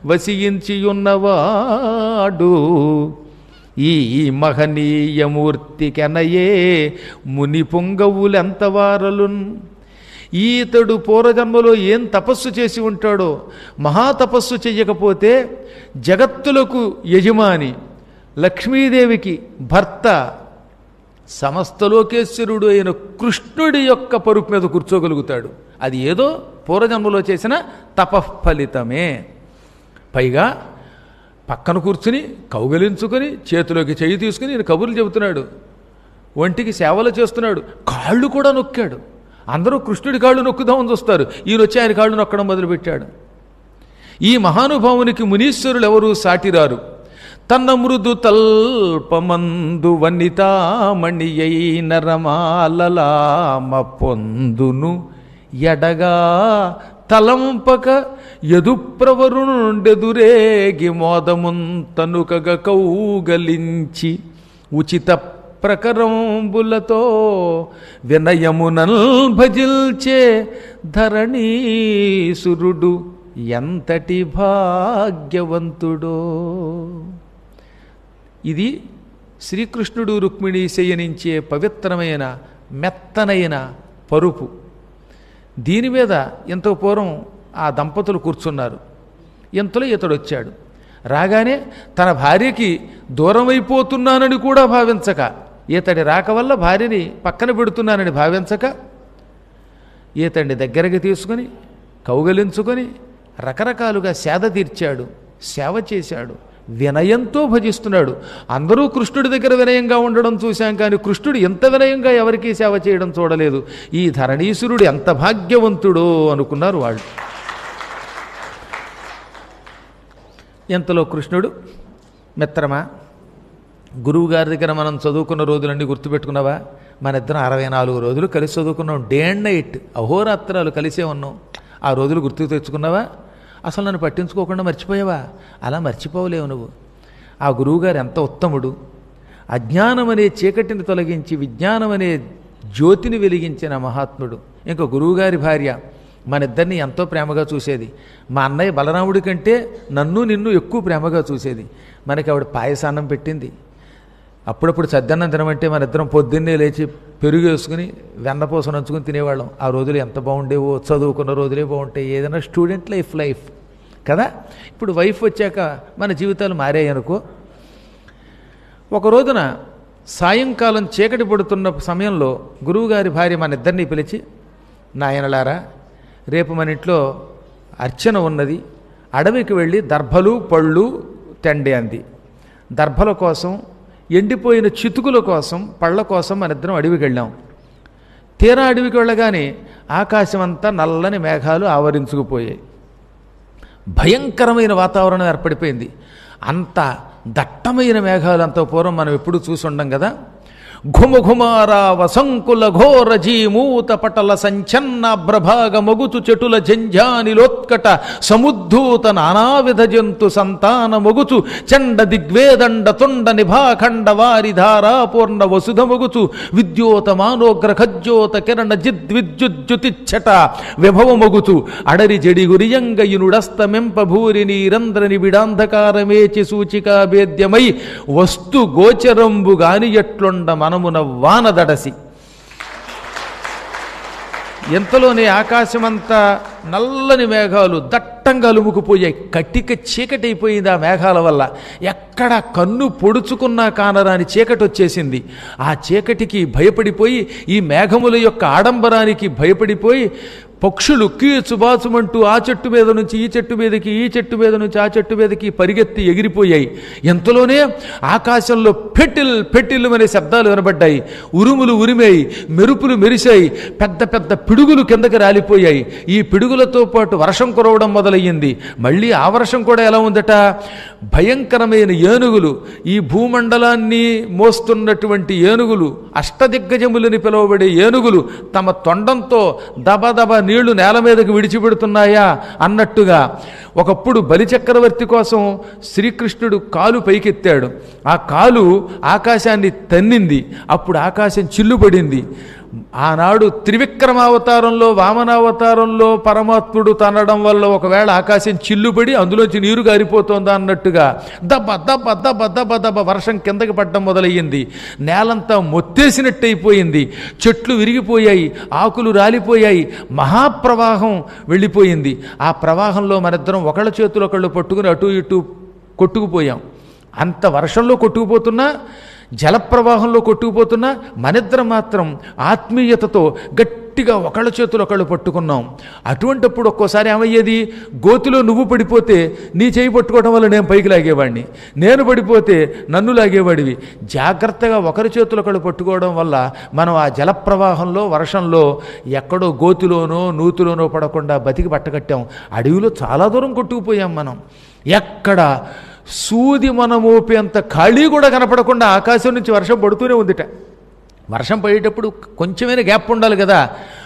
వసియించియున్నవాడు ఈ మహనీయమూర్తికెనయే ముని పొంగవులెంతవారలున్ ఈతడు పూర్వజన్మలో ఏం తపస్సు చేసి ఉంటాడో మహాతపస్సు చెయ్యకపోతే జగత్తులకు యజమాని లక్ష్మీదేవికి భర్త సమస్త లోకేశ్వరుడు అయిన కృష్ణుడి యొక్క పరుపు మీద కూర్చోగలుగుతాడు అది ఏదో పూర్వజన్మలో చేసిన తపఫలితమే పైగా పక్కన కూర్చుని కౌగలించుకొని చేతిలోకి చెయ్యి తీసుకుని ఈయన కబుర్లు చెబుతున్నాడు ఒంటికి సేవలు చేస్తున్నాడు కాళ్ళు కూడా నొక్కాడు అందరూ కృష్ణుడి కాళ్ళు నొక్కుదామని చూస్తారు ఈయన వచ్చి ఆయన కాళ్ళు నొక్కడం మొదలుపెట్టాడు ఈ మహానుభావునికి మునీశ్వరులు ఎవరు సాటిరారు తన్న మృదు తల్పమందు వనితామణి అయిన రమాలలామ పొందును ఎడగా తలంపక ఎదుప్రవరుండెదురేగి మోదముంతనుకగ కౌగలించి ఉచిత ప్రకరంబులతో వినయమునల్ భజిల్చే ధరణీసురుడు ఎంతటి భాగ్యవంతుడో ఇది శ్రీకృష్ణుడు రుక్మిణి శయనించే పవిత్రమైన మెత్తనైన పరుపు దీని మీద ఎంతో పూర్వం ఆ దంపతులు కూర్చున్నారు ఎంతలో ఇతడు వచ్చాడు రాగానే తన భార్యకి దూరమైపోతున్నానని కూడా భావించక ఈతడి రాక వల్ల భార్యని పక్కన పెడుతున్నానని భావించక ఈతడిని దగ్గరికి తీసుకుని కౌగలించుకొని రకరకాలుగా సేద తీర్చాడు సేవ చేశాడు వినయంతో భజిస్తున్నాడు అందరూ కృష్ణుడి దగ్గర వినయంగా ఉండడం చూశాం కానీ కృష్ణుడు ఎంత వినయంగా ఎవరికీ సేవ చేయడం చూడలేదు ఈ ధరణీశ్వరుడు ఎంత భాగ్యవంతుడో అనుకున్నారు వాళ్ళు ఎంతలో కృష్ణుడు మిత్రమా గురువుగారి దగ్గర మనం చదువుకున్న రోజులన్నీ గుర్తుపెట్టుకున్నావా మన ఇద్దరం అరవై నాలుగు రోజులు కలిసి చదువుకున్నాం డే అండ్ నైట్ అహోరాత్రాలు కలిసే ఉన్నాం ఆ రోజులు గుర్తుకు తెచ్చుకున్నావా అసలు నన్ను పట్టించుకోకుండా మర్చిపోయావా అలా మర్చిపోవలేవు నువ్వు ఆ గురువుగారు ఎంత ఉత్తముడు అజ్ఞానం అనే చీకటిని తొలగించి విజ్ఞానం అనే జ్యోతిని వెలిగించిన మహాత్ముడు ఇంకా గురువుగారి భార్య మన ఇద్దరిని ఎంతో ప్రేమగా చూసేది మా అన్నయ్య బలరాముడి కంటే నన్ను నిన్ను ఎక్కువ ప్రేమగా చూసేది మనకి ఆవిడ పాయసాన్నం పెట్టింది అప్పుడప్పుడు సద్దన్నం తినమంటే మన ఇద్దరం పొద్దున్నే లేచి పెరుగు వేసుకుని వెన్నపూస నంచుకుని తినేవాళ్ళం ఆ రోజులు ఎంత బాగుండేవో చదువుకున్న రోజులే బాగుంటాయి ఏదైనా స్టూడెంట్ లైఫ్ లైఫ్ కదా ఇప్పుడు వైఫ్ వచ్చాక మన జీవితాలు మారాయి అనుకో ఒక రోజున సాయంకాలం చీకటి పడుతున్న సమయంలో గురువుగారి భార్య మన ఇద్దరిని పిలిచి నాయనలారా రేపు మన ఇంట్లో అర్చన ఉన్నది అడవికి వెళ్ళి దర్భలు పళ్ళు తెండే అంది దర్భల కోసం ఎండిపోయిన చితుకుల కోసం పళ్ళ కోసం మన ఇద్దరం అడవికి వెళ్ళాం తీరా అడవికి వెళ్ళగానే ఆకాశం అంతా నల్లని మేఘాలు ఆవరించుకుపోయాయి భయంకరమైన వాతావరణం ఏర్పడిపోయింది అంత దట్టమైన మేఘాలు అంత పూర్వం మనం ఎప్పుడు చూసి ఉండం కదా ఘుమఘుమారా వసంకుల ఘోర జీమూత పటల సంచన్న ప్రభాగ మొగుచు చెటుల జంఝానిలోత్కట సముద్ధూత నానావిధ జంతు సంతాన మొగుచు చండ దిగ్వేదండ తుండ నిభాఖండ వారి ధారాపూర్ణ వసుధ మొగుచు విద్యోత మానోగ్ర ఖజ్జోత కిరణ జిద్విద్యుజ్జుతిచ్చట విభవ మొగుచు అడరి జడి గురియంగయునుడస్తమెంప భూరి నీరంధ్ర నిబిడాంధకారమేచి సూచికా భేద్యమై వస్తు గోచరంబు గాని ఎట్లుండ మనమున వానదడసి ఎంతలోనే ఆకాశమంతా నల్లని మేఘాలు దట్టంగా అలుముకుపోయాయి కట్టిక చీకటి అయిపోయింది ఆ మేఘాల వల్ల ఎక్కడ కన్ను పొడుచుకున్నా కానరాని చీకటి వచ్చేసింది ఆ చీకటికి భయపడిపోయి ఈ మేఘముల యొక్క ఆడంబరానికి భయపడిపోయి పక్షులు కీచుబాచుమంటూ ఆ చెట్టు మీద నుంచి ఈ చెట్టు మీదకి ఈ చెట్టు మీద నుంచి ఆ చెట్టు మీదకి పరిగెత్తి ఎగిరిపోయాయి ఎంతలోనే ఆకాశంలో పెటిల్ పెటిల్ అనే శబ్దాలు వినబడ్డాయి ఉరుములు ఉరిమాయి మెరుపులు మెరిశాయి పెద్ద పెద్ద పిడుగులు కిందకి రాలిపోయాయి ఈ పిడుగులతో పాటు వర్షం కురవడం మొదలయ్యింది మళ్ళీ ఆ వర్షం కూడా ఎలా ఉందట భయంకరమైన ఏనుగులు ఈ భూమండలాన్ని మోస్తున్నటువంటి ఏనుగులు అష్టదిగ్గజములని పిలువబడే ఏనుగులు తమ తొండంతో దబదబ నీళ్లు నేల మీదకి విడిచిపెడుతున్నాయా అన్నట్టుగా ఒకప్పుడు బలిచక్రవర్తి కోసం శ్రీకృష్ణుడు కాలు పైకెత్తాడు ఆ కాలు ఆకాశాన్ని తన్నింది అప్పుడు ఆకాశం చిల్లుపడింది ఆనాడు త్రివిక్రమావతారంలో వామనావతారంలో పరమాత్ముడు తనడం వల్ల ఒకవేళ ఆకాశం చిల్లుపడి అందులోంచి నీరు గారిపోతోందా అన్నట్టుగా దబ్బ దబ్బ దబ్బ దబ్బ దబ్బ వర్షం కిందకి పడ్డం మొదలయ్యింది నేలంతా మొత్తేసినట్టయిపోయింది చెట్లు విరిగిపోయాయి ఆకులు రాలిపోయాయి మహాప్రవాహం వెళ్ళిపోయింది ఆ ప్రవాహంలో మనిద్దరం ఒకళ్ళ చేతులు ఒకళ్ళు పట్టుకుని అటు ఇటు కొట్టుకుపోయాం అంత వర్షంలో కొట్టుకుపోతున్నా జలప్రవాహంలో కొట్టుకుపోతున్నా మనిద్దరం మాత్రం ఆత్మీయతతో గట్టిగా ఒకళ్ళ చేతులు ఒకళ్ళు పట్టుకున్నాం అటువంటప్పుడు ఒక్కోసారి ఏమయ్యేది గోతిలో నువ్వు పడిపోతే నీ చేయి పట్టుకోవడం వల్ల నేను పైకి లాగేవాడిని నేను పడిపోతే నన్ను లాగేవాడివి జాగ్రత్తగా ఒకరి చేతులు ఒకళ్ళు పట్టుకోవడం వల్ల మనం ఆ జలప్రవాహంలో వర్షంలో ఎక్కడో గోతిలోనో నూతిలోనో పడకుండా బతికి పట్టగట్టాం అడవిలో చాలా దూరం కొట్టుకుపోయాం మనం ఎక్కడ సూది మన మోపేంత ఖాళీ కూడా కనపడకుండా ఆకాశం నుంచి వర్షం పడుతూనే ఉందిట వర్షం పడేటప్పుడు కొంచెమైనా గ్యాప్ ఉండాలి కదా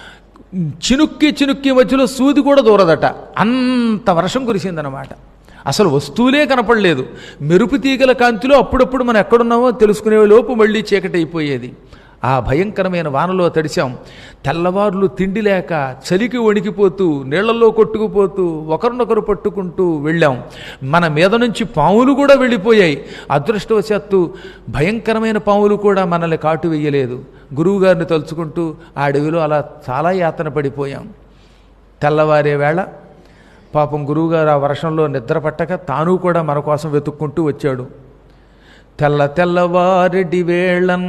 చినుక్కి చినుక్కి మధ్యలో సూది కూడా దూరదట అంత వర్షం కురిసిందనమాట అసలు వస్తువులే కనపడలేదు మెరుపు తీగల కాంతిలో అప్పుడప్పుడు మనం ఎక్కడున్నామో తెలుసుకునే లోపు మళ్ళీ చీకటి అయిపోయేది ఆ భయంకరమైన వానలో తడిశాం తెల్లవారులు తిండి లేక చలికి వణికిపోతూ నీళ్లలో కొట్టుకుపోతూ ఒకరినొకరు పట్టుకుంటూ వెళ్ళాం మన మీద నుంచి పాములు కూడా వెళ్ళిపోయాయి అదృష్టవశాత్తు భయంకరమైన పాములు కూడా మనల్ని కాటు వేయలేదు గురువుగారిని తలుచుకుంటూ ఆ అడవిలో అలా చాలా యాతన పడిపోయాం తెల్లవారే వేళ పాపం గురువుగారు ఆ వర్షంలో నిద్ర పట్టక తాను కూడా మన కోసం వెతుక్కుంటూ వచ్చాడు తెల్ల తెల్లవారెడి వేళన్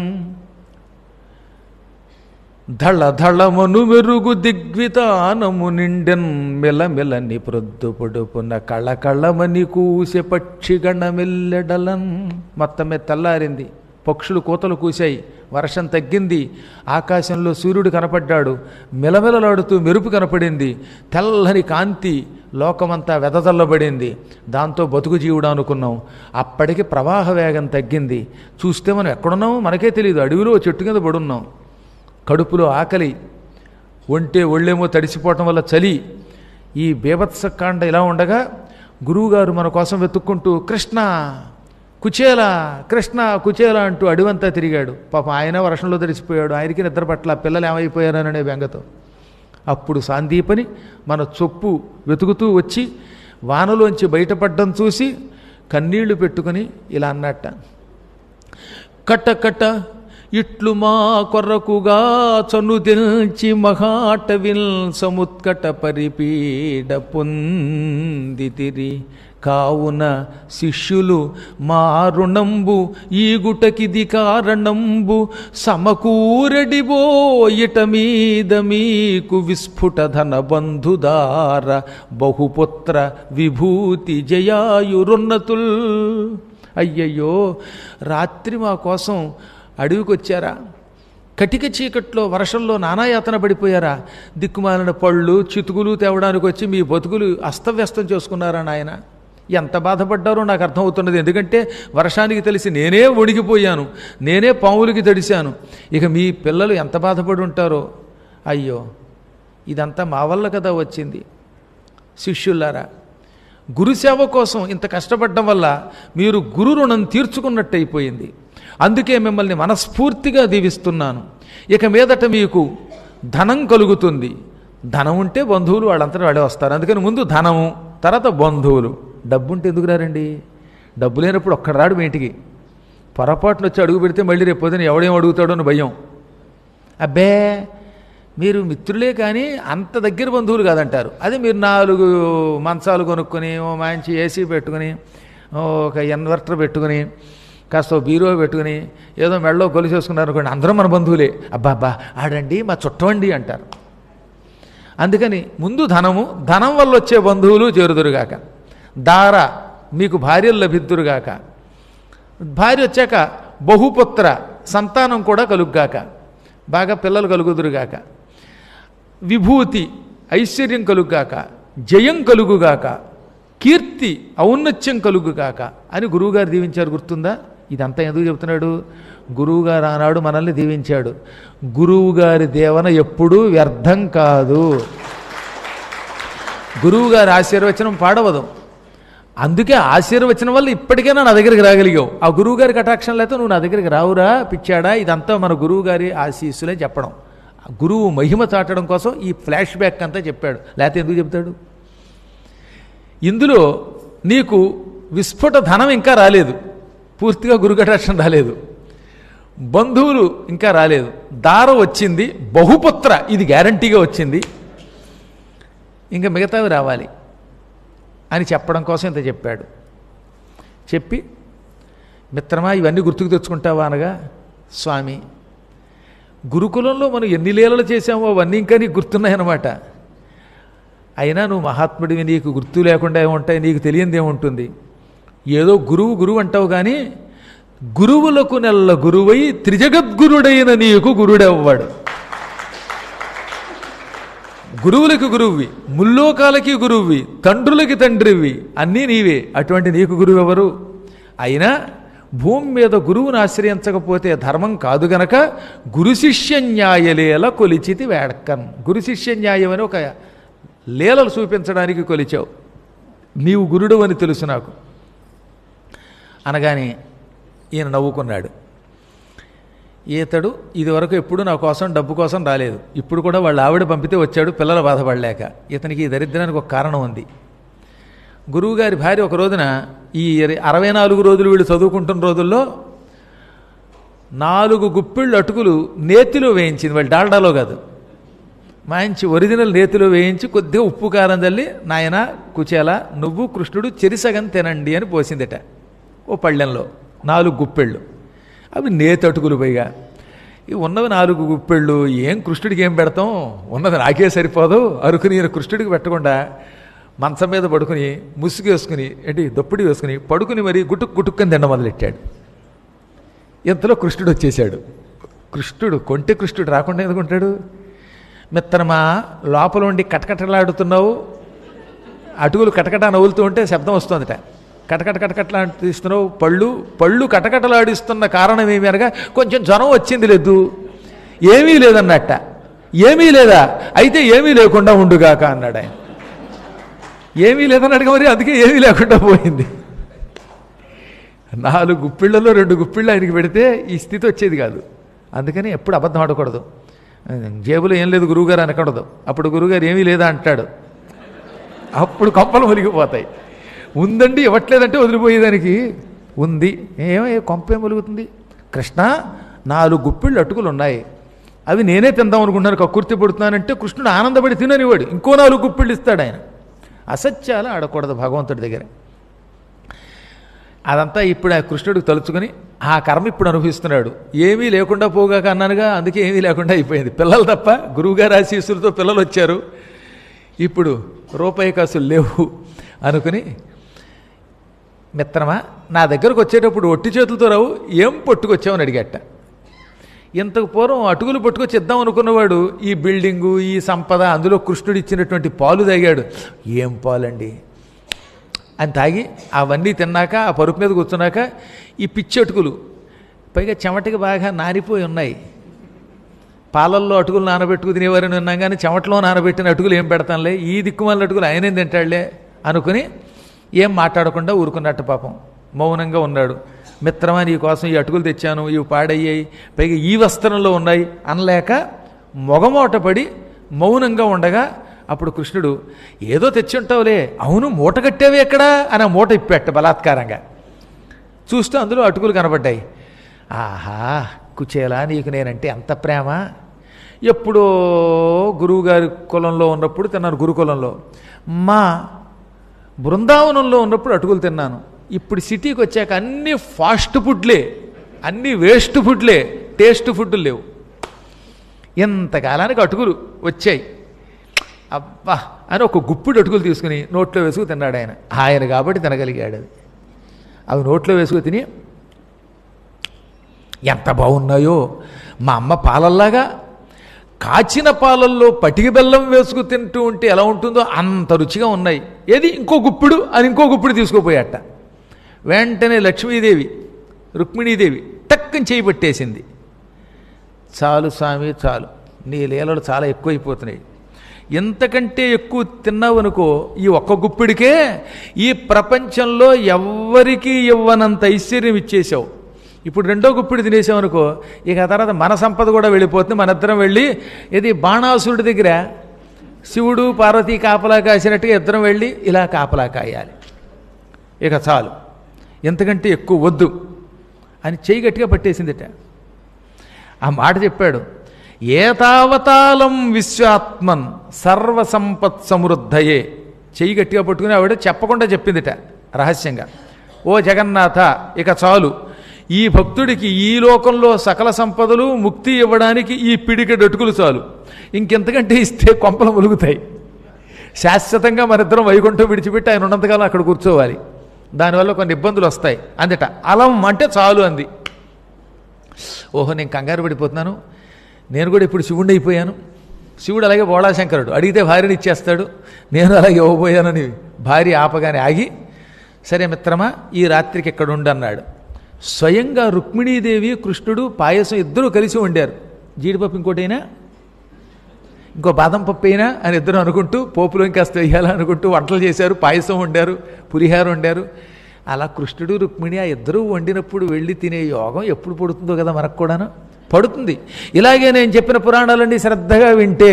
ధళ ధళమును మెరుగు దిగ్వితానము నిండెన్ మెలమెలని ప్రొద్దు పొడుపున కళ్ళ కళ్ళమని కూసె పక్షి గణమెల్లెడలన్ మొత్తమే తెల్లారింది పక్షులు కూతలు కూశాయి వర్షం తగ్గింది ఆకాశంలో సూర్యుడు కనపడ్డాడు మెలమెలలాడుతూ మెరుపు కనపడింది తెల్లని కాంతి లోకమంతా వెదజల్లబడింది దాంతో బతుకు జీవుడు అనుకున్నాం అప్పటికి ప్రవాహ వేగం తగ్గింది చూస్తే మనం ఎక్కడున్నామో మనకే తెలియదు అడవిలో ఓ చెట్టు కింద పడున్నాం కడుపులో ఆకలి ఒంటే ఒళ్ళేమో తడిసిపోవటం వల్ల చలి ఈ బీభత్సకాండ ఇలా ఉండగా గురువుగారు మన కోసం వెతుక్కుంటూ కృష్ణ కుచేల కృష్ణ కుచేల అంటూ అడివంతా తిరిగాడు పాపం ఆయన వర్షంలో తడిసిపోయాడు ఆయనకి నిద్ర పట్ల పిల్లలు ఏమైపోయారననే బెంగతో అప్పుడు సాందీపని మన చొప్పు వెతుకుతూ వచ్చి వానలోంచి బయటపడ్డం చూసి కన్నీళ్లు పెట్టుకుని ఇలా అన్నట్ట కట్ట కట్ట ఇట్లు మా కొర్రకుగా చను తెల్చి మహాటవిల్ సముత్కట పరిపీడ పొందితిరి కావున శిష్యులు మా రుణంబు ఈగుటకిది కారణంబు సమకూరడిబో ఇట మీద మీకు విస్ఫుట ధన బంధుదార బహుపుత్ర విభూతి జయాయురున్నతుల్ అయ్యయ్యో రాత్రి మా కోసం అడవికి వచ్చారా కటిక చీకట్లో వర్షంలో నానాయాతన పడిపోయారా దిక్కుమాలిన పళ్ళు చితుకులు తేవడానికి వచ్చి మీ బతుకులు అస్తవ్యస్తం చేసుకున్నారా నాయన ఎంత బాధపడ్డారో నాకు అర్థమవుతున్నది ఎందుకంటే వర్షానికి తెలిసి నేనే వణిగిపోయాను నేనే పాములకి తడిశాను ఇక మీ పిల్లలు ఎంత బాధపడి ఉంటారో అయ్యో ఇదంతా మా వల్ల కదా వచ్చింది శిష్యులారా గురుసేవ కోసం ఇంత కష్టపడడం వల్ల మీరు గురు రుణం తీర్చుకున్నట్టు అయిపోయింది అందుకే మిమ్మల్ని మనస్ఫూర్తిగా దీవిస్తున్నాను ఇక మీదట మీకు ధనం కలుగుతుంది ధనం ఉంటే బంధువులు వాళ్ళంతా వాడే వస్తారు అందుకని ముందు ధనము తర్వాత బంధువులు డబ్బు ఉంటే ఎందుకు రారండి డబ్బు లేనప్పుడు ఒక్కడ రాడు మీ ఇంటికి పొరపాటున వచ్చి అడుగు పెడితే మళ్ళీ రేపు పొద్దున ఎవడేం అడుగుతాడో అని భయం అబ్బే మీరు మిత్రులే కానీ అంత దగ్గర బంధువులు కాదంటారు అదే మీరు నాలుగు మంచాలు కొనుక్కొని ఓ మంచి ఏసీ పెట్టుకుని ఓ ఒక ఇన్వర్టర్ పెట్టుకుని కాస్త ఓ బీరో పెట్టుకుని ఏదో మెడలో గొలుసు వేసుకున్నారు అనుకోండి అందరూ మన బంధువులే అబ్బా అబ్బా ఆడండి మా చుట్టమండి అంటారు అందుకని ముందు ధనము ధనం వల్ల వచ్చే బంధువులు చేరుదురుగాక దార మీకు భార్యలు లభిద్దురుగాక భార్య వచ్చాక బహుపుత్ర సంతానం కూడా కలుగ్గాక బాగా పిల్లలు కలుగుదురుగాక విభూతి ఐశ్వర్యం కలుగుగాక జయం కలుగుగాక కీర్తి ఔన్నత్యం కలుగుగాక అని గురువుగారు దీవించారు గుర్తుందా ఇదంతా ఎందుకు చెబుతున్నాడు గురువుగారు ఆనాడు మనల్ని దీవించాడు గురువుగారి దేవన ఎప్పుడూ వ్యర్థం కాదు గురువుగారి ఆశీర్వచనం పాడవదు అందుకే ఆశీర్వచనం వల్ల ఇప్పటికైనా నా దగ్గరికి రాగలిగావు ఆ గురువుగారి కటాక్షం లేకపోతే నువ్వు నా దగ్గరికి రావురా పిచ్చాడా ఇదంతా మన గురువుగారి ఆశీస్సులే చెప్పడం ఆ గురువు మహిమ చాటడం కోసం ఈ ఫ్లాష్ బ్యాక్ అంతా చెప్పాడు లేకపోతే ఎందుకు చెప్తాడు ఇందులో నీకు విస్ఫుట ధనం ఇంకా రాలేదు పూర్తిగా గురుకటాక్షం రాలేదు బంధువులు ఇంకా రాలేదు దారం వచ్చింది బహుపుత్ర ఇది గ్యారంటీగా వచ్చింది ఇంకా మిగతావి రావాలి అని చెప్పడం కోసం ఇంత చెప్పాడు చెప్పి మిత్రమా ఇవన్నీ గుర్తుకు తెచ్చుకుంటావా అనగా స్వామి గురుకులంలో మనం ఎన్ని లీలలు చేసామో అవన్నీ ఇంకా నీకు గుర్తున్నాయన్నమాట అయినా నువ్వు మహాత్ముడివి నీకు గుర్తు లేకుండా ఏముంటాయి నీకు తెలియంది ఏముంటుంది ఏదో గురువు గురువు అంటావు కానీ గురువులకు నెల్ల గురువై త్రిజగద్గురుడైన నీకు గురుడెవ్వాడు గురువులకి గురువువి ముల్లోకాలకి గురువువి తండ్రులకి తండ్రివి అన్నీ నీవే అటువంటి నీకు గురువు ఎవరు అయినా భూమి మీద గురువుని ఆశ్రయించకపోతే ధర్మం కాదు గనక గురు శిష్య న్యాయలేల కొలిచితి వేడక్కన్ గురు శిష్య న్యాయం అని ఒక లీలలు చూపించడానికి కొలిచావు నీవు గురుడు అని తెలుసు నాకు అనగానే ఈయన నవ్వుకున్నాడు ఈతడు ఇదివరకు ఎప్పుడు నా కోసం డబ్బు కోసం రాలేదు ఇప్పుడు కూడా వాళ్ళ ఆవిడ పంపితే వచ్చాడు పిల్లలు బాధపడలేక ఇతనికి ఈ దరిద్రానికి ఒక కారణం ఉంది గురువుగారి భార్య ఒక రోజున ఈ అరవై నాలుగు రోజులు వీళ్ళు చదువుకుంటున్న రోజుల్లో నాలుగు గుప్పిళ్ళు అటుకులు నేతిలో వేయించింది వాళ్ళు డాల్డాలో కాదు మంచి ఒరిజినల్ నేతిలో వేయించి కొద్దిగా ఉప్పు కారం చల్లి నాయన కుచేల నువ్వు కృష్ణుడు చెరిసగం తినండి అని పోసిందట ఓ పళ్ళెంలో నాలుగు గుప్పెళ్ళు అవి నేతటుకులు పైగా ఇవి ఉన్నవి నాలుగు గుప్పెళ్ళు ఏం కృష్ణుడికి ఏం పెడతాం ఉన్నది నాకే సరిపోదు అరుకు నేను కృష్ణుడికి పెట్టకుండా మంచం మీద పడుకుని ముసుగు వేసుకుని ఏంటి దొప్పిడి వేసుకుని పడుకుని మరి గుటుక్ గుటుక్కని తినడం మొదలెట్టాడు ఇంతలో కృష్ణుడు వచ్చేసాడు కృష్ణుడు కొంటె కృష్ణుడు రాకుండా ఎందుకుంటాడు మిత్రమా లోపల ఉండి కటకటలాడుతున్నావు అటుకులు కటకట నవ్వులుతూ ఉంటే శబ్దం వస్తుందట కటకట కటకటలాడిస్తున్నావు పళ్ళు పళ్ళు కటకటలాడిస్తున్న కారణం ఏమి అనగా కొంచెం జ్వరం వచ్చింది లేదు ఏమీ లేదన్నట్ట ఏమీ లేదా అయితే ఏమీ లేకుండా ఉండుగాక అన్నాడు ఆయన ఏమీ లేదని అడగ మరి అందుకే ఏమీ లేకుండా పోయింది నాలుగు గుప్పిళ్లలో రెండు గుప్పిళ్ళు ఆయనకి పెడితే ఈ స్థితి వచ్చేది కాదు అందుకని ఎప్పుడు అబద్ధం ఆడకూడదు జేబులో ఏం లేదు గురువుగారు అనకూడదు అప్పుడు గురువుగారు ఏమీ లేదా అంటాడు అప్పుడు కొంపలు మునిగిపోతాయి ఉందండి ఇవ్వట్లేదంటే వదిలిపోయేదానికి ఉంది ఏమో ఏ కొంప ఏం ములుగుతుంది కృష్ణ నాలుగు గుప్పిళ్ళు అటుకులు ఉన్నాయి అవి నేనే తిందాం అనుకుంటున్నాను కక్కుర్తి పడుతున్నానంటే కృష్ణుడు ఆనందపడి తిననివాడు ఇంకో నాలుగు గుప్పిళ్ళు ఇస్తాడు ఆయన అసత్యాలు ఆడకూడదు భగవంతుడి దగ్గర అదంతా ఇప్పుడు ఆ కృష్ణుడికి తలుచుకుని ఆ కర్మ ఇప్పుడు అనుభవిస్తున్నాడు ఏమీ లేకుండా పోగాక అన్నానుగా అందుకే ఏమీ లేకుండా అయిపోయింది పిల్లలు తప్ప గురువుగారి ఆశీస్సులతో పిల్లలు వచ్చారు ఇప్పుడు రూపాయి కాసులు లేవు అనుకుని మిత్రమా నా దగ్గరకు వచ్చేటప్పుడు ఒట్టి చేతులతో రావు ఏం పట్టుకొచ్చావని అడిగట ఇంతకు పూర్వం అటుకులు పట్టుకొచ్చి ఇద్దాం అనుకున్నవాడు ఈ బిల్డింగు ఈ సంపద అందులో కృష్ణుడు ఇచ్చినటువంటి పాలు తాగాడు ఏం పాలండి అని తాగి అవన్నీ తిన్నాక ఆ పరుపు మీద కూర్చున్నాక ఈ పిచ్చి అటుకులు పైగా చెమటకి బాగా నానిపోయి ఉన్నాయి పాలల్లో అటుకులు నానబెట్టుకు తినేవారని విన్నాం కానీ చెమటలో నానబెట్టిన అటుకులు ఏం పెడతానులే ఈ దిక్కుమాల అటుకులు ఆయనేం తింటాడులే అనుకుని ఏం మాట్లాడకుండా ఊరుకున్నట్టు పాపం మౌనంగా ఉన్నాడు మిత్రమా నీ కోసం ఈ అటుకులు తెచ్చాను ఇవి పాడయ్యాయి పైగా ఈ వస్త్రంలో ఉన్నాయి అనలేక మొగమోట పడి మౌనంగా ఉండగా అప్పుడు కృష్ణుడు ఏదో తెచ్చి ఉంటావులే అవును మూట కట్టేవి ఎక్కడా అని ఆ మూట ఇప్పెట్ట బలాత్కారంగా చూస్తూ అందులో అటుకులు కనబడ్డాయి ఆహా కుచేలా నీకు నేనంటే ఎంత ప్రేమ ఎప్పుడో గురువుగారి కులంలో ఉన్నప్పుడు తిన్నాను గురుకులంలో మా బృందావనంలో ఉన్నప్పుడు అటుకులు తిన్నాను ఇప్పుడు సిటీకి వచ్చాక అన్ని ఫాస్ట్ ఫుడ్లే అన్ని వేస్ట్ ఫుడ్లే టేస్ట్ ఫుడ్లు లేవు ఇంతకాలానికి అటుకులు వచ్చాయి అబ్బా అని ఒక గుప్పిడి అటుకులు తీసుకుని నోట్లో వేసుకు తిన్నాడు ఆయన ఆయన కాబట్టి తినగలిగాడు అది అవి నోట్లో వేసుకు తిని ఎంత బాగున్నాయో మా అమ్మ పాలల్లాగా కాచిన పాలల్లో పటికి బెల్లం వేసుకు తింటూ ఉంటే ఎలా ఉంటుందో అంత రుచిగా ఉన్నాయి ఏది ఇంకో గుప్పిడు అని ఇంకో గుప్పిడు తీసుకుపోయాట వెంటనే లక్ష్మీదేవి రుక్మిణీదేవి టక్కని చేయి పట్టేసింది చాలు స్వామి చాలు నీ లీలలు చాలా ఎక్కువైపోతున్నాయి ఎంతకంటే ఎక్కువ తిన్నావు అనుకో ఈ ఒక్క గుప్పిడికే ఈ ప్రపంచంలో ఎవ్వరికీ ఇవ్వనంత ఐశ్వర్యం ఇచ్చేసావు ఇప్పుడు రెండో గుప్పిడి తినేసావు అనుకో ఇక ఆ తర్వాత మన సంపద కూడా వెళ్ళిపోతుంది మన ఇద్దరం వెళ్ళి ఇది బాణాసురుడి దగ్గర శివుడు పార్వతీ కాపలా కాసినట్టుగా ఇద్దరం వెళ్ళి ఇలా కాపలా కాయాలి ఇక చాలు ఎంతకంటే ఎక్కువ వద్దు అని చేయి గట్టిగా పట్టేసిందిట ఆ మాట చెప్పాడు ఏతావతాలం విశ్వాత్మన్ సర్వసంపత్ సమృద్ధయే చెయ్యి గట్టిగా పట్టుకుని ఆవిడ చెప్పకుండా చెప్పిందిట రహస్యంగా ఓ జగన్నాథ ఇక చాలు ఈ భక్తుడికి ఈ లోకంలో సకల సంపదలు ముక్తి ఇవ్వడానికి ఈ పిడికెడు అటుకులు చాలు ఇంకెంతకంటే ఇస్తే కొంపలు ములుగుతాయి శాశ్వతంగా మనిద్దరం వైకుంఠం విడిచిపెట్టి ఆయన ఉన్నంతకాలం అక్కడ కూర్చోవాలి దానివల్ల కొన్ని ఇబ్బందులు వస్తాయి అందుట అలం అంటే చాలు అంది ఓహో నేను కంగారు పడిపోతున్నాను నేను కూడా ఇప్పుడు శివుణ్ణి అయిపోయాను శివుడు అలాగే బోళాశంకరుడు అడిగితే భార్యని ఇచ్చేస్తాడు నేను అలాగే ఇవ్వబోయానని భార్య ఆపగానే ఆగి సరే మిత్రమా ఈ రాత్రికి ఇక్కడ ఉండు అన్నాడు స్వయంగా రుక్మిణీదేవి కృష్ణుడు పాయసం ఇద్దరూ కలిసి వండారు జీడిపప్పు ఇంకోటైనా ఇంకో బాదం పప్పు అయినా అని ఇద్దరు అనుకుంటూ పోపులో ఇంకాస్త వేయాలా అనుకుంటూ వంటలు చేశారు పాయసం వండారు పులిహార వండారు అలా కృష్ణుడు రుక్మిణి ఆ ఇద్దరూ వండినప్పుడు వెళ్ళి తినే యోగం ఎప్పుడు పడుతుందో కదా మనకు కూడాను పడుతుంది ఇలాగే నేను చెప్పిన పురాణాలన్నీ శ్రద్ధగా వింటే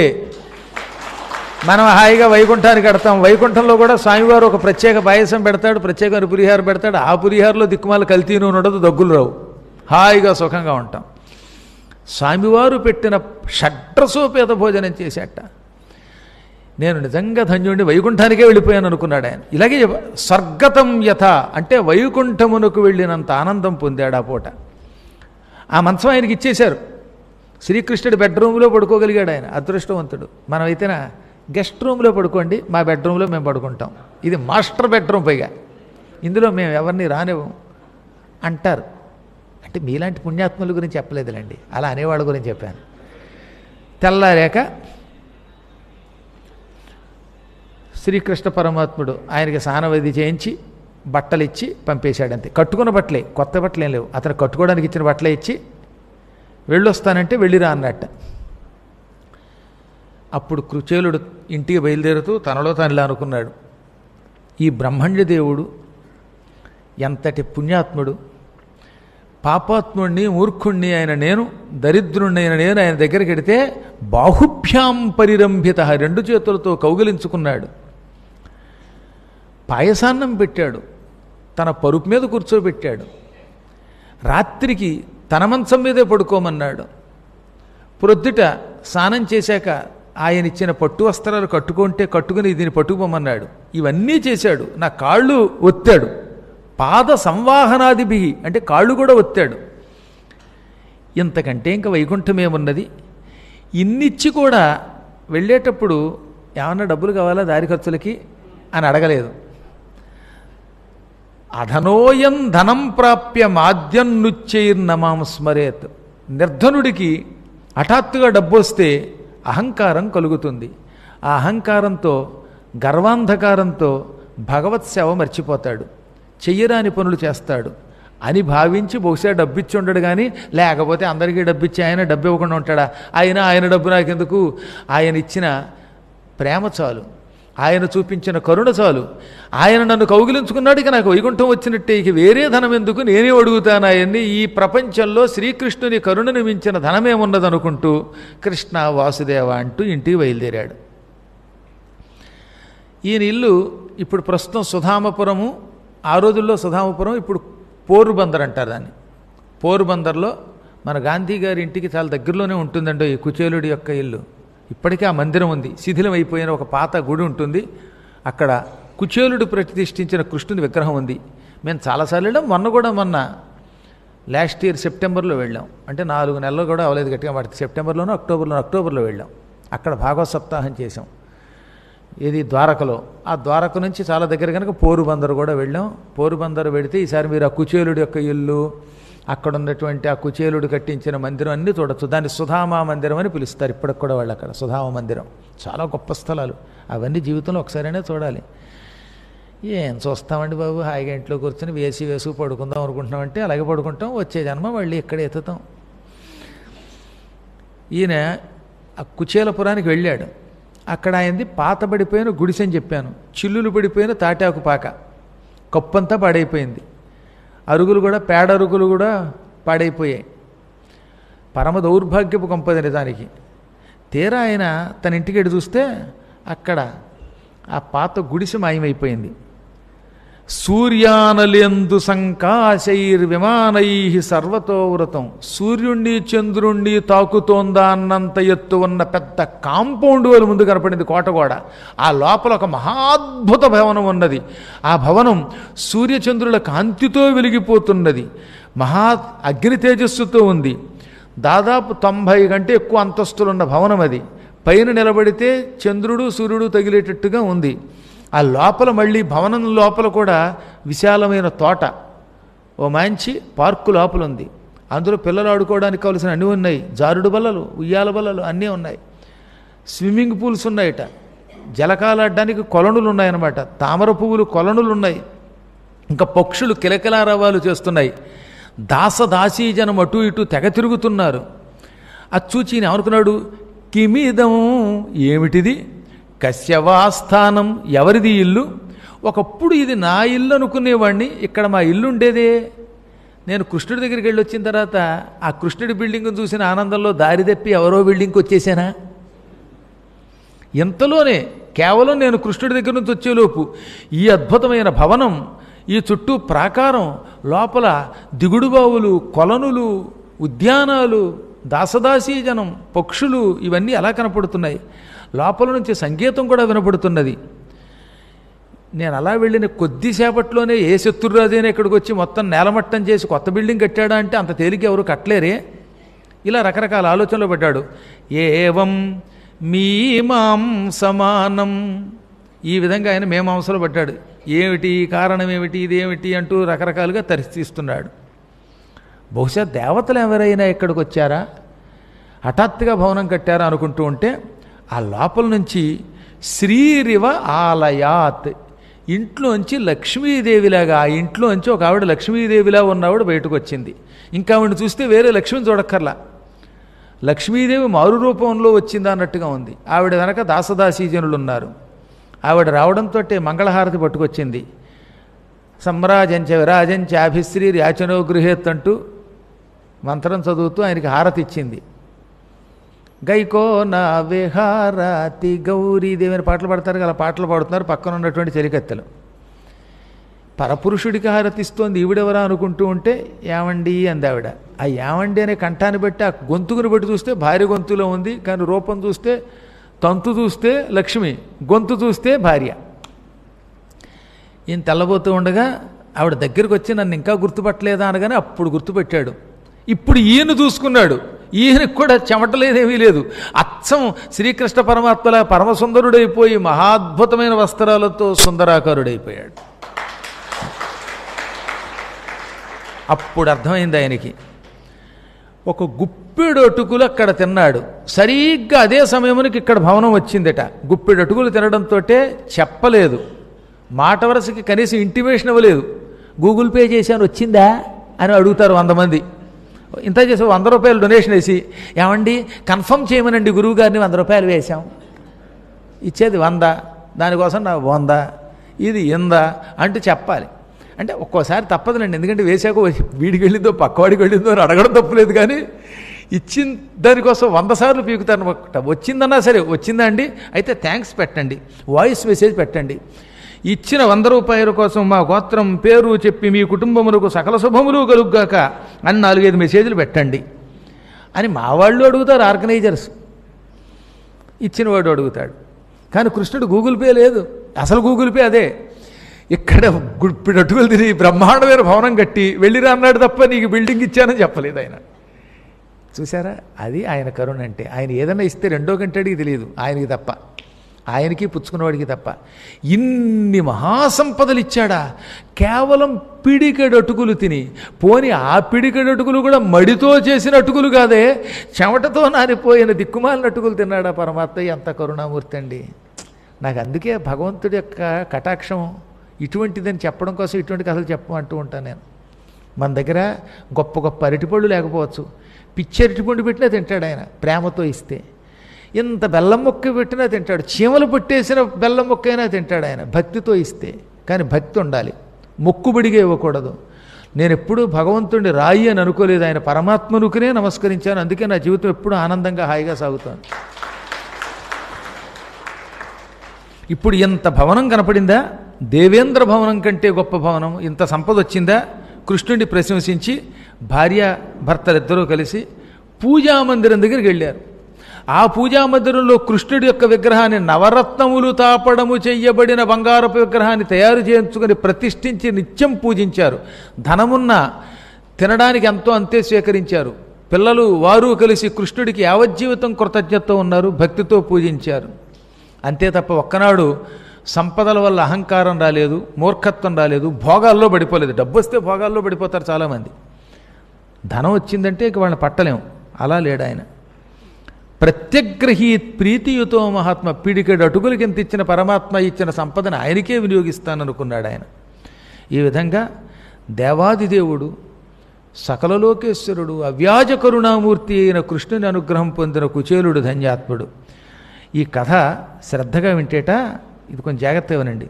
మనం హాయిగా వైకుంఠానికి కడతాం వైకుంఠంలో కూడా స్వామివారు ఒక ప్రత్యేక పాయసం పెడతాడు ప్రత్యేకమైన పులిహార పెడతాడు ఆ పులిహారలో దిక్కుమాల కల్తీ నూనె ఉండదు దగ్గులు రావు హాయిగా సుఖంగా ఉంటాం స్వామివారు పెట్టిన షడ్రసోపేత భోజనం చేసేట నేను నిజంగా ధన్యుడిని వైకుంఠానికే వెళ్ళిపోయాను అనుకున్నాడు ఆయన ఇలాగే చెప్ప- స్వర్గతం యథ అంటే వైకుంఠమునకు వెళ్ళినంత ఆనందం పొందాడు ఆ పూట ఆ మంచం ఆయనకి ఇచ్చేశారు శ్రీకృష్ణుడి బెడ్రూమ్లో పడుకోగలిగాడు ఆయన అదృష్టవంతుడు మనమైతేనా గెస్ట్ రూమ్లో పడుకోండి మా బెడ్రూమ్లో మేము పడుకుంటాం ఇది మాస్టర్ బెడ్రూమ్ పైగా ఇందులో మేము ఎవరిని రానివ్వం అంటారు అంటే మీలాంటి పుణ్యాత్ముల గురించి చెప్పలేదులేండి అలా అనేవాళ్ళ గురించి చెప్పాను తెల్లారాక శ్రీకృష్ణ పరమాత్ముడు ఆయనకి స్నానవది చేయించి బట్టలు ఇచ్చి పంపేశాడు అంతే కట్టుకున్న బట్టలే కొత్త బట్టలు ఏం లేవు అతను కట్టుకోవడానికి ఇచ్చిన బట్టలే ఇచ్చి వెళ్ళొస్తానంటే వెళ్ళిరా అన్నట్ట అప్పుడు కృచేలుడు ఇంటికి బయలుదేరుతూ తనలో తాను ఇలా అనుకున్నాడు ఈ బ్రహ్మణ్యదేవుడు ఎంతటి పుణ్యాత్ముడు పాపాత్ముణ్ణి మూర్ఖుణ్ణి ఆయన నేను దరిద్రుణ్ణి అయిన నేను ఆయన దగ్గరికి వెడితే బాహుభ్యాం పరిరంభిత రెండు చేతులతో కౌగిలించుకున్నాడు పాయసాన్నం పెట్టాడు తన పరుపు మీద కూర్చోబెట్టాడు రాత్రికి తన మంచం మీదే పడుకోమన్నాడు ప్రొద్దుట స్నానం చేశాక ఆయన ఇచ్చిన పట్టు వస్త్రాలు కట్టుకుంటే కట్టుకుని దీన్ని పట్టుకోమన్నాడు ఇవన్నీ చేశాడు నా కాళ్ళు ఒత్తాడు పాద సంవాహనాదిభి అంటే కాళ్ళు కూడా ఒత్తాడు ఇంతకంటే ఇంకా వైకుంఠం ఏమున్నది ఇన్నిచ్చి కూడా వెళ్ళేటప్పుడు ఏమన్నా డబ్బులు కావాలా దారి ఖర్చులకి అని అడగలేదు అధనోయం ధనం ప్రాప్య మాద్యం నుచ్చైర్నమాం స్మరేత్ నిర్ధనుడికి హఠాత్తుగా డబ్బు వస్తే అహంకారం కలుగుతుంది ఆ అహంకారంతో గర్వాంధకారంతో భగవత్ సేవ మర్చిపోతాడు చెయ్యరాని పనులు చేస్తాడు అని భావించి బహుశా డబ్బిచ్చి ఉండడు కానీ లేకపోతే అందరికీ డబ్బిచ్చి ఆయన డబ్బు ఇవ్వకుండా ఉంటాడా ఆయన ఆయన డబ్బు నాకెందుకు ఆయన ఇచ్చిన ప్రేమ చాలు ఆయన చూపించిన కరుణ చాలు ఆయన నన్ను కౌగిలించుకున్నాడు ఇక నాకు వైకుంఠం వచ్చినట్టే ఇక వేరే ధనం ఎందుకు నేనే అడుగుతాను ఆయన్ని ఈ ప్రపంచంలో శ్రీకృష్ణుని కరుణను మించిన ధనమేమున్నదనుకుంటూ కృష్ణ వాసుదేవ అంటూ ఇంటికి బయలుదేరాడు ఈయన ఇల్లు ఇప్పుడు ప్రస్తుతం సుధామపురము ఆ రోజుల్లో సుధామపురం ఇప్పుడు పోరుబందర్ అంటారు దాన్ని పోరుబందర్లో మన గాంధీ గారి ఇంటికి చాలా దగ్గరలోనే ఉంటుందండి ఈ కుచేలుడి యొక్క ఇల్లు ఇప్పటికే ఆ మందిరం ఉంది శిథిలం అయిపోయిన ఒక పాత గుడి ఉంటుంది అక్కడ కుచేలుడు ప్రతిష్ఠించిన కృష్ణుని విగ్రహం ఉంది మేము చాలాసార్లు వెళ్ళాం మొన్న కూడా మొన్న లాస్ట్ ఇయర్ సెప్టెంబర్లో వెళ్ళాం అంటే నాలుగు నెలలు కూడా అవ్వలేదు గట్టిగా పడితే సెప్టెంబర్లోనో అక్టోబర్లో అక్టోబర్లో వెళ్ళాం అక్కడ భాగవత సప్తాహం చేసాం ఇది ద్వారకలో ఆ ద్వారక నుంచి చాలా దగ్గర కనుక పోరుబందరు కూడా వెళ్ళాం పోరుబందరు వెడితే ఈసారి మీరు ఆ కుచేలుడి యొక్క ఇల్లు అక్కడ ఉన్నటువంటి ఆ కుచేలుడు కట్టించిన మందిరం అన్నీ చూడొచ్చు దాన్ని సుధామా మందిరం అని పిలుస్తారు ఇప్పటికి కూడా వాళ్ళు అక్కడ సుధామ మందిరం చాలా గొప్ప స్థలాలు అవన్నీ జీవితంలో ఒకసారైనా చూడాలి ఏం చూస్తామండి బాబు హాయిగా ఇంట్లో కూర్చొని వేసి వేసు పడుకుందాం అనుకుంటున్నామంటే అలాగే పడుకుంటాం వచ్చే జన్మ మళ్ళీ ఇక్కడ ఎత్తుతాం ఈయన ఆ కుచేలపురానికి వెళ్ళాడు అక్కడ ఆయనది పాతబడిపోయిన గుడిసె అని చెప్పాను చిల్లులు పడిపోయిన తాటాకు పాక కప్పంతా పాడైపోయింది అరుగులు కూడా పేడ అరుగులు కూడా పాడైపోయాయి పరమ దౌర్భాగ్యపు కొంపది నిజానికి తీరా ఆయన తన ఇంటికి వెళ్ళి చూస్తే అక్కడ ఆ పాత గుడిసె మాయమైపోయింది సూర్యానలేందు సంకాశైర్ విమానై సర్వతోవ్రతం సూర్యుణ్ణి చంద్రుణ్ణి తాకుతోందా అన్నంత ఎత్తు ఉన్న పెద్ద కాంపౌండ్ వాళ్ళ ముందు కనపడింది కోటగోడ ఆ లోపల ఒక మహాద్భుత భవనం ఉన్నది ఆ భవనం సూర్యచంద్రుల కాంతితో వెలిగిపోతున్నది మహా అగ్ని తేజస్సుతో ఉంది దాదాపు తొంభై కంటే ఎక్కువ అంతస్తులున్న భవనం అది పైన నిలబడితే చంద్రుడు సూర్యుడు తగిలేటట్టుగా ఉంది ఆ లోపల మళ్ళీ భవనం లోపల కూడా విశాలమైన తోట ఓ మంచి పార్కు లోపల ఉంది అందులో పిల్లలు ఆడుకోవడానికి కావలసిన అన్నీ ఉన్నాయి జారుడు బల్లలు ఉయ్యాల బల్లలు అన్నీ ఉన్నాయి స్విమ్మింగ్ పూల్స్ ఉన్నాయట జలకాలాడడానికి కొలనులు ఉన్నాయన్నమాట తామర పువ్వులు కొలనులు ఉన్నాయి ఇంకా పక్షులు కిలకిలారవాలు చేస్తున్నాయి దాసదాసీజనం అటు ఇటు తెగ తిరుగుతున్నారు అది చూచి ఈయన ఏమనుకున్నాడు కిమిదం ఏమిటిది కశ్యవాస్థానం ఎవరిది ఇల్లు ఒకప్పుడు ఇది నా ఇల్లు అనుకునేవాడిని ఇక్కడ మా ఇల్లు ఉండేదే నేను కృష్ణుడి దగ్గరికి వెళ్ళి వచ్చిన తర్వాత ఆ కృష్ణుడి బిల్డింగ్ చూసిన ఆనందంలో దారి తప్పి ఎవరో బిల్డింగ్కి వచ్చేసానా ఇంతలోనే కేవలం నేను కృష్ణుడి దగ్గర నుంచి వచ్చేలోపు ఈ అద్భుతమైన భవనం ఈ చుట్టూ ప్రాకారం లోపల దిగుడు బావులు కొలనులు ఉద్యానాలు దాసదాసీజనం పక్షులు ఇవన్నీ ఎలా కనపడుతున్నాయి లోపల నుంచి సంగీతం కూడా వినపడుతున్నది నేను అలా వెళ్ళిన కొద్దిసేపట్లోనే ఏ శత్రురాజైనా ఇక్కడికి వచ్చి మొత్తం నేలమట్టం చేసి కొత్త బిల్డింగ్ కట్టాడా అంటే అంత తేలిక ఎవరు కట్టలేరే ఇలా రకరకాల ఆలోచనలు పడ్డాడు ఏవం మీమాం సమానం ఈ విధంగా ఆయన మేమాంసలో పడ్డాడు ఏమిటి కారణం ఏమిటి ఇదేమిటి అంటూ రకరకాలుగా తరిస్తీస్తున్నాడు బహుశా దేవతలు ఎవరైనా ఇక్కడికి వచ్చారా హఠాత్తుగా భవనం కట్టారా అనుకుంటూ ఉంటే ఆ లోపల నుంచి శ్రీరివ ఆలయాత్ ఇంట్లోంచి లక్ష్మీదేవిలాగా ఆ ఇంట్లోంచి ఒక ఆవిడ లక్ష్మీదేవిలా ఉన్న ఆవిడ బయటకు వచ్చింది ఇంకా ఆవిడ చూస్తే వేరే లక్ష్మిని చూడక్కర్లా లక్ష్మీదేవి మారు రూపంలో వచ్చిందా అన్నట్టుగా ఉంది ఆవిడ వెనక దాసదాసీజనులు ఉన్నారు ఆవిడ రావడంతో మంగళహారతి పట్టుకొచ్చింది సమ్రాజంచ విరాజంచ అభిశ్రీ యాచనో గృహేత్ అంటూ మంత్రం చదువుతూ ఆయనకి హారతి ఇచ్చింది గైకో నా విహారతి గౌరీదేవి అని పాటలు పాడతారు కదా, అలా పాటలు పాడుతున్నారు పక్కన ఉన్నటువంటి చెలికత్తెలు పరపురుషుడికి హారతిస్తోంది ఈవిడెవరా అనుకుంటూ ఉంటే ఏమండి అంది ఆవిడ ఆ ఏమండి అనే కంఠాన్ని బట్టి ఆ గొంతుకుని బట్టి చూస్తే భార్య గొంతులో ఉంది కానీ రూపం చూస్తే తంతు చూస్తే లక్ష్మి గొంతు చూస్తే భార్య ఈయన తెల్లబోతూ ఉండగా ఆవిడ దగ్గరికి వచ్చి నన్ను ఇంకా గుర్తుపట్టలేదా అనగానే అప్పుడు గుర్తుపెట్టాడు ఇప్పుడు ఈయన చూసుకున్నాడు ఈయనకు కూడా చెమటలేదేమీ లేదు అచ్చం శ్రీకృష్ణ పరమాత్మల పరమసుందరుడైపోయి మహాద్భుతమైన వస్త్రాలతో సుందరాకారుడైపోయాడు అప్పుడు అర్థమైంది ఆయనకి ఒక గుప్పెడు అటుకులు అక్కడ తిన్నాడు సరిగ్గా అదే సమయమునికి ఇక్కడ భవనం వచ్చిందట గుప్పెడు అటుకులు తినడంతో చెప్పలేదు మాట వరసకి కనీసం ఇంటిమేషన్ ఇవ్వలేదు గూగుల్ పే చేశాను వచ్చిందా అని అడుగుతారు వంద మంది ఇంత చేసి వంద రూపాయలు డొనేషన్ వేసి ఏమండి కన్ఫర్మ్ చేయమనండి గురువు గారిని వంద రూపాయలు వేశాం ఇచ్చేది వంద దానికోసం నా వంద ఇది ఇంద అంటూ చెప్పాలి అంటే ఒక్కోసారి తప్పదులండి ఎందుకంటే వేసాక వీడికి వెళ్ళిందో పక్కవాడికి వెళ్ళిందో అని అడగడం తప్పులేదు కానీ ఇచ్చిన దానికోసం వంద సార్లు పీకుతారు అనమాట వచ్చిందన్నా సరే వచ్చిందా అండి అయితే థ్యాంక్స్ పెట్టండి వాయిస్ మెసేజ్ పెట్టండి ఇచ్చిన వంద రూపాయల కోసం మా గోత్రం పేరు చెప్పి మీ కుటుంబములకు సకల శుభములు కలుగ్గాక అని నాలుగైదు మెసేజ్లు పెట్టండి అని మా వాళ్ళు అడుగుతారు ఆర్గనైజర్స్ ఇచ్చినవాడు అడుగుతాడు కానీ కృష్ణుడు గూగుల్ పే లేదు అసలు గూగుల్ పే అదే ఇక్కడ గుప్పిడి అటుకులు తిరిగి బ్రహ్మాండమైన భవనం కట్టి వెళ్ళిరా అన్నాడు తప్ప నీకు బిల్డింగ్ ఇచ్చానని చెప్పలేదు ఆయన చూసారా అది ఆయన కరుణ అంటే ఆయన ఏదైనా ఇస్తే రెండో గంటడికి తెలియదు ఆయనకి తప్ప ఆయనకి పుచ్చుకున్నవాడికి తప్ప ఇన్ని మహాసంపదలు ఇచ్చాడా కేవలం పిడికెడు అటుకులు తిని పోని ఆ పిడికెడు అటుకులు కూడా మడితో చేసిన అటుకులు కాదే చెమటతో నానిపోయిన దిక్కుమాలిన అటుకులు తిన్నాడా పరమాత్మ ఎంత కరుణామూర్తి అండి నాకు అందుకే భగవంతుడి యొక్క కటాక్షం ఇటువంటిదని చెప్పడం కోసం ఇటువంటి కథలు చెప్పమంటూ ఉంటాను నేను మన దగ్గర గొప్ప గొప్ప అరటిపళ్ళు లేకపోవచ్చు పిచ్చి అరటిపండు పెట్టినా తింటాడు ఆయన ప్రేమతో ఇస్తే ఇంత బెల్లం ముక్క పెట్టినా తింటాడు చీమలు పుట్టేసిన బెల్లం ముక్క అయినా తింటాడు ఆయన భక్తితో ఇస్తే కానీ భక్తి ఉండాలి మొక్కుబడిగా ఇవ్వకూడదు నేను ఎప్పుడూ భగవంతుడిని రాయి అని అనుకోలేదు ఆయన పరమాత్మనుకునే నమస్కరించాను అందుకే నా జీవితం ఎప్పుడూ ఆనందంగా హాయిగా సాగుతోంది ఇప్పుడు ఇంత భవనం కనపడిందా దేవేంద్ర భవనం కంటే గొప్ప భవనం ఇంత సంపద వచ్చిందా కృష్ణుడిని ప్రశంసించి భార్య భర్తలిద్దరూ కలిసి పూజామందిరం దగ్గరికి వెళ్ళారు ఆ పూజామందిరంలో కృష్ణుడి యొక్క విగ్రహాన్ని నవరత్నములు తాపడము చెయ్యబడిన బంగారపు విగ్రహాన్ని తయారు చేయించుకొని ప్రతిష్ఠించి నిత్యం పూజించారు ధనమున్న తినడానికి ఎంతో అంతే స్వీకరించారు పిల్లలు వారు కలిసి కృష్ణుడికి యావజ్జీవితం కృతజ్ఞత ఉన్నారు భక్తితో పూజించారు అంతే తప్ప ఒక్కనాడు సంపదల వల్ల అహంకారం రాలేదు మూర్ఖత్వం రాలేదు భోగాల్లో పడిపోలేదు డబ్బు వస్తే భోగాల్లో పడిపోతారు చాలామంది ధనం వచ్చిందంటే ఇక వాళ్ళని పట్టలేం అలా లేడు ఆయన ప్రత్యగ్రహీత్ ప్రీతియుతో మహాత్మ పీడికెడు అటుకులకి ఎంత ఇచ్చిన పరమాత్మ ఇచ్చిన సంపదను ఆయనకే వినియోగిస్తాననుకున్నాడు ఆయన ఈ విధంగా దేవాదిదేవుడు సకల లోకేశ్వరుడు అవ్యాజ కరుణామూర్తి అయిన కృష్ణుని అనుగ్రహం పొందిన కుచేలుడు ధన్యాత్ముడు ఈ కథ శ్రద్ధగా వింటేట ఇది కొంచెం జాగ్రత్తగా వినండి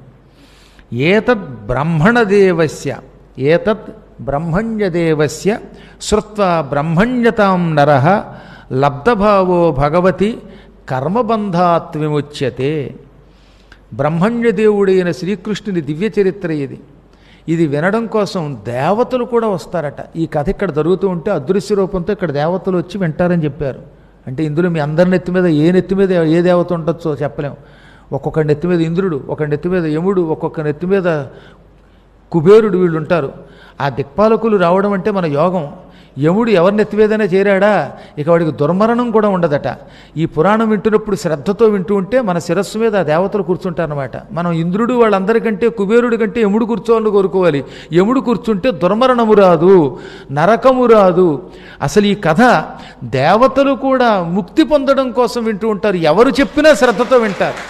ఏతద్ బ్రహ్మణదేవస్య ఏతత్ బ్రహ్మణ్యదేవస్య శ్రుత్వా బ్రహ్మణ్యతాం నర లబ్ధభావో భగవతి కర్మబంధాత్ విముచ్యతే బ్రహ్మణ్యదేవుడైన శ్రీకృష్ణుని దివ్య చరిత్ర ఇది ఇది వినడం కోసం దేవతలు కూడా వస్తారట ఈ కథ ఇక్కడ జరుగుతూ ఉంటే అదృశ్య రూపంతో ఇక్కడ దేవతలు వచ్చి వింటారని చెప్పారు అంటే ఇందులో మీ అందరి నెత్తి మీద ఏ నెత్తి మీద ఏ దేవత ఉండొచ్చో చెప్పలేం ఒక్కొక్క నెత్తి మీద ఇంద్రుడు ఒక నెత్తి మీద యముడు ఒక్కొక్క నెత్తి మీద కుబేరుడు వీళ్ళు ఉంటారు ఆ దిక్పాలకులు రావడం అంటే మన యోగం యముడు ఎవరి నెత్తివేదైనా చేరాడా ఇక వాడికి దుర్మరణం కూడా ఉండదట ఈ పురాణం వింటున్నప్పుడు శ్రద్ధతో వింటూ ఉంటే మన శిరస్సు మీద ఆ దేవతలు కూర్చుంటారనమాట మనం ఇంద్రుడు వాళ్ళందరికంటే కుబేరుడి కంటే యముడు కూర్చోవాలని కోరుకోవాలి యముడు కూర్చుంటే దుర్మరణము రాదు నరకము రాదు అసలు ఈ కథ దేవతలు కూడా ముక్తి పొందడం కోసం వింటూ ఉంటారు ఎవరు చెప్పినా శ్రద్ధతో వింటారు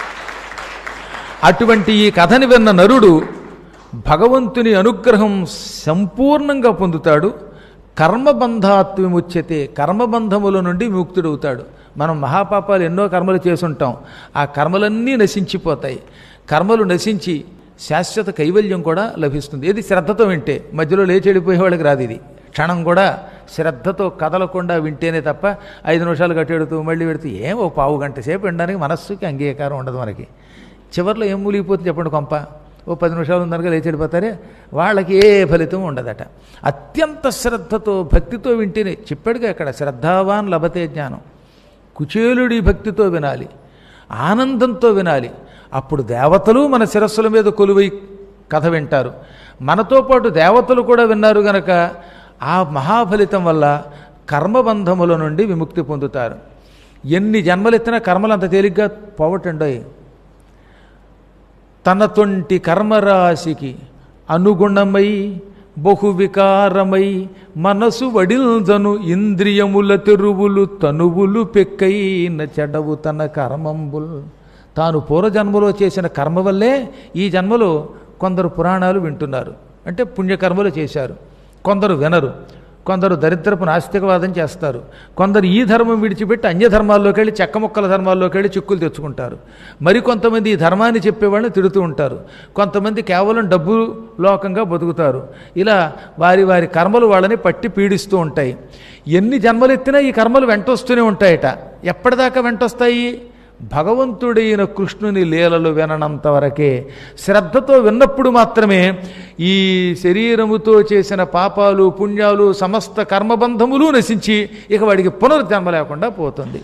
అటువంటి ఈ కథని విన్న నరుడు భగవంతుని అనుగ్రహం సంపూర్ణంగా పొందుతాడు కర్మబంధాత్ విముచ్యతే కర్మబంధముల నుండి విముక్తుడవుతాడు మనం మహాపాపాలు ఎన్నో కర్మలు చేసుంటాం ఆ కర్మలన్నీ నశించిపోతాయి కర్మలు నశించి శాశ్వత కైవల్యం కూడా లభిస్తుంది ఏది శ్రద్ధతో వింటే మధ్యలో లేచి వెళ్ళిపోయే వాళ్ళకి రాదు ఇది క్షణం కూడా శ్రద్ధతో కదలకుండా వింటేనే తప్ప ఐదు నిమిషాలు కట్టెడుతూ మళ్ళీ పెడుతూ ఏం ఓ పావు గంట సేపు వినడానికి మనస్సుకి అంగీకారం ఉండదు మనకి చివరిలో ఏం మూలిగిపోతుంది చెప్పండి కొంప ఓ పది నిమిషాలు ఉందనగా లేచి వెళ్ళిపోతారే వాళ్ళకి ఏ ఫలితం ఉండదట అత్యంత శ్రద్ధతో భక్తితో వింటేనే చెప్పాడుగా ఇక్కడ శ్రద్ధావాన్ లభతే జ్ఞానం కుచేలుడి భక్తితో వినాలి ఆనందంతో వినాలి అప్పుడు దేవతలు మన శిరస్సుల మీద కొలువై కథ వింటారు మనతో పాటు దేవతలు కూడా విన్నారు గనక ఆ మహాఫలితం వల్ల కర్మబంధముల నుండి విముక్తి పొందుతారు ఎన్ని జన్మలెత్తినా కర్మలు అంత తేలిగ్గా పోవటండోయ్ తన తొంటి కర్మరాశికి అనుగుణమై బహువికారమై మనసు వడిల్దను ఇంద్రియముల తెరువులు తనువులు పెక్కైన చెడవు తన కర్మంబుల్ తాను పూర్వజన్మలో చేసిన కర్మ వల్లే ఈ జన్మలో కొందరు పురాణాలు వింటున్నారు అంటే పుణ్యకర్మలు చేశారు కొందరు వినరు కొందరు దరిద్రపు నాస్తికవాదం చేస్తారు కొందరు ఈ ధర్మం విడిచిపెట్టి అన్య ధర్మాల్లోకి వెళ్ళి చెక్క ముక్కల ధర్మాల్లోకి వెళ్ళి చిక్కులు తెచ్చుకుంటారు మరి కొంతమంది ఈ ధర్మాన్ని చెప్పేవాళ్ళని తిడుతూ ఉంటారు కొంతమంది కేవలం డబ్బు లోకంగా బతుకుతారు ఇలా వారి వారి కర్మలు వాళ్ళని పట్టి పీడిస్తూ ఉంటాయి ఎన్ని జన్మలు ఎత్తినా ఈ కర్మలు వెంటొస్తూనే ఉంటాయట ఎప్పటిదాకా వెంటొస్తాయి భగవంతుడైన కృష్ణుని లీలలు విననంత వరకే శ్రద్ధతో విన్నప్పుడు మాత్రమే ఈ శరీరముతో చేసిన పాపాలు పుణ్యాలు సమస్త కర్మబంధములు నశించి ఇక వాడికి పునర్జన్మ లేకుండా పోతుంది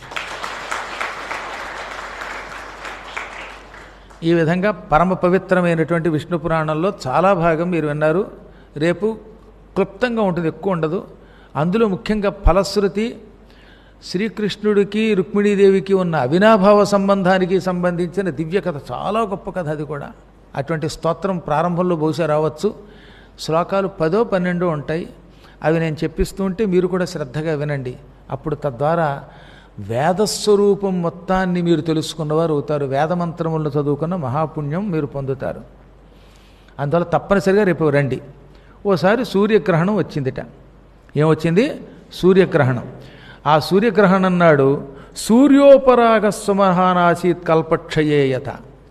ఈ విధంగా పరమ పవిత్రమైనటువంటి విష్ణు పురాణంలో చాలా భాగం మీరు విన్నారు రేపు క్లుప్తంగా ఉంటుంది ఎక్కువ ఉండదు అందులో ముఖ్యంగా ఫలశ్రుతి శ్రీకృష్ణుడికి రుక్మిణీదేవికి ఉన్న అవినాభావ సంబంధానికి సంబంధించిన దివ్య కథ చాలా గొప్ప కథ అది కూడా అటువంటి స్తోత్రం ప్రారంభంలో బహుశా రావచ్చు శ్లోకాలు పదో పన్నెండో ఉంటాయి అవి నేను చెప్పిస్తూ ఉంటే మీరు కూడా శ్రద్ధగా వినండి అప్పుడు తద్వారా వేదస్వరూపం మొత్తాన్ని మీరు తెలుసుకున్నవారు అవుతారు వేదమంత్రములను చదువుకున్న మహాపుణ్యం మీరు పొందుతారు అందువల్ల తప్పనిసరిగా రేపు రండి ఓసారి సూర్యగ్రహణం వచ్చిందిట ఏమొచ్చింది సూర్యగ్రహణం ఆ సూర్యగ్రహణం నాడు సూర్యోపరాగ సుమహానాసీత్ కల్పక్షయేయత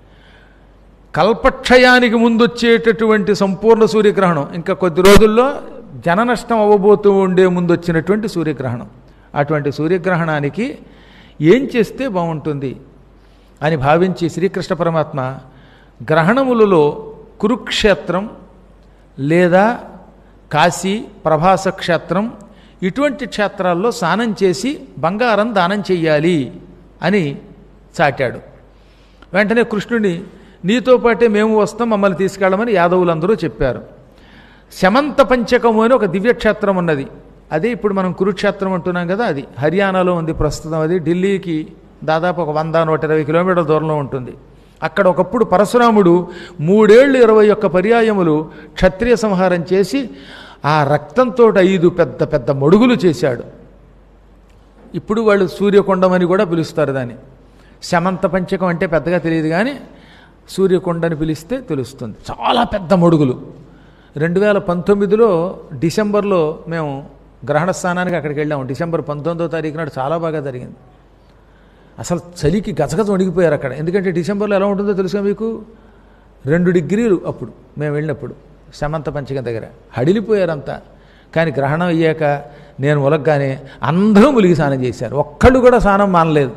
కల్పక్షయానికి ముందు వచ్చేటటువంటి సంపూర్ణ సూర్యగ్రహణం ఇంకా కొద్ది రోజుల్లో జన నష్టం అవ్వబోతూ ఉండే ముందు వచ్చినటువంటి సూర్యగ్రహణం అటువంటి సూర్యగ్రహణానికి ఏం చేస్తే బాగుంటుంది అని భావించి శ్రీకృష్ణ పరమాత్మ గ్రహణములలో కురుక్షేత్రం లేదా కాశీ ప్రభాస క్షేత్రం ఇటువంటి క్షేత్రాల్లో స్నానం చేసి బంగారం దానం చెయ్యాలి అని చాటాడు వెంటనే కృష్ణుని నీతో పాటే మేము వస్తాం మమ్మల్ని తీసుకెళ్ళమని యాదవులందరూ చెప్పారు శమంత పంచకము అని ఒక దివ్యక్షేత్రం ఉన్నది అదే ఇప్పుడు మనం కురుక్షేత్రం అంటున్నాం కదా అది హర్యానాలో ఉంది ప్రస్తుతం అది ఢిల్లీకి దాదాపు ఒక వంద నూట ఇరవై కిలోమీటర్ల దూరంలో ఉంటుంది అక్కడ ఒకప్పుడు పరశురాముడు మూడేళ్లు ఇరవై ఒక్క పర్యాయములు క్షత్రియ సంహారం చేసి ఆ రక్తంతో ఐదు పెద్ద పెద్ద మడుగులు చేశాడు ఇప్పుడు వాళ్ళు సూర్యకొండమని కూడా పిలుస్తారు దాన్ని శమంత పంచకం అంటే పెద్దగా తెలియదు కానీ సూర్యకొండని పిలిస్తే తెలుస్తుంది చాలా పెద్ద మడుగులు రెండు వేల పంతొమ్మిదిలో డిసెంబర్లో మేము గ్రహణ స్థానానికి అక్కడికి వెళ్ళాము డిసెంబర్ పంతొమ్మిదో తారీఖు నాడు చాలా బాగా జరిగింది అసలు చలికి గజగజ వణిగిపోయారు అక్కడ ఎందుకంటే డిసెంబర్లో ఎలా ఉంటుందో తెలుసా మీకు రెండు డిగ్రీలు అప్పుడు మేము వెళ్ళినప్పుడు శమంత పంచకం దగ్గర హడిలిపోయారంతా కానీ గ్రహణం అయ్యాక నేను ములగ్గానే అందరూ ములిగి స్నానం చేశారు ఒక్కళ్ళు కూడా స్నానం మానలేదు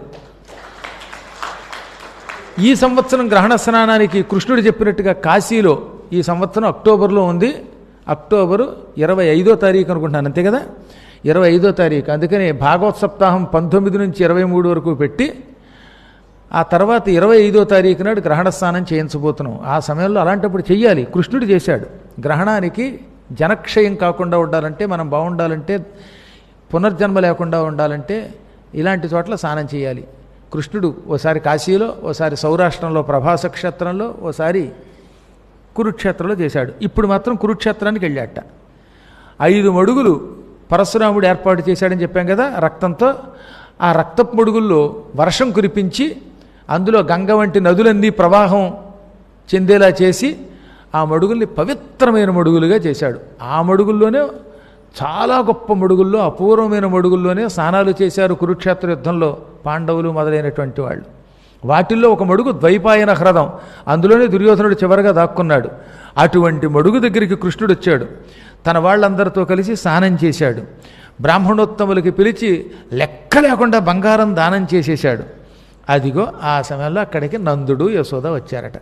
ఈ సంవత్సరం గ్రహణ స్నానానికి కృష్ణుడు చెప్పినట్టుగా కాశీలో ఈ సంవత్సరం అక్టోబర్లో ఉంది అక్టోబరు ఇరవై ఐదో తారీఖు అనుకుంటున్నాను అంతే కదా ఇరవై ఐదో తారీఖు అందుకని భాగవత్ సప్తాహం పంతొమ్మిది నుంచి ఇరవై మూడు వరకు పెట్టి ఆ తర్వాత ఇరవై ఐదో తారీఖు నాడు గ్రహణ స్నానం చేయించబోతున్నాం ఆ సమయంలో అలాంటప్పుడు చెయ్యాలి కృష్ణుడు చేశాడు గ్రహణానికి జనక్షయం కాకుండా ఉండాలంటే మనం బాగుండాలంటే పునర్జన్మ లేకుండా ఉండాలంటే ఇలాంటి చోట్ల స్నానం చేయాలి కృష్ణుడు ఓసారి కాశీలో ఓసారి సౌరాష్ట్రంలో ప్రభాస క్షేత్రంలో ఓసారి కురుక్షేత్రంలో చేశాడు ఇప్పుడు మాత్రం కురుక్షేత్రానికి వెళ్ళాట ఐదు మడుగులు పరశురాముడు ఏర్పాటు చేశాడని చెప్పాం కదా రక్తంతో ఆ రక్తపు మడుగుల్లో వర్షం కురిపించి అందులో గంగ వంటి నదులన్నీ ప్రవాహం చెందేలా చేసి ఆ మడుగుల్ని పవిత్రమైన మడుగులుగా చేశాడు ఆ మడుగుల్లోనే చాలా గొప్ప మడుగుల్లో అపూర్వమైన మడుగుల్లోనే స్నానాలు చేశారు కురుక్షేత్ర యుద్ధంలో పాండవులు మొదలైనటువంటి వాళ్ళు వాటిల్లో ఒక మడుగు ద్వైపాయన హ్రదం అందులోనే దుర్యోధనుడు చివరగా దాక్కున్నాడు అటువంటి మడుగు దగ్గరికి కృష్ణుడు వచ్చాడు తన వాళ్ళందరితో కలిసి స్నానం చేశాడు బ్రాహ్మణోత్తములకి పిలిచి లెక్క లేకుండా బంగారం దానం చేసేశాడు అదిగో ఆ సమయంలో అక్కడికి నందుడు యశోద వచ్చారట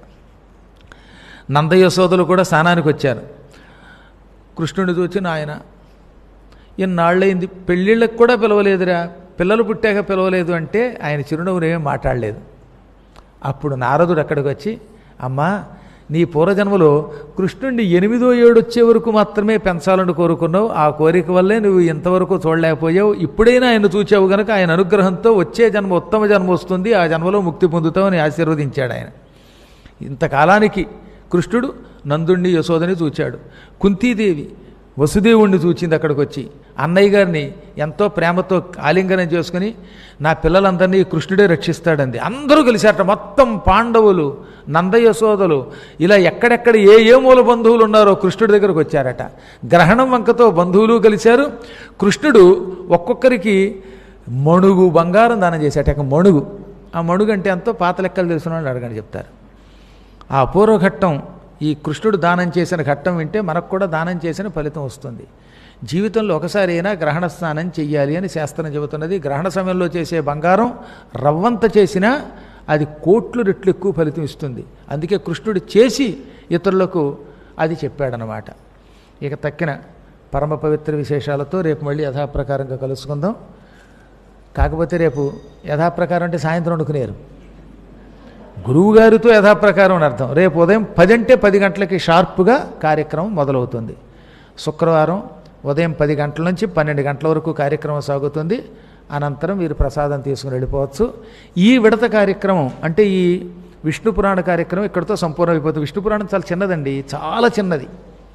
నంద యశోదలు కూడా స్నానానికి వచ్చారు కృష్ణుడిని చూచి నాయన ఇన్నాళ్ళైంది పెళ్ళిళ్ళకి కూడా పిలవలేదురా పిల్లలు పుట్టాక పిలవలేదు అంటే ఆయన చిరునవ్వును ఏమీ మాట్లాడలేదు అప్పుడు నారదుడు అక్కడికి వచ్చి అమ్మా నీ పూర్వజన్మలో కృష్ణుడిని ఎనిమిదో ఏడు వచ్చే వరకు మాత్రమే పెంచాలని కోరుకున్నావు ఆ కోరిక వల్లే నువ్వు ఇంతవరకు చూడలేకపోయావు ఇప్పుడైనా ఆయన చూచావు గనక ఆయన అనుగ్రహంతో వచ్చే జన్మ ఉత్తమ జన్మ వస్తుంది ఆ జన్మలో ముక్తి పొందుతావని ఆశీర్వదించాడు ఆయన ఇంతకాలానికి కృష్ణుడు నందుణ్ణి యశోదని చూచాడు కుంతీదేవి వసుదేవుణ్ణి చూచింది అక్కడికి వచ్చి అన్నయ్య గారిని ఎంతో ప్రేమతో ఆలింగనం చేసుకుని నా పిల్లలందరినీ కృష్ణుడే రక్షిస్తాడంది అందరూ కలిశారట మొత్తం పాండవులు నంద యశోదలు ఇలా ఎక్కడెక్కడ ఏ ఏ మూల బంధువులు ఉన్నారో కృష్ణుడి దగ్గరకు వచ్చారట గ్రహణం వంకతో బంధువులు కలిశారు కృష్ణుడు ఒక్కొక్కరికి మణుగు బంగారం దానం చేశాట ఇక మణుగు ఆ మణుగు అంటే ఎంతో పాత లెక్కలు తెలిసిన వాళ్ళు అడగండి చెప్తారు ఆ పూర్వఘట్టం ఈ కృష్ణుడు దానం చేసిన ఘట్టం వింటే మనకు కూడా దానం చేసిన ఫలితం వస్తుంది జీవితంలో ఒకసారి అయినా గ్రహణ స్నానం చెయ్యాలి అని శాస్త్రం చెబుతున్నది గ్రహణ సమయంలో చేసే బంగారం రవ్వంత చేసినా అది కోట్లు రెట్లు ఎక్కువ ఫలితం ఇస్తుంది అందుకే కృష్ణుడు చేసి ఇతరులకు అది చెప్పాడనమాట ఇక తక్కిన పరమ పవిత్ర విశేషాలతో రేపు మళ్ళీ యథాప్రకారంగా కలుసుకుందాం కాకపోతే రేపు యథాప్రకారం అంటే సాయంత్రం వండుకునేరు గురువుగారితో యథాప్రకారం అని అర్థం రేపు ఉదయం పది అంటే పది గంటలకి షార్ప్గా కార్యక్రమం మొదలవుతుంది శుక్రవారం ఉదయం పది గంటల నుంచి పన్నెండు గంటల వరకు కార్యక్రమం సాగుతుంది అనంతరం మీరు ప్రసాదం తీసుకుని వెళ్ళిపోవచ్చు ఈ విడత కార్యక్రమం అంటే ఈ విష్ణు పురాణ కార్యక్రమం ఇక్కడితో సంపూర్ణ అయిపోతుంది విష్ణు పురాణం చాలా చిన్నదండి చాలా చిన్నది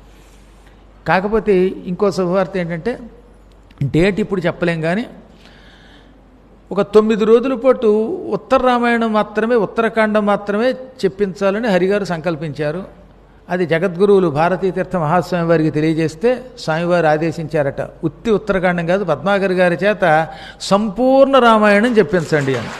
కాకపోతే ఇంకో శుభవార్త ఏంటంటే డేట్ ఇప్పుడు చెప్పలేం కానీ ఒక తొమ్మిది రోజుల పాటు ఉత్తర రామాయణం మాత్రమే ఉత్తరాఖండం మాత్రమే చెప్పించాలని హరిగారు సంకల్పించారు అది జగద్గురువులు భారతీ తీర్థ మహాస్వామి వారికి తెలియజేస్తే స్వామివారు ఆదేశించారట ఉత్తి ఉత్తరాఖండం కాదు పద్మాగర్ గారి చేత సంపూర్ణ రామాయణం చెప్పించండి అని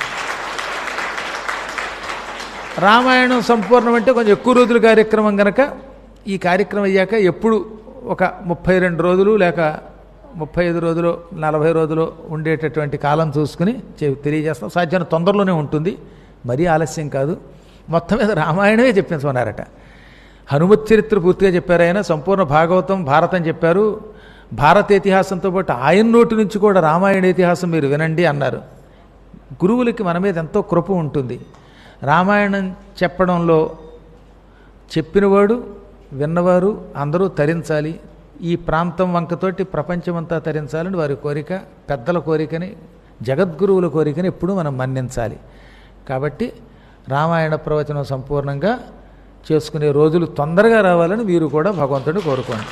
రామాయణం సంపూర్ణం అంటే కొంచెం ఎక్కువ రోజుల కార్యక్రమం గనక ఈ కార్యక్రమం అయ్యాక ఎప్పుడు ఒక ముప్పై రెండు రోజులు లేక ముప్పై ఐదు రోజులు నలభై రోజులు ఉండేటటువంటి కాలం చూసుకుని చె- తెలియజేస్తాం సాధ్యం తొందరలోనే ఉంటుంది మరీ ఆలస్యం కాదు మొత్తం మీద రామాయణమే చెప్పించమన్నారట హనుమత్ చరిత్ర పూర్తిగా చెప్పారు ఆయన సంపూర్ణ భాగవతం భారతం చెప్పారు భారత ఇతిహాసంతో పాటు ఆయన నోటి నుంచి కూడా రామాయణ ఇతిహాసం మీరు వినండి అన్నారు గురువులకి మన మీద ఎంతో కృప ఉంటుంది రామాయణం చెప్పడంలో చెప్పినవాడు విన్నవారు అందరూ తరించాలి ఈ ప్రాంతం వంకతోటి ప్రపంచమంతా తరించాలని వారి కోరిక పెద్దల కోరికని జగద్గురువుల కోరికని ఎప్పుడూ మనం మన్నించాలి కాబట్టి రామాయణ ప్రవచనం సంపూర్ణంగా చేసుకునే రోజులు తొందరగా రావాలని మీరు కూడా భగవంతుడిని కోరుకోండి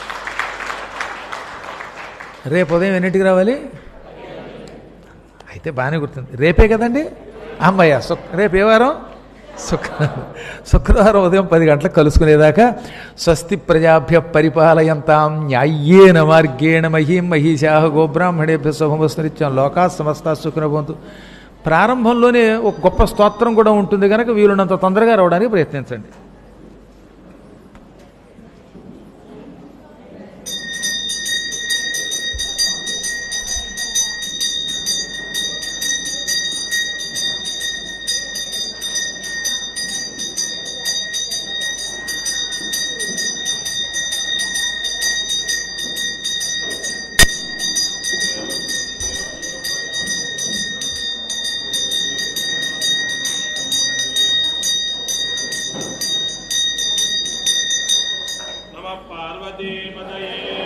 రేపు ఉదయం ఎన్నింటికి రావాలి అయితే బాగానే గుర్తుంది రేపే కదండి అమ్మయ్య శుక్ రేపు ఏ వారం శుక్రవారం శుక్రవారం ఉదయం పది గంటలకు కలుసుకునేదాకా స్వస్తి ప్రజాభ్య పరిపాలయంతాం న్యాయ్యేన మార్గేణ మహీం మహిషా గోబ్రాహ్మణేభ్య శుభమస్మృత్యం లోకా సమస్త సుఖనభవంతు ప్రారంభంలోనే ఒక గొప్ప స్తోత్రం కూడా ఉంటుంది కనుక వీలున్నంత తొందరగా రావడానికి ప్రయత్నించండి नमः पार्वती पतये